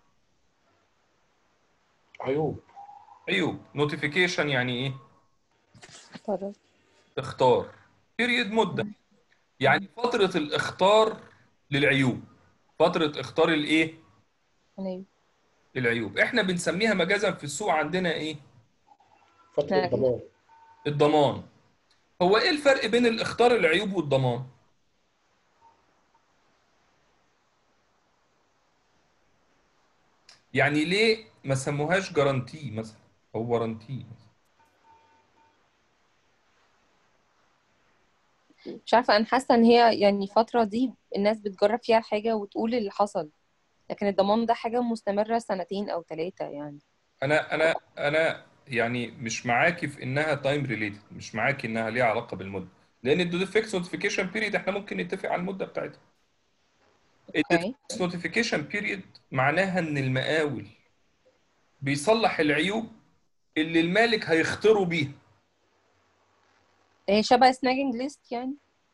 عيوب عيوب نوتيفيكيشن يعني ايه طرد اختار بيريد مدة يعني فترة الاختار للعيوب فترة اختار الايه أيوة. العيوب احنا بنسميها مجازا في السوق عندنا ايه فترة الضمان الضمان هو ايه الفرق بين الاختار العيوب والضمان يعني ليه ما سموهاش جارانتي مثلا او ورانتي مثلا مش عارفة أنا حاسة إن هي يعني الفترة دي الناس بتجرب فيها الحاجة وتقول اللي حصل لكن الضمان ده حاجة مستمرة سنتين أو ثلاثة يعني انا انا انا يعني مش معاكي في انها تايم ريليتد مش معاكي انها ليها علاقه بالمده لان الديفكت نوتيفيكيشن بيريد احنا ممكن نتفق على المده بتاعتها الديفكت نوتيفيكيشن بيريد معناها ان المقاول بيصلح العيوب اللي المالك هيختاروا بيها هي شبه سناجنج ليست يعني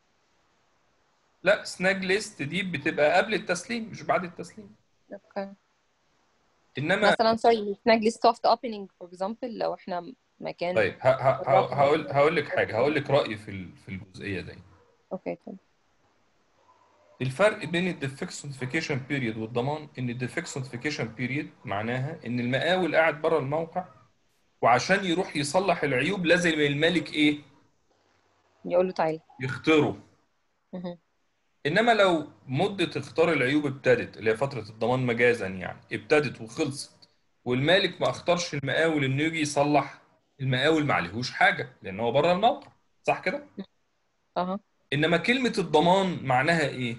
لا سناج ليست دي بتبقى قبل التسليم مش بعد التسليم اوكي انما مثلا سوري سناج ليست اوف اوبننج فور اكزامبل لو احنا مكان طيب ه- ه- ه- هقول هقول لك حاجه هقول لك رايي في ال- في الجزئيه دي اوكي طيب الفرق بين الديفكت نوتيفيكيشن بيريد والضمان ان الديفكت نوتيفيكيشن بيريد معناها ان المقاول قاعد بره الموقع وعشان يروح يصلح العيوب لازم المالك ايه يقول له تعالى يختاره مهم. انما لو مده اختار العيوب ابتدت اللي هي فتره الضمان مجازا يعني ابتدت وخلصت والمالك ما اختارش المقاول انه يجي يصلح المقاول ما عليهوش حاجه لان هو بره الموقع صح كده اها انما كلمه الضمان معناها ايه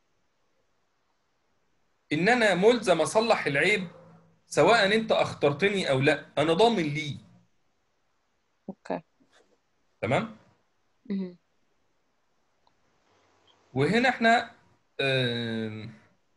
ان انا ملزم اصلح العيب سواء انت اخترتني او لا انا ضامن ليه اوكي تمام مهم. وهنا احنا آم،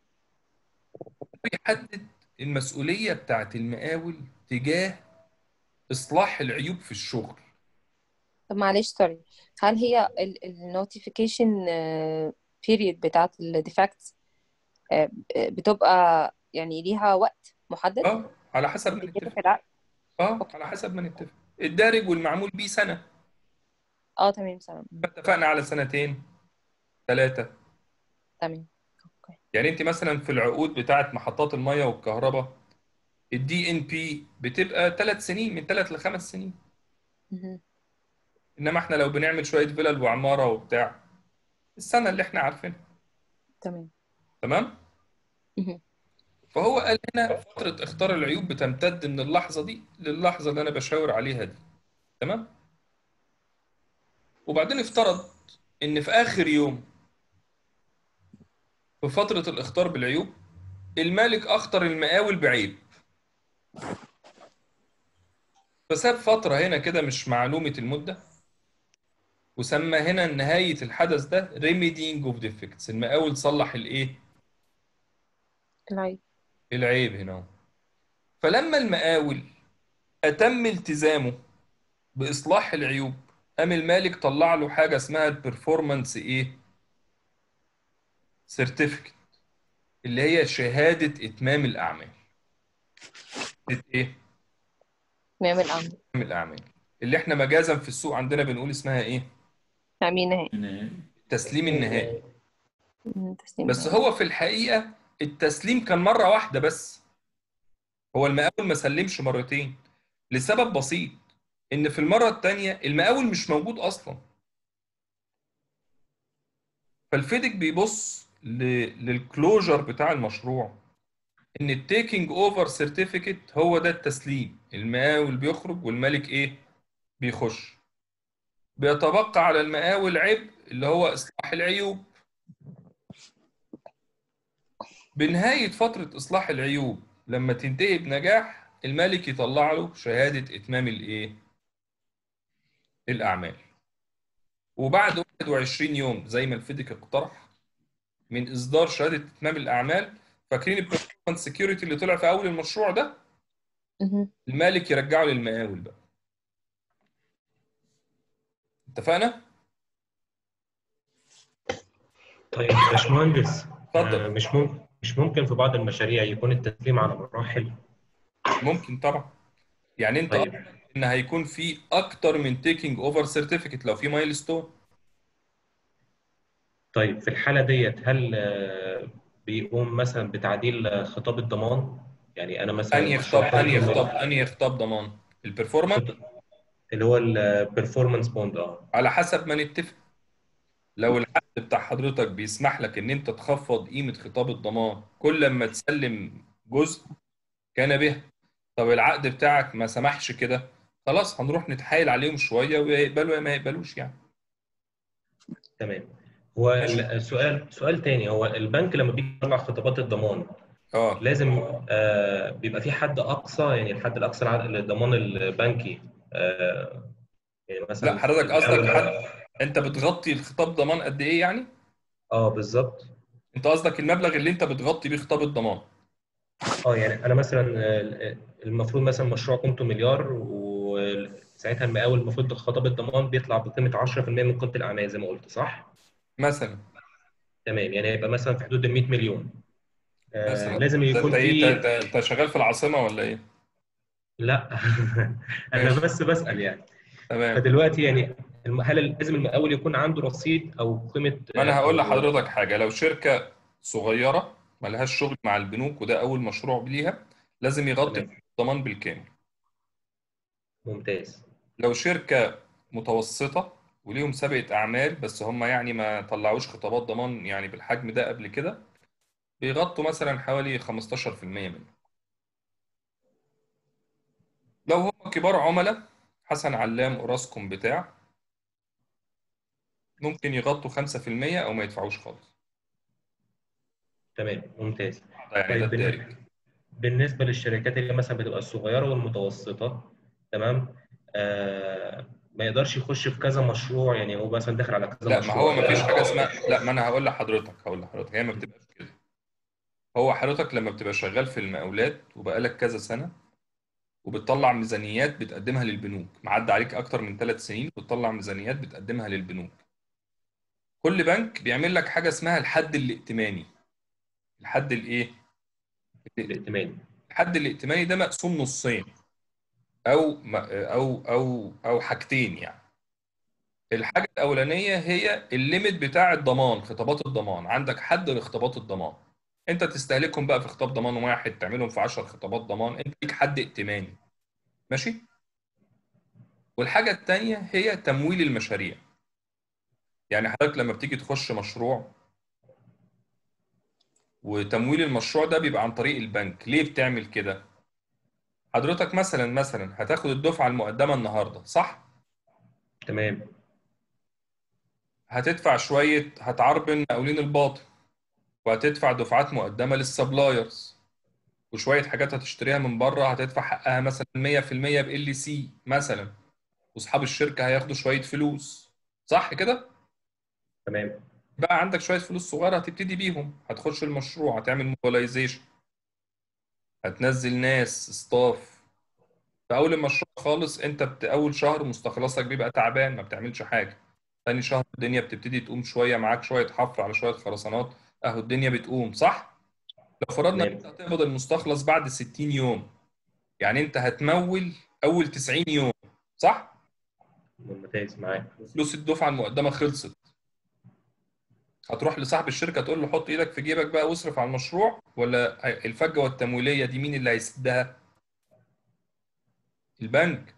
بيحدد المسؤولية بتاعت المقاول تجاه إصلاح العيوب في الشغل طب معلش سوري هل هي النوتيفيكيشن بيريد بتاعت الديفكتس بتبقى يعني ليها وقت محدد اه على حسب ما بيتكتب نتفق في العقد اه على حسب ما نتفق الدارج والمعمول بيه سنة اه تمام سلام اتفقنا على سنتين ثلاثة تمام يعني انت مثلا في العقود بتاعت محطات المية والكهرباء الدي ان بي بتبقى ثلاث سنين من ثلاث لخمس سنين مهم. انما احنا لو بنعمل شوية فيلل وعمارة وبتاع السنة اللي احنا عارفينها تمام تمام مهم. فهو قال هنا فترة اختار العيوب بتمتد من اللحظة دي للحظة اللي أنا بشاور عليها دي تمام وبعدين افترض إن في آخر يوم في فترة الاختار بالعيوب المالك أخطر المقاول بعيب فساب فترة هنا كده مش معلومة المدة وسمى هنا نهاية الحدث ده remedying of defects المقاول صلح الإيه؟ العيب العيب هنا اهو. فلما المقاول أتم التزامه بإصلاح العيوب قام المالك طلع له حاجة اسمها البرفورمانس إيه؟ سيرتيفيكت اللي هي شهادة إتمام الأعمال. شهادة إيه؟ نعمل الأمر إتمام الأعمال. اللي إحنا مجازا في السوق عندنا بنقول اسمها إيه؟ تأمين نهائي التسليم النهائي. مم، تسليم بس نهائي هو في الحقيقة التسليم كان مرة واحدة بس. هو المقاول ما سلمش مرتين لسبب بسيط ان في المره الثانيه المقاول مش موجود اصلا فالفيدك بيبص ل- للكلوجر بتاع المشروع ان التيكينج اوفر سيرتيفيكت هو ده التسليم المقاول بيخرج والمالك ايه بيخش بيتبقى على المقاول عبء اللي هو اصلاح العيوب بنهاية فترة إصلاح العيوب لما تنتهي بنجاح المالك يطلع له شهادة إتمام الإيه؟ الأعمال. وبعد 21 يوم زي ما الفيديك اقترح من إصدار شهادة إتمام الأعمال فاكرين البرفورمانس سكيورتي اللي طلع في أول المشروع ده؟ مهم. المالك يرجعه للمقاول بقى. اتفقنا؟ طيب باشمهندس اتفضل. آه، مش ممكن مش ممكن في بعض المشاريع يكون التسليم على مراحل ممكن طبعا. يعني أنت طيب. قصدك إن هيكون في أكتر من تيكينج أوفر سيرتيفيكت لو في مايل ستون. طيب في الحالة ديت هل آه، بيقوم مثلا بتعديل آه، خطاب الضمان يعني أنا مثلا انهي مشروع خطاب انهي حالي خطاب انهي خطاب ضمان البرفورمانس اللي هو البرفورمانس بوند اه على حسب ما نتفق لو العقد بتاع حضرتك بيسمح لك ان انت تخفض قيمة خطاب الضمان كل ما تسلم جزء كان به طب العقد بتاعك ما سمحش كده خلاص هنروح نتحايل عليهم شوية ويقبلوا يا ما يقبلوش يعني تمام هو السؤال سؤال تاني هو البنك لما بيجي يطلع خطابات الضمان اه لازم آه بيبقى في حد اقصى يعني الحد الاقصى للع- للضمان البنكي آه يعني مثلا لا حضرتك قصدك الأول- حد انت بتغطي الخطاب ضمان قد ايه يعني اه بالظبط انت قصدك المبلغ اللي انت بتغطي بيه خطاب الضمان اه يعني انا مثلا آه، المفروض مثلا مشروع قيمته مليار وساعتها المقاول المفروض خطاب الضمان بيطلع بقيمه 10% من قيمه الاعمال زي ما قلت صح؟ مثلا تمام يعني يبقى مثلا في حدود ال 100 مليون آه مثلا لازم ده يكون انت ايه في انت- انت شغال في العاصمة ولا ايه لا انا ماشي. بس بسأل يعني تمام فدلوقتي يعني الم- هل لازم المقاول يكون عنده رصيد او قيمه ما انا هقول أو- لحضرتك حاجه لو شركه صغيره ملهاش شغل مع البنوك وده اول مشروع ليها لازم يغطي تمام. الضمان بالكامل ممتاز لو شركة متوسطة وليهم سابقة أعمال بس هم يعني ما طلعوش خطابات ضمان يعني بالحجم ده قبل كده بيغطوا مثلا حوالي 15% منه لو هم كبار عملاء حسن علام أوراسكوم بتاع ممكن يغطوا 5% أو ما يدفعوش خالص تمام ممتاز ده يعني ده طيب بالن- الدارج بالنسبة للشركات اللي مثلا بتبقى الصغيرة والمتوسطة تمام آه ما يقدرش يخش في كذا مشروع يعني هو مثلا داخل على كذا لا ما مشروع هو ما فيش حاجة اسمها لا ما أنا هقول لحضرتك هقول لحضرتك هي ما بتبقاش كده هو حضرتك لما بتبقى شغال في المقاولات وبقالك كذا سنة وبتطلع ميزانيات بتقدمها للبنوك معدي عليك أكتر من ثلاث سنين بتطلع ميزانيات بتقدمها للبنوك كل بنك بيعمل لك حاجة اسمها الحد الائتماني الحد الإيه؟ الائتماني الحد الائتماني ده مقسوم نصين أو أو أو أو حاجتين يعني الحاجة الأولانية هي الليميت بتاع الضمان خطابات الضمان عندك حد لخطابات الضمان أنت تستهلكهم بقى في خطاب ضمان واحد تعملهم في 10 خطابات ضمان أنت ليك حد ائتماني ماشي والحاجة التانية هي تمويل المشاريع يعني حضرتك لما بتيجي تخش مشروع وتمويل المشروع ده بيبقى عن طريق البنك ليه بتعمل كده حضرتك مثلا مثلا هتاخد الدفعة المقدمة النهاردة صح تمام هتدفع شوية هتعربن مقاولين الباطن وهتدفع دفعات مقدمة للسبلايرز وشوية حاجات هتشتريها من بره هتدفع حقها مثلا 100% ب ال سي مثلا واصحاب الشركة هياخدوا شوية فلوس صح كده؟ تمام بقى عندك شوية فلوس صغيرة هتبتدي بيهم هتخش المشروع هتعمل موبيلايزيشن هتنزل ناس ستاف في أول المشروع خالص أنت بت... أول شهر مستخلصك بيبقى تعبان ما بتعملش حاجة تاني شهر الدنيا بتبتدي تقوم شوية معاك شوية حفر على شوية خرسانات أهو الدنيا بتقوم صح؟ لو فرضنا إن أنت هتقبض المستخلص بعد 60 يوم يعني أنت هتمول أول 90 يوم صح؟ ممتاز معاك فلوس الدفعة المقدمة خلصت هتروح لصاحب الشركة تقول له حط ايدك في جيبك بقى واصرف على المشروع ولا الفجوة التمويلية دي مين اللي هيسدها؟ البنك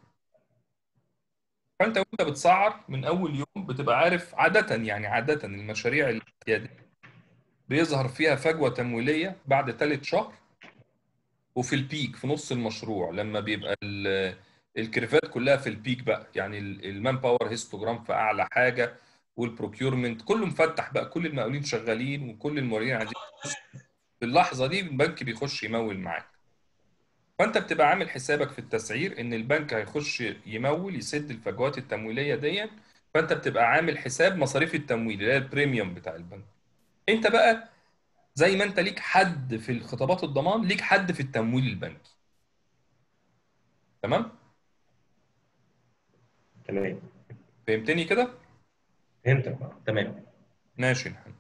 فانت وانت بتسعر من اول يوم بتبقى عارف عادة يعني عادة المشاريع الاعتيادية بيظهر فيها فجوة تمويلية بعد ثالث شهر وفي البيك في نص المشروع لما بيبقى ال- الكيرفات كلها في البيك بقى يعني المان باور هيستوجرام في اعلى حاجة والبروكيورمنت كله مفتح بقى كل المقاولين شغالين وكل الموردين عايزين فلوس. في اللحظة دي البنك بيخش يمول معاك فانت بتبقى عامل حسابك في التسعير ان البنك هيخش يمول يسد الفجوات التمويليه دي فانت بتبقى عامل حساب مصاريف التمويل اللي هي البريميوم بتاع البنك انت بقى زي ما انت ليك حد في الخطابات الضمان ليك حد في التمويل البنكي تمام تمام فهمتني كده فهمتك تمام ماشي الحال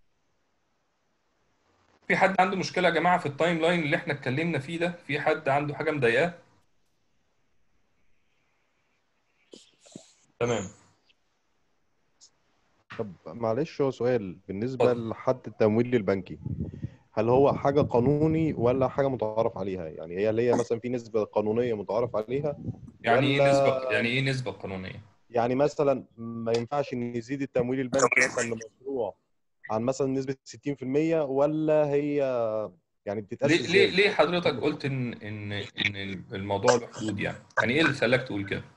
في حد عنده مشكله يا جماعه في التايم لاين اللي احنا اتكلمنا فيه ده في حد عنده حاجه مضايقاه تمام طب معلش هو سؤال بالنسبة لحد التمويل البنكي هل هو حاجة قانوني ولا حاجة متعارف عليها؟ يعني هي اللي هي مثلا في نسبة قانونية متعارف عليها يعني ايه ولا نسبه يعني ايه نسبه قانونيه يعني مثلا ما ينفعش ان يزيد التمويل البنكي مثلا لمشروع عن مثلا نسبة 60% ولا هي يعني بتتقاس ليه ازاي؟ ليه ليه حضرتك قلت ان ان ان الموضوع له حدود يعني يعني ايه اللي خلاك تقول كده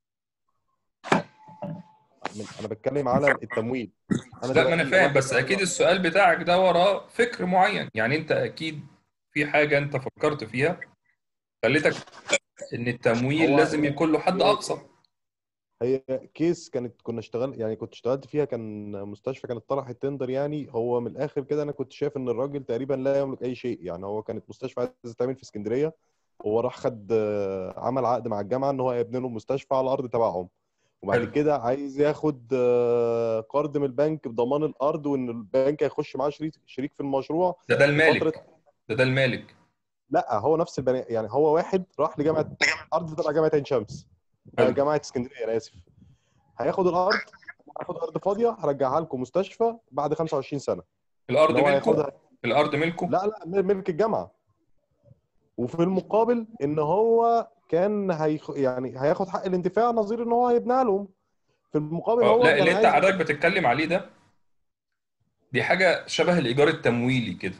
من- انا بتكلم على التمويل انا لا ما انا دلوقتي فاهم واحد بس اكيد السؤال بتاعك ده وراه فكر معين يعني انت اكيد في حاجه انت فكرت فيها خلتك ان التمويل هو لازم يكون له حد اقصى هي كيس كانت كنا اشتغل يعني كنت اشتغلت فيها كان مستشفى كانت طرحت تندر يعني هو من الاخر كده انا كنت شايف ان الراجل تقريبا لا يملك اي شيء يعني هو كانت مستشفى عايزه تعمل في اسكندريه هو راح خد آه، عمل عقد مع الجامعه ان هو يبني له مستشفى على الارض تبعهم وبعد حلو. كده عايز ياخد آه، قرض من البنك بضمان الارض وان البنك هيخش معاه شريك شريك في المشروع ده ده لفترة- المالك ده ده المالك لا هو نفس البني يعني هو واحد راح لجامعه ارض تبع جامعه عين شمس آه، حلو. جامعه اسكندريه انا اسف هياخد الارض هياخد ارض فاضيه هرجعها لكم مستشفى بعد 25 سنه الارض اللي هو ملكه هياخدها الارض ملكه لا لا ملك الجامعه وفي المقابل ان هو كان هيخ... يعني هياخد حق الانتفاع نظير ان هو هيبنى لهم في المقابل اه هو لا كان اللي انت عايز حضرتك بتتكلم عليه ده دي حاجه شبه الايجار التمويلي كده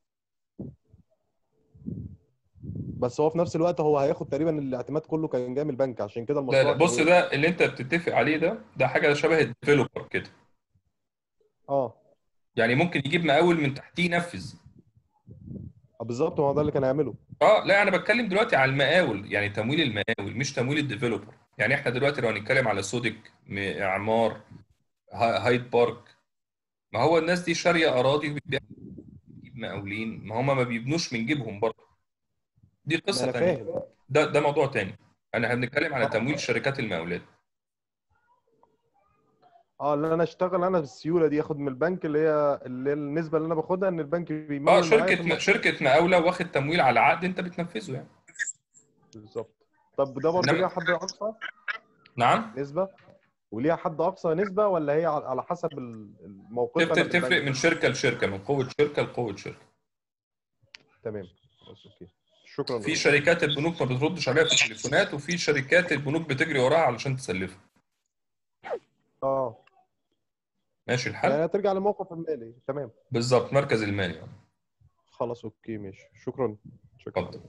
بس هو في نفس الوقت هو هياخد تقريبا الاعتماد كله كان جاي من البنك عشان كده لا المشروع لا كان بص ايه ده اللي انت بتتفق عليه ده ده حاجه شبه الديفلوبر كده اه يعني ممكن يجيب مقاول من تحتيه ينفذ آه، بالظبط هو ده اللي كان هيعمله اه لا انا بتكلم دلوقتي على المقاول يعني تمويل المقاول مش تمويل الديفلوبر يعني احنا دلوقتي لو هنتكلم على سودك م- اعمار ها- هايد بارك ما هو الناس دي شاريه اراضي وبتبيع بتجيب مقاولين ما هم ما بيبنوش من جيبهم برضه دي ما قصه انا تانية فاهم ده ده موضوع تاني انا هنتكلم على اه تمويل شركات المقاولات اه اللي انا اشتغل انا بالسيوله دي اخد من البنك اللي هي اللي هي النسبه اللي انا باخدها ان البنك اه بيمول معايا في شركه المشروع شركه مقاوله واخد تمويل على عقد انت بتنفذه يعني بالظبط طب ده برضه ليها انما حد اقصى نعم نسبه وليها حد اقصى نسبه ولا هي على على حسب ال- الموقف انا تفرق في تفرق البنك من شركه لشركه من قوه شركه لقوه شركه تمام خلاص اوكي شكرا في دكتور شركات البنوك ما بتردش عليها في التليفونات وفي شركات البنوك بتجري وراها علشان تسلفها اه ماشي الحال يعني هترجع للموقف المالي تمام بالظبط مركز المالي يعني. خلاص اوكي ماشي شكرا شكرا اتفضل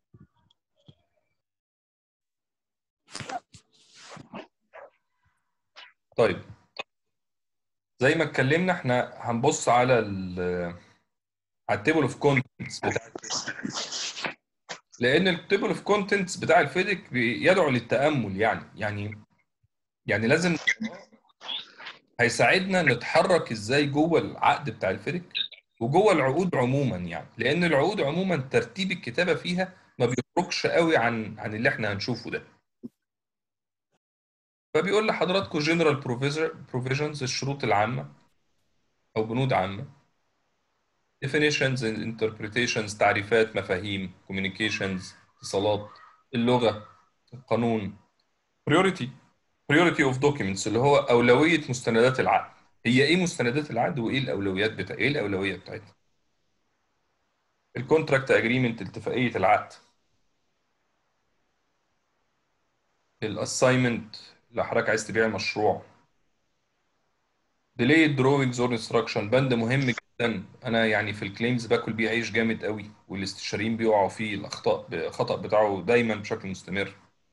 طيب زي ما اتكلمنا احنا هنبص على ال على التيبل اوف كونتنتس بتاع لان التيبل اوف كونتنتس بتاع الفيديك بيدعو للتامل يعني يعني يعني لازم هيساعدنا نتحرك ازاي جوه العقد بتاع الفيديك وجوه العقود عموما يعني لان العقود عموما ترتيب الكتابه فيها ما بيخرجش قوي عن عن اللي احنا هنشوفه ده فبيقول لحضراتكم جنرال بروفيجنز الشروط العامه او بنود عامه definitions and interpretations تعريفات مفاهيم communications اتصالات اللغه القانون priority priority of documents اللي هو اولويه مستندات العقد هي ايه مستندات العقد وايه الاولويات بتاع ايه الاولويه بتاعتها الكونتراكت اجريمنت اتفاقيه العقد الاساينمنت لو حضرتك عايز تبيع المشروع delayed drawings or instruction بند مهم جدا انا يعني في الكليمز باكل بيه عيش جامد قوي والاستشاريين بيقعوا فيه الاخطاء الخطا بتاعه دايما بشكل مستمر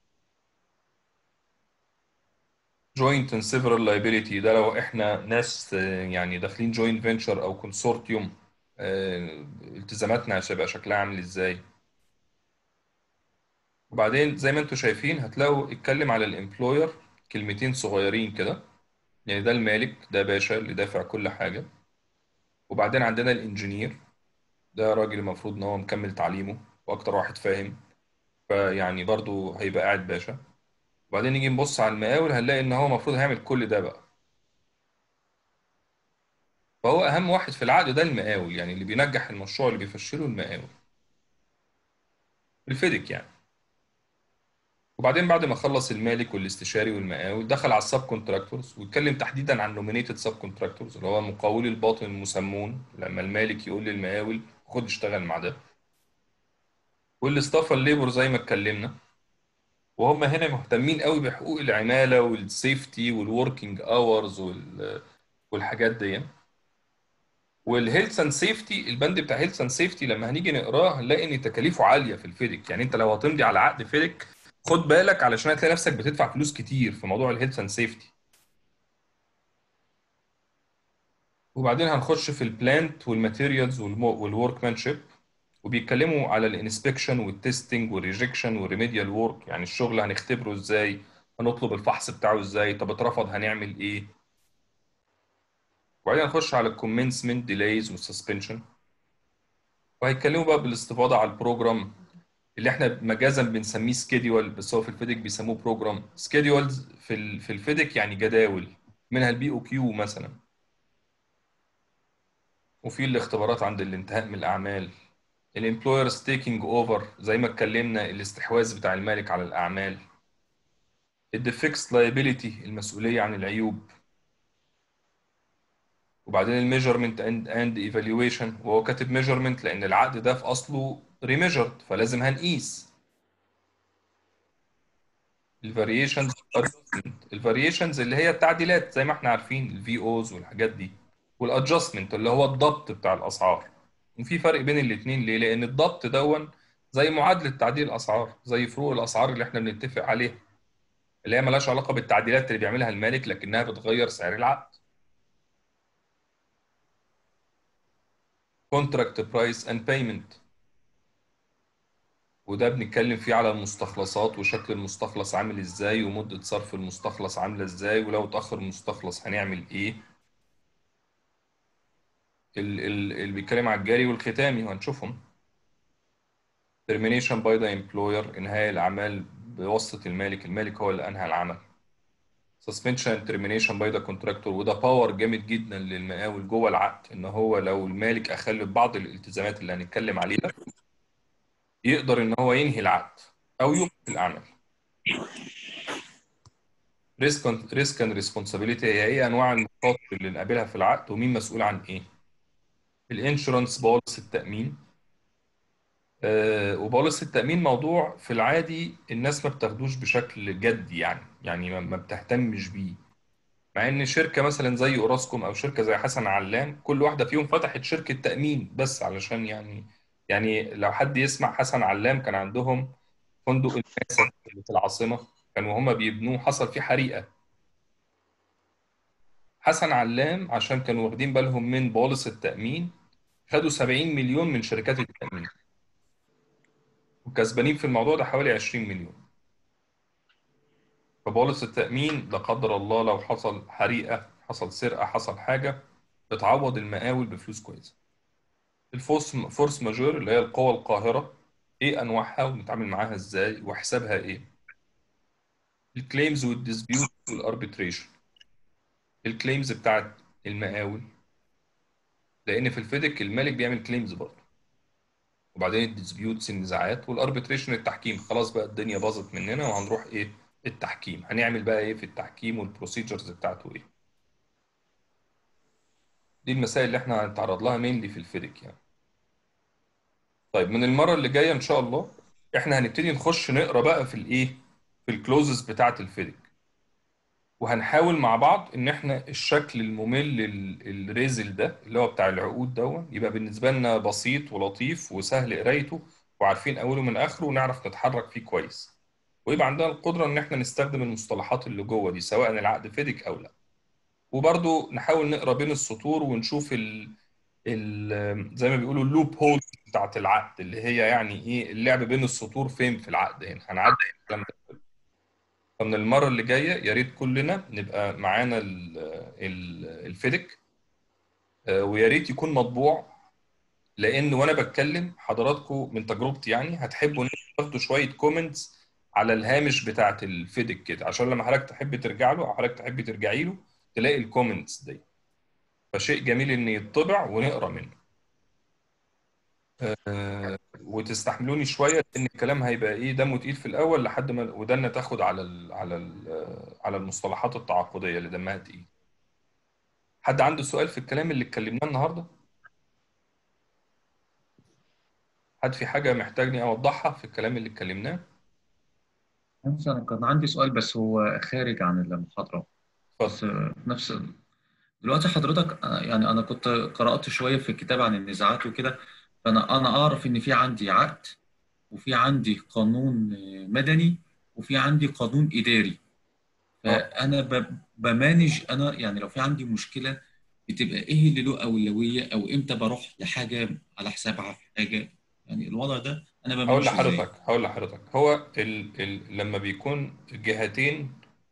joint and several liability ده لو احنا ناس آه، يعني داخلين joint venture او consortium آه، التزاماتنا هتبقى شكلها عامل ازاي وبعدين زي ما انتم شايفين هتلاقوا اتكلم على الامبلوير كلمتين صغيرين كده يعني ده المالك ده باشا اللي دافع كل حاجة وبعدين عندنا الانجينير ده راجل المفروض ان هو مكمل تعليمه واكتر واحد فاهم فيعني برضو هيبقى قاعد باشا وبعدين نيجي نبص على المقاول هنلاقي ان هو المفروض هيعمل كل ده بقى فهو اهم واحد في العقد ده المقاول يعني اللي بينجح المشروع اللي بيفشله المقاول الفيديك يعني وبعدين بعد ما خلص المالك والاستشاري والمقاول دخل على السب كونتراكتورز واتكلم تحديدا عن نومينيتد سب كونتراكتورز اللي هو مقاولي الباطن المسمون لما المالك يقول للمقاول خد اشتغل مع ده والاستاف الليبر زي ما اتكلمنا وهم هنا مهتمين قوي بحقوق العماله والسيفتي والوركينج اورز والحاجات دي والهيلث اند سيفتي البند بتاع هيلث اند سيفتي لما هنيجي نقراه هنلاقي ان تكاليفه عاليه في الفيديك يعني انت لو هتمضي على عقد فيديك خد بالك علشان هتلاقي نفسك بتدفع فلوس كتير في موضوع الهيلث اند سيفتي وبعدين هنخش في البلانت والماتيريالز والورك مانشيب وبيتكلموا على الانسبكشن والتستنج والريجكشن والريميديال ورك يعني الشغل هنختبره ازاي هنطلب الفحص بتاعه ازاي طب اترفض هنعمل ايه وبعدين هنخش على الكومنسمنت ديليز والسسبنشن وهيتكلموا بقى بالاستفاضه على البروجرام اللي احنا مجازا بنسميه سكيدول بس هو في الفيديك بيسموه بروجرام سكيدولز في ال في الفيديك يعني جداول منها البي او كيو مثلا وفي الاختبارات عند الانتهاء من الاعمال الامبلويرز تيكينج اوفر زي ما اتكلمنا الاستحواذ بتاع المالك على الاعمال الديفكس لايبيليتي المسؤوليه عن العيوب وبعدين الميجرمنت اند اند ايفالويشن وهو كاتب ميجرمنت لان العقد ده في اصله ريميجرد فلازم هنقيس الفاريشنز الفاريشنز اللي هي التعديلات زي ما احنا عارفين الفي اوز والحاجات دي والادجستمنت اللي هو الضبط بتاع الاسعار وفي فرق بين الاثنين ليه لان الضبط دون زي معادله تعديل الاسعار زي فروق الاسعار اللي احنا بنتفق عليها اللي هي ملهاش علاقه بالتعديلات اللي بيعملها المالك لكنها بتغير سعر العقد contract price and payment وده بنتكلم فيه على المستخلصات وشكل المستخلص عامل ازاي ومدة صرف المستخلص عاملة ازاي ولو اتأخر المستخلص هنعمل ايه ال- ال- اللي بيتكلم على الجاري والختامي وهنشوفهم termination by the employer إنهاء الأعمال بواسطة المالك المالك هو اللي أنهى العمل suspension and termination by the contractor وده باور جامد جدا للمقاول جوه العقد ان هو لو المالك اخل ببعض الالتزامات اللي هنتكلم عليها يقدر ان هو ينهي العقد او يوقف الاعمال ريسك ريسك اند ريسبونسابيلتي هي ايه انواع المخاطر اللي نقابلها في العقد ومين مسؤول عن ايه الانشورنس بوليس التامين آه، وبوليس التامين موضوع في العادي الناس ما بتاخدوش بشكل جدي يعني يعني ما ما بتهتمش بيه مع ان شركه مثلا زي اوراسكوم او شركه زي حسن علام كل واحده فيهم فتحت شركه تامين بس علشان يعني يعني لو حد يسمع حسن علام كان عندهم فندق الماسة اللي في العاصمه كانوا هما بيبنوه حصل فيه حريقه حسن علام عشان كانوا واخدين بالهم من بوليس التامين خدوا 70 مليون من شركات التامين وكسبانين في الموضوع ده حوالي 20 مليون فبوليس التأمين لا قدر الله لو حصل حريقة حصل سرقة حصل حاجة بتعوض المقاول بفلوس كويسة الفورس فورس ماجور اللي هي القوى القاهرة ايه انواعها ونتعامل معاها ازاي وحسابها ايه الكليمز والديسبيوت والاربيتريشن الكليمز بتاعت المقاول لان في الفيدك المالك بيعمل كليمز برضه وبعدين الديسبيوتس النزاعات والاربيتريشن التحكيم خلاص بقى الدنيا باظت مننا وهنروح ايه التحكيم هنعمل بقى ايه في التحكيم والبروسيجرز بتاعته ايه دي المسائل اللي احنا هنتعرض لها مينلي في الفيدك يعني طيب من المرة اللي جاية ان شاء الله احنا هنبتدي نخش نقرا بقى في الايه في الكلوزز بتاعة الفيدك وهنحاول مع بعض ان احنا الشكل الممل ال- الريزل ده اللي هو بتاع العقود ده يبقى بالنسبة لنا بسيط ولطيف وسهل قرايته وعارفين اوله من اخره ونعرف نتحرك فيه كويس ويبقى عندنا القدرة ان احنا نستخدم المصطلحات اللي جوه دي سواء العقد فيدك او لا وبرضو نحاول نقرا بين السطور ونشوف ال ال زي ما بيقولوا اللوب هول بتاعت العقد اللي هي يعني ايه اللعب بين السطور فين في العقد هنا هنعدي الكلام ده كله. فمن المرة اللي جاية يا ريت كلنا نبقى معانا ال- ال- الفيدك آه، ويا ريت يكون مطبوع لان وانا بتكلم حضراتكم من تجربتي يعني هتحبوا ان انتوا تاخدوا شويه كومنتس على الهامش بتاعت الفيدك كده عشان لما حضرتك تحب ترجع له او حضرتك تحب ترجعي له تلاقي الكومنتس دي فشيء جميل ان يطبع ونقرا منه آه، وتستحملوني شويه لان الكلام هيبقى ايه دمه تقيل في الاول لحد ما ودنا تاخد على ال على ال على المصطلحات التعاقديه اللي دمها تقيل حد عنده سؤال في الكلام اللي اتكلمناه النهارده حد في حاجه محتاجني اوضحها في الكلام اللي اتكلمناه بس أنا كان عندي سؤال بس هو خارج عن المحاضرة بس اتفضل في نفس ال... دلوقتي حضرتك آه، يعني أنا كنت قرأت شوية في الكتاب عن النزاعات وكده فأنا أنا أعرف إن في عندي عقد وفي عندي قانون آه، مدني وفي عندي قانون إداري اه فأنا ب... بمانج أنا يعني لو في عندي مشكلة بتبقى إيه اللي له أولوية أو إمتى بروح لحاجة على حساب حاجة يعني الوضع ده أنا هقول بمانجه إزاي؟ لحضرتك هقول لحضرتك هو ال ال لما بيكون الجهتين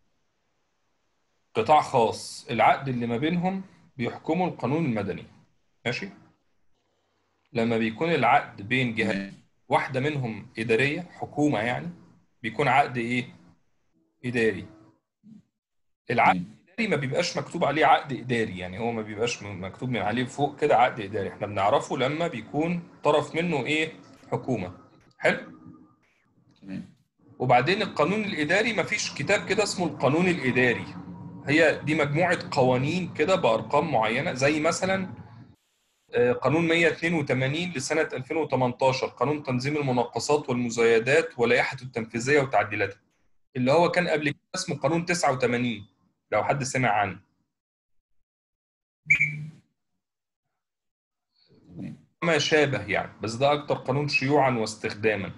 قطاع خاص العقد اللي ما بينهم بيحكمه القانون المدني ماشي لما بيكون العقد بين جهات تمام واحدة منهم إدارية حكومة يعني بيكون عقد إيه إداري العقد تمام الإداري ما بيبقاش مكتوب عليه عقد إداري يعني هو ما بيبقاش م- مكتوب من عليه فوق كده عقد إداري إحنا بنعرفه لما بيكون طرف منه إيه حكومة حلو تمام وبعدين القانون الإداري مفيش كتاب كده اسمه القانون الإداري هي دي مجموعة قوانين كده بأرقام معينة زي مثلا آه، قانون 182 لسنة 2018 قانون تنظيم المناقصات والمزايدات ولائحة التنفيذية وتعديلاتها اللي هو كان قبل كده اسمه قانون 89 لو حد سمع عنه ما شابه يعني بس ده أكتر قانون شيوعا واستخداما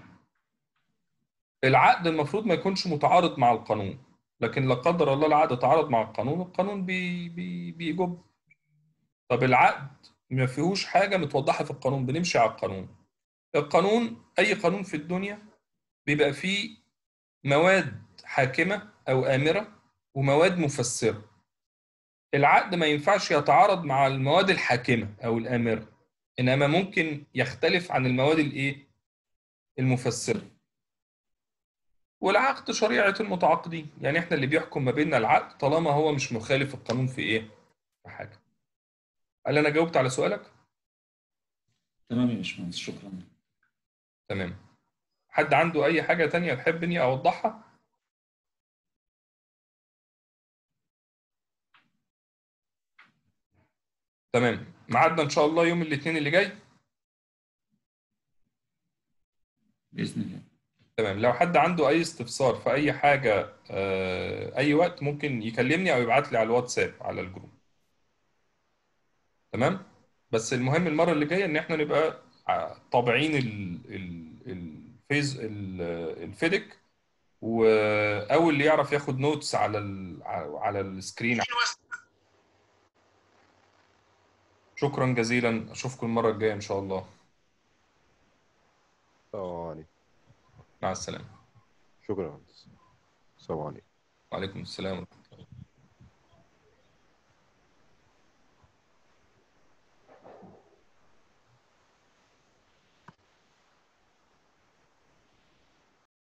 العقد المفروض ما يكونش متعارض مع القانون لكن لا قدر الله العقد تعارض مع القانون القانون بي بي بيجب طب العقد ما فيهوش حاجة متوضحة في القانون بنمشي على القانون القانون أي قانون في الدنيا بيبقى فيه مواد حاكمة أو آمرة ومواد مفسرة العقد ما ينفعش يتعارض مع المواد الحاكمة أو الآمرة إنما ممكن يختلف عن المواد الإيه؟ المفسرة والعقد شريعة المتعاقدين يعني إحنا اللي بيحكم ما بيننا العقد طالما هو مش مخالف القانون في إيه؟ في حاجة هل أنا جاوبت على سؤالك؟ تمام يا باشمهندس شكرا تمام حد عنده أي حاجة تانية يحب إني أوضحها؟ تمام ميعادنا إن شاء الله يوم الاثنين اللي جاي بإذن الله تمام لو حد عنده أي استفسار في أي حاجة آه، أي وقت ممكن يكلمني أو يبعت لي على الواتساب على الجروب تمام بس المهم المرة اللي جاية إن إحنا نبقى ع- طابعين ال- ال- الفيز ال- الفيدك وأول اللي يعرف ياخد نوتس على ال- على السكرين شكرا جزيلا أشوفكم المرة الجاية إن شاء الله السلام عليكم مع السلامة شكرا يا مهندس السلام عليكم وعليكم السلام